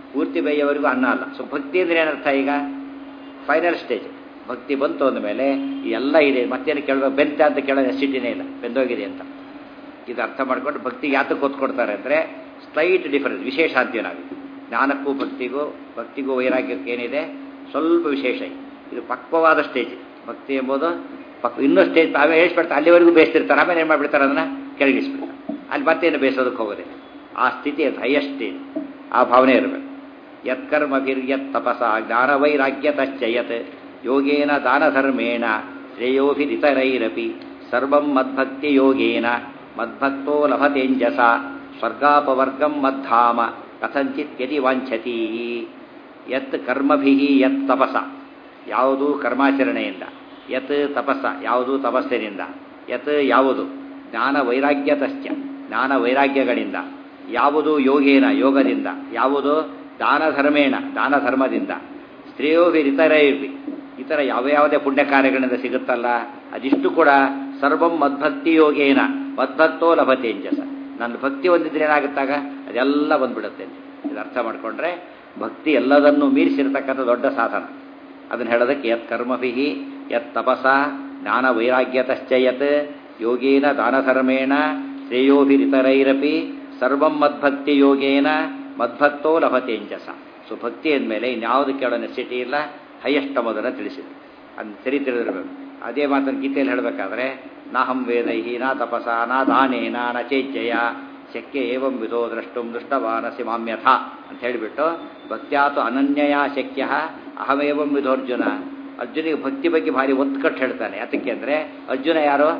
ಪೂರ್ತಿ ಬೇಯೋವರೆಗೂ ಅನ್ನ ಅಲ್ಲ ಸೊ ಭಕ್ತಿ ಅಂದ್ರೆ ಏನರ್ಥ ಈಗ ಫೈನಲ್ ಸ್ಟೇಜ್ ಭಕ್ತಿ ಬಂತು ಅಂದಮೇಲೆ ಎಲ್ಲ ಇದೆ ಮತ್ತೇನು ಕೇಳಬೇಕು ಬೆಂತ ಅಂತ ಕೇಳೋ ನೆಸಿಟಿನೇ ಇಲ್ಲ ಬೆಂದೋಗಿದೆ ಅಂತ ಇದು ಅರ್ಥ ಮಾಡ್ಕೊಂಡು ಭಕ್ತಿಗೆ ಯಾತಕ್ಕೆ ಒತ್ತು ಕೊಡ್ತಾರೆ ಅಂದರೆ ಸ್ಲೈಟ್ ಡಿಫರೆನ್ಸ್ ವಿಶೇಷ ಅಂತೀವಿ ಜ್ಞಾನಕ್ಕೂ ಭಕ್ತಿಗೂ ಭಕ್ತಿಗೂ ವೈರಾಗ್ಯಕ್ಕೆ ಏನಿದೆ ಸ್ವಲ್ಪ ವಿಶೇಷ ಇದೆ. ಇದು ಪಕ್ವವಾದ ಸ್ಟೇಜ್ ಭಕ್ತಿ ಎಂಬುದು ಪಕ್ ಇನ್ನೂ ಸ್ಟೇಜ್ ತಾವೇ ಹೇಳ್ಬಿಡ್ತಾರೆ ಅಲ್ಲಿವರೆಗೂ ಬೇಯಿಸ್ತಿರ್ತಾರೆ ಆಮೇಲೆ ಏನು ಮಾಡಿಬಿಡ್ತಾರೆ ಅದನ್ನು ಕೆಳಗಿಸ್ಬಿಡ್ತಾರೆ ಅಲ್ಲಿ ಮತ್ತೇನು ಬೇಯಿಸೋದಕ್ಕೆ ಹೋಗೋದಿಲ್ಲ ಆ ಸ್ಥಿತಿ ಅದು ಹೈಯೆಸ್ಟ್ ಸ್ಟೇಜ್ ಆ ಭಾವನೆ ಇರಬೇಕು ಯತ್ಕರ್ಮಭಿರ್ಯತ್ ತಪಸ ಜ್ಞಾನವೈರಾಗ್ಯತಶ್ಚಯತ್ ಯೋಗೇನ ದಾನಧರ್ಮೇಣ ಶ್ರೇಯೋಭಿರಿತರೈರಪಿ ಸರ್ವಂ ಮದ್ಭಕ್ತಿ ಯೋಗೇನ ಮದ್ಭಕ್ತೋ ಲಭತೇಂಜಸ ಸ್ವರ್ಗಾಪವರ್ಗಂ ಮದ್ಧಾಮ ಕಥಂಚಿತ್ ಯದಿ ವಾಂಛತಿ ಯತ್ ಕರ್ಮಭಿ ಯತ್ ತಪಸ ಯಾವುದು ಕರ್ಮಾಚರಣೆಯಿಂದ ಯತ್ ತಪಸ್ಸ ಯಾವುದು ತಪಸ್ಸಿನಿಂದ ಯತ್ ಯಾವುದು ಜ್ಞಾನ ವೈರಾಗ್ಯತಶ್ಚ ಜ್ಞಾನ ವೈರಾಗ್ಯಗಳಿಂದ ಯಾವುದು ಯೋಗೇನ ಯೋಗದಿಂದ ಯಾವುದು ದಾನ ಧರ್ಮೇಣ ದಾನ ಧರ್ಮದಿಂದ ಸ್ತ್ರೀಯೋಭಿರಿತರೈರ್ವಿ ಇತರ ಯಾವ ಯಾವುದೇ ಪುಣ್ಯ ಕಾರ್ಯಗಳಿಂದ ಸಿಗುತ್ತಲ್ಲ ಅದಿಷ್ಟು ಕೂಡ ಸರ್ವಂ ಮದ್ಭಕ್ತಿ ಯೋಗೇನ ಮದ್ಭಕ್ತೋ ಲಭತೇಂಜಸ ನನ್ನ ಭಕ್ತಿ ಹೊಂದಿದ್ರೆ ಏನಾಗುತ್ತಾಗ ಅದೆಲ್ಲ ಬಂದ್ಬಿಡುತ್ತೆ ಇದು ಅರ್ಥ ಮಾಡಿಕೊಂಡ್ರೆ ಭಕ್ತಿ ಎಲ್ಲದನ್ನು ಮೀರಿಸಿರ್ತಕ್ಕಂಥ ದೊಡ್ಡ ಸಾಧನ ಅದನ್ನು ಹೇಳೋದಕ್ಕೆ ಯತ್ ಕರ್ಮಭಿ ಯತ್ ತಪಸ ಜ್ಞಾನ ವೈರಾಗ್ಯತಶ್ಚ ಯತ್ ಯೋಗೇನ ದಾನಧರ್ಮೇಣ ಶ್ರೇಯೋಭಿರಿತರೈರಪಿ ಸರ್ವಂ ಮದ್ಭಕ್ತಿ ಯೋಗೇನ ಮದ್ಭಕ್ತೋ ಲಭತೇಂಜಸ ಸೊ ಭಕ್ತಿ ಅಂದಮೇಲೆ ಇನ್ಯಾವುದು ಕೇಳೋ ನೆಸಿಟಿ ಇಲ್ಲ ಹೈಯೆಸ್ಟ್ ಮೊದಲ ತಿಳಿಸಿದೆ ಅದನ್ನ ಸರಿ ತಿಳಿದಿರಬೇಕು ಅದೇ ಮಾತನ್ನು ಗೀತೆಯಲ್ಲಿ ಹೇಳಬೇಕಾದ್ರೆ ನಾಹಂ ವೇದೈಹಿ ನಾ ತಪಸ ನಾ ದಾನೇನ ನ ಚೇಜ್ಜಯ ಶಕ್ಯ ಏವಂ ವಿಧೋ ದ್ರಷ್ಟುಂ ದುಷ್ಟವಾನಸಿ ಮಾಮ್ಯಥ ಅಂತ ಹೇಳಿಬಿಟ್ಟು ಭಕ್ತ್ಯಾತು ಅನನ್ಯಯ ಶಕ್ಯ ಅಹಮೇವಂ ವಿಧೋರ್ಜುನ ಅರ್ಜುನಿಗೆ ಭಕ್ತಿ ಬಗ್ಗೆ ಭಾರಿ ಒತ್ತು ಕಟ್ಟು ಹೇಳ್ತಾನೆ ಯಾತಕ್ಕೆ ಅಂದರೆ ಅರ್ಜುನ ಯಾರು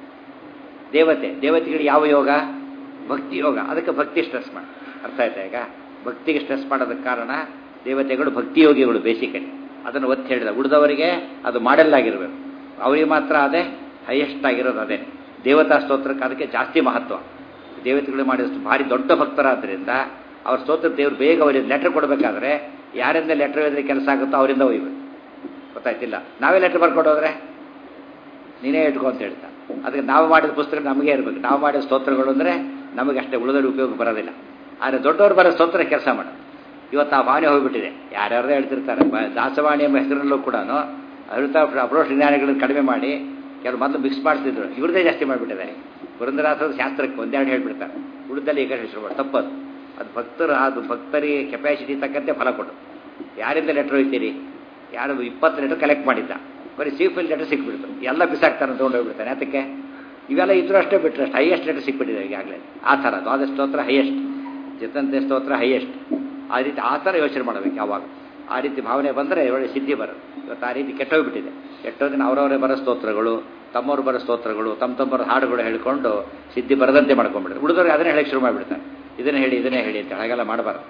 ದೇವತೆ ದೇವತೆಗಳಿಗೆ ಯಾವ ಯೋಗ ಭಕ್ತಿ ಯೋಗ ಅದಕ್ಕೆ ಭಕ್ತಿ ಸ್ಟ್ರೆಸ್ ಮಾಡಿ ಅರ್ಥ ಆಯ್ತಾ ಈಗ ಭಕ್ತಿಗೆ ಸ್ಟ್ರೆಸ್ ಮಾಡೋದಕ್ಕೆ ಕಾರಣ ದೇವತೆಗಳು ಭಕ್ತಿ ಯೋಗಿಗಳು ಬೇಸಿಕಲಿ ಅದನ್ನು ಒತ್ತಿ ಹೇಳಿದ ಉಳಿದವರಿಗೆ ಅದು ಮಾಡೆಲ್ ಆಗಿರಬೇಕು ಅವರಿಗೆ ಮಾತ್ರ ಅದೇ ಹೈಯೆಸ್ಟ್ ಆಗಿರೋದು ಅದೇ ದೇವತಾ ಸ್ತೋತ್ರಕ್ಕೆ ಅದಕ್ಕೆ ಜಾಸ್ತಿ ಮಹತ್ವ ದೇವತೆಗಳು ಮಾಡಿದಷ್ಟು ಭಾರಿ ದೊಡ್ಡ ಭಕ್ತರಾದ್ದರಿಂದ ಅವ್ರ ಸ್ತೋತ್ರ ದೇವ್ರು ಬೇಗ ಅವರಿಗೆ ಲೆಟರ್ ಕೊಡಬೇಕಾದ್ರೆ ಯಾರಿಂದ ಲೆಟರ್ ಓದಿದ್ರೆ ಕೆಲಸ ಆಗುತ್ತೋ ಅವರಿಂದ ಒಯ್ಬೇಕು ಗೊತ್ತಾಯ್ತಿಲ್ಲ ನಾವೇ ಲೆಟರ್ ಬರ್ಕೊಂಡು ಹೋದ್ರೆ ನೀನೇ ಇಟ್ಕೊ ಅಂತ ಹೇಳ್ತಾ ಅದಕ್ಕೆ ನಾವು ಮಾಡಿದ ಪುಸ್ತಕ ನಮಗೆ ಇರಬೇಕು ನಾವು ಮಾಡಿದ ಸ್ತೋತ್ರಗಳು ಅಂದರೆ ನಮಗೆ ಅಷ್ಟೇ ಉಳಿದವ್ರಿಗೆ ಉಪಯೋಗ ಬರೋದಿಲ್ಲ ಆದರೆ ದೊಡ್ಡವರು ಬರೋ ಸ್ತೋತ್ರ ಕೆಲಸ ಮಾಡೋದು ಇವತ್ತು ಆ ಭಾವನೆ ಹೋಗಿಬಿಟ್ಟಿದೆ ಯಾರ್ಯಾರದೇ ಹೇಳ್ತಿರ್ತಾರೆ ಬ- ದಾಸವಾಣಿ ಎಂಬ ಹೆಸರಲ್ಲೂ ಕೂಡ ಅಮೃತ ಅಪ್ರೋಷ್ ಜ್ಞಾನಿಗಳನ್ನು ಕಡಿಮೆ ಮಾಡಿ ಕೆಲವು ಮೊದಲು ಮಿಕ್ಸ್ ಮಾಡ್ತಿದ್ರು ಇವ್ರದೇ ಜಾಸ್ತಿ ಮಾಡಿಬಿಟ್ಟಿದ್ದಾರೆ ಪುರಂದರಾಸದ ಶಾಸ್ತ್ರಕ್ಕೆ ಒಂದೆರಡು ಹೇಳ್ಬಿಡ್ತಾರೆ ಉಳಿದಲ್ಲಿ ಈಗ ಹೆಸರು ಮಾಡಿ ತಪ್ಪದು ಅದು ಭಕ್ತರು ಅದು ಭಕ್ತರಿಗೆ ಕೆಪಾಸಿಟಿ ತಕ್ಕಂತೆ ಫಲ ಕೊಡು ಯಾರಿಂದ ಲೆಟ್ರ್ ಹೋಗ್ತೀರಿ ಯಾರು ಇಪ್ಪತ್ತು ಲೆಟರ್ ಕಲೆಕ್ಟ್ ಮಾಡಿದ್ದ ಬರೀ ಸೀಫಿಲ್ ಲೆಟರ್ ಸಿಕ್ಬಿಡ್ತು ಎಲ್ಲ ಬಿಸಾಕ್ತಾನೆ ತೊಗೊಂಡೋಗ್ಬಿಡ್ತಾನೆ ಅದಕ್ಕೆ ಇವೆಲ್ಲ ಇದ್ರೂ ಅಷ್ಟೇ ಬಿಟ್ಟರೆ ಅಷ್ಟು ಹೈಯೆಸ್ಟ್ ಲೆಟರ್ ಸಿಕ್ಬಿಟ್ಟಿದೆ ಈಗಾಗಲೇ ಆ ಥರ ದ್ವಾದ ಸ್ತೋತ್ರ ಹೈಯೆಸ್ಟ್ ಜತಂತೆ ಸ್ತೋತ್ರ ಹೈಯೆಸ್ಟ್ ಆ ರೀತಿ ಆ ಥರ ಯೋಚನೆ ಮಾಡಬೇಕು ಯಾವಾಗ ಆ ರೀತಿ ಭಾವನೆ ಬಂದರೆ ಒಳ್ಳೆ ಸಿದ್ಧಿ ಬರೋದು ಇವತ್ತು ಆ ರೀತಿ ಕೆಟ್ಟೋಗ್ಬಿಟ್ಟಿದೆ ಕೆಟ್ಟೋದಿನ ಅವರವರೇ ಬರೋ ಸ್ತೋತ್ರಗಳು ತಮ್ಮವ್ರು ಬರೋ ಸ್ತೋತ್ರಗಳು ತಮ್ಮ ತಮ್ಮರ ಹಾಡುಗಳು ಹೇಳ್ಕೊಂಡು ಸಿದ್ಧಿ ಬರದಂತೆ ಮಾಡ್ಕೊಂಡ್ಬಿಡ್ತಾರೆ ಉಳಿದವ್ರಿಗೆ ಅದನ್ನೇ ಹೇಳಕ್ಕೆ ಶುರು ಮಾಡಿಬಿಡ್ತಾರೆ ಇದನ್ನೇ ಹೇಳಿ ಇದನ್ನೇ ಹೇಳಿ ಅಂತ ಹಾಗೆಲ್ಲ ಮಾಡಬಾರ್ದು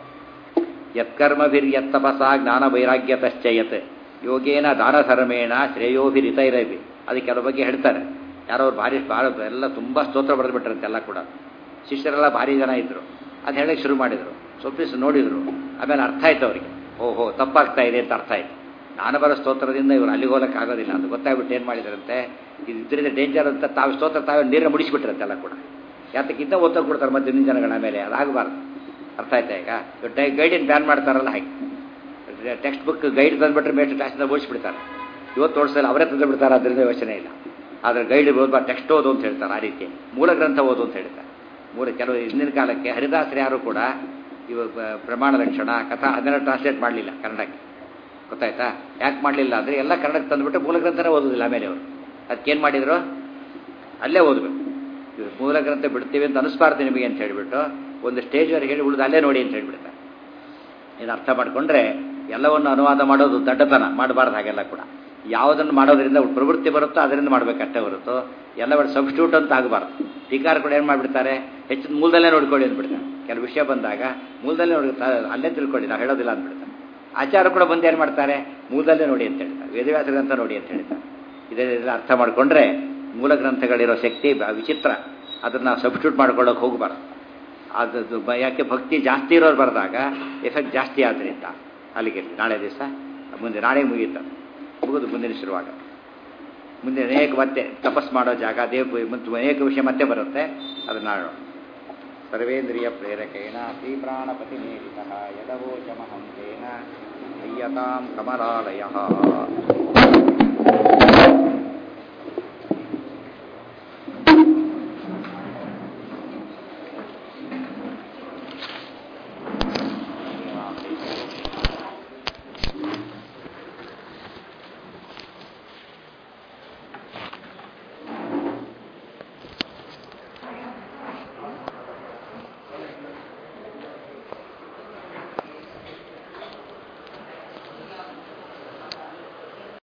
ಯತ್ಕರ್ಮಭಿರ್ಯತ್ತಪಸ ಜ್ಞಾನ ವೈರಾಗ್ಯತಶ್ಚ ಯತ್ ಯೋಗೇನ ದಾನಧರ್ಮೇಣ ಶ್ರೇಯೋಭಿರಿತೈರವಿ ಅದಕ್ಕೆ ಕೆಲವು ಬಗ್ಗೆ ಹೇಳ್ತಾರೆ ಯಾರೋ ಅವ್ರು ಭಾರಿ ಭಾಳ ಎಲ್ಲ ತುಂಬ ಸ್ತೋತ್ರ ಬರೆದ್ಬಿಟ್ರಂತೆ ಎಲ್ಲ ಕೂಡ ಶಿಷ್ಯರೆಲ್ಲ ಭಾರಿ ಜನ ಇದ್ದರು ಅದು ಹೇಳಕ್ಕೆ ಶುರು ಮಾಡಿದರು ಸ್ವಲ್ಪ ದಿವಸ ನೋಡಿದರು ಆಮೇಲೆ ಅರ್ಥ ಆಯ್ತು ಅವರಿಗೆ ಓಹೋ ತಪ್ಪಾಗ್ತಾ ಇದೆ ಅಂತ ಅರ್ಥ ಆಯ್ತು ನಾನು ಬರೋ ಸ್ತೋತ್ರದಿಂದ ಇವರು ಅಲ್ಲಿಗೆ ಹೋಗಕ್ಕೆ ಆಗೋದಿಲ್ಲ ಅಂತ ಗೊತ್ತಾಗ್ಬಿಟ್ಟು ಏನು ಮಾಡಿದ್ರಂತೆ ಇದು ಇದರಿಂದ ಡೇಂಜರ್ ಅಂತ ತಾವು ಸ್ತೋತ್ರ ತಾವೇ ನೀರನ್ನ ಮುಡಿಸ್ಬಿಟ್ರಂತೆ ಎಲ್ಲ ಕೂಡ ಯಾತಕ್ಕಿಂತ ಒತ್ತಡ ಕೊಡ್ತಾರೆ ಮತ್ತೆ ಇನ್ನೊಂದು ಜನಗಳ ಮೇಲೆ ಅದಾಗಬಾರ್ದು ಅರ್ಥ ಆಯ್ತಾ ಈಗ ಗೈಡಿನ ಬ್ಯಾನ್ ಮಾಡ್ತಾರಲ್ಲ ಹಾಗೆ ಟೆಕ್ಸ್ಟ್ ಬುಕ್ ಗೈಡ್ ತಂದುಬಿಟ್ರೆ ಮೇಸ್ಟ್ ಕ್ಲಾಸಿಂದ ಓಡಿಸ್ಬಿಡ್ತಾರೆ ಇವತ್ತು ಓಡಿಸಲ್ಲ ಅವರೇ ತಂದು ಬಿಡ್ತಾರೆ ಅದರಿಂದ ಯೋಚನೆ ಇಲ್ಲ ಆದರೆ ಗೈಡ್ ಓದ್ಬಾ ಟೆಕ್ಸ್ಟ್ ಓದು ಅಂತ ಹೇಳ್ತಾರೆ ಆ ರೀತಿ ಮೂಲ ಗ್ರಂಥ ಓದು ಅಂತ ಹೇಳ್ತಾರೆ ಮೂಲ ಕೆಲವು ಹಿಂದಿನ ಕಾಲಕ್ಕೆ ಹರಿದಾಸರು ಯಾರು ಕೂಡ ಇವಾಗ ಪ್ರಮಾಣ ಲಕ್ಷಣ ಕಥಾ ಅದನ್ನೆಲ್ಲ ಟ್ರಾನ್ಸ್ಲೇಟ್ ಮಾಡಲಿಲ್ಲ ಕನ್ನಡಕ್ಕೆ ಗೊತ್ತಾಯ್ತಾ ಯಾಕೆ ಮಾಡಲಿಲ್ಲ ಅಂದರೆ ಎಲ್ಲ ಕನ್ನಡಕ್ಕೆ ತಂದುಬಿಟ್ಟು ಮೂಲ ಗ್ರಂಥನೇ ಓದೋದಿಲ್ಲ ಆಮೇಲೆ ಅವರು ಅದಕ್ಕೇನು ಮಾಡಿದರು ಅಲ್ಲೇ ಓದಬೇಕು ಇವ್ರು ಮೂಲ ಗ್ರಂಥ ಬಿಡ್ತೀವಿ ಅಂತ ಅನಿಸ್ಬಾರ್ದು ನಿಮಗೆ ಅಂತ ಹೇಳಿಬಿಟ್ಟು ಒಂದು ಸ್ಟೇಜ್ವರೆಗೆ ಹೇಳಿ ಉಳಿದು ಅಲ್ಲೇ ನೋಡಿ ಅಂತ ಹೇಳ್ಬಿಡ್ತಾರೆ ಇದು ಅರ್ಥ ಮಾಡಿಕೊಂಡ್ರೆ ಎಲ್ಲವನ್ನು ಅನುವಾದ ಮಾಡೋದು ದಡ್ಡತನ ಮಾಡಬಾರ್ದು ಹಾಗೆಲ್ಲ ಕೂಡ ಯಾವುದನ್ನು ಮಾಡೋದ್ರಿಂದ ಪ್ರವೃತ್ತಿ ಬರುತ್ತೋ ಅದರಿಂದ ಮಾಡಬೇಕಷ್ಟೇ ಹೊರತು ಎಲ್ಲ ಬಟ್ ಸಬ್ಸ್ಟ್ಯೂಟ್ ಅಂತ ಆಗಬಾರ್ದು ಟೀಕಾರ ಕೂಡ ಏನು ಮಾಡಿಬಿಡ್ತಾರೆ ಹೆಚ್ಚಿನ ಮೂಲದಲ್ಲೇ ನೋಡ್ಕೊಳ್ಳಿ ಅಂದ್ಬಿಡ್ತಾರೆ ಕೆಲವು ವಿಷಯ ಬಂದಾಗ ಮೂಲದಲ್ಲೇ ನೋಡಿ ಅಲ್ಲೇ ತಿಳ್ಕೊಳ್ಳಿ ನಾವು ಹೇಳೋದಿಲ್ಲ ಅಂದ್ಬಿಡ್ತಾರೆ ಆಚಾರ ಕೂಡ ಬಂದು ಏನು ಮಾಡ್ತಾರೆ ಮೂಲದಲ್ಲೇ ನೋಡಿ ಅಂತ ಹೇಳ್ತಾರೆ ವೇದವ್ಯಾಸ ಗ್ರಂಥ ನೋಡಿ ಅಂತ ಹೇಳ್ತಾರೆ ಇದೆಲ್ಲ ಅರ್ಥ ಮಾಡಿಕೊಂಡ್ರೆ ಮೂಲ ಗ್ರಂಥಗಳಿರೋ ಶಕ್ತಿ ಬ- ವಿಚಿತ್ರ ಅದನ್ನು ನಾವು ಸಬ್ಸ್ಟ್ಯೂಟ್ ಮಾಡ್ಕೊಳ್ಳೋಕೆ ಹೋಗಬಾರ್ದು ಅದು ಬ- ಯಾಕೆ ಭಕ್ತಿ ಜಾಸ್ತಿ ಇರೋರು ಬರೆದಾಗ ಎಫೆಕ್ಟ್ ಜಾಸ್ತಿ ಆದ್ದರಿಂದ ಅಲ್ಲಿಗೆ ನಾಳೆ ದಿವಸ ಮುಂದೆ ನಾಳೆ ಮುಗೀತು ಮುಗಿದು ಮುಂದಿನ ಶುರುವಾಗ ಮುಂದೆ ಅನೇಕ ಮತ್ತೆ ತಪಸ್ ಮಾಡೋ ಜಾಗ ದೇವ ಮತ್ತು ಅನೇಕ ವಿಷಯ ಮತ್ತೆ ಬರುತ್ತೆ ಅದನ್ನ ನೋಡೋಣ ಸರ್ವೇಂದ್ರಿಯ ಪ್ರೇರಕೇಣ ಶ್ರೀಪ್ರಾಣಪತಿನೇರಿತಃ ಯದವೋಚಮಹಂ ತೇನ ಅಯ್ಯತಾಂ ಕಮಲಾಲಯ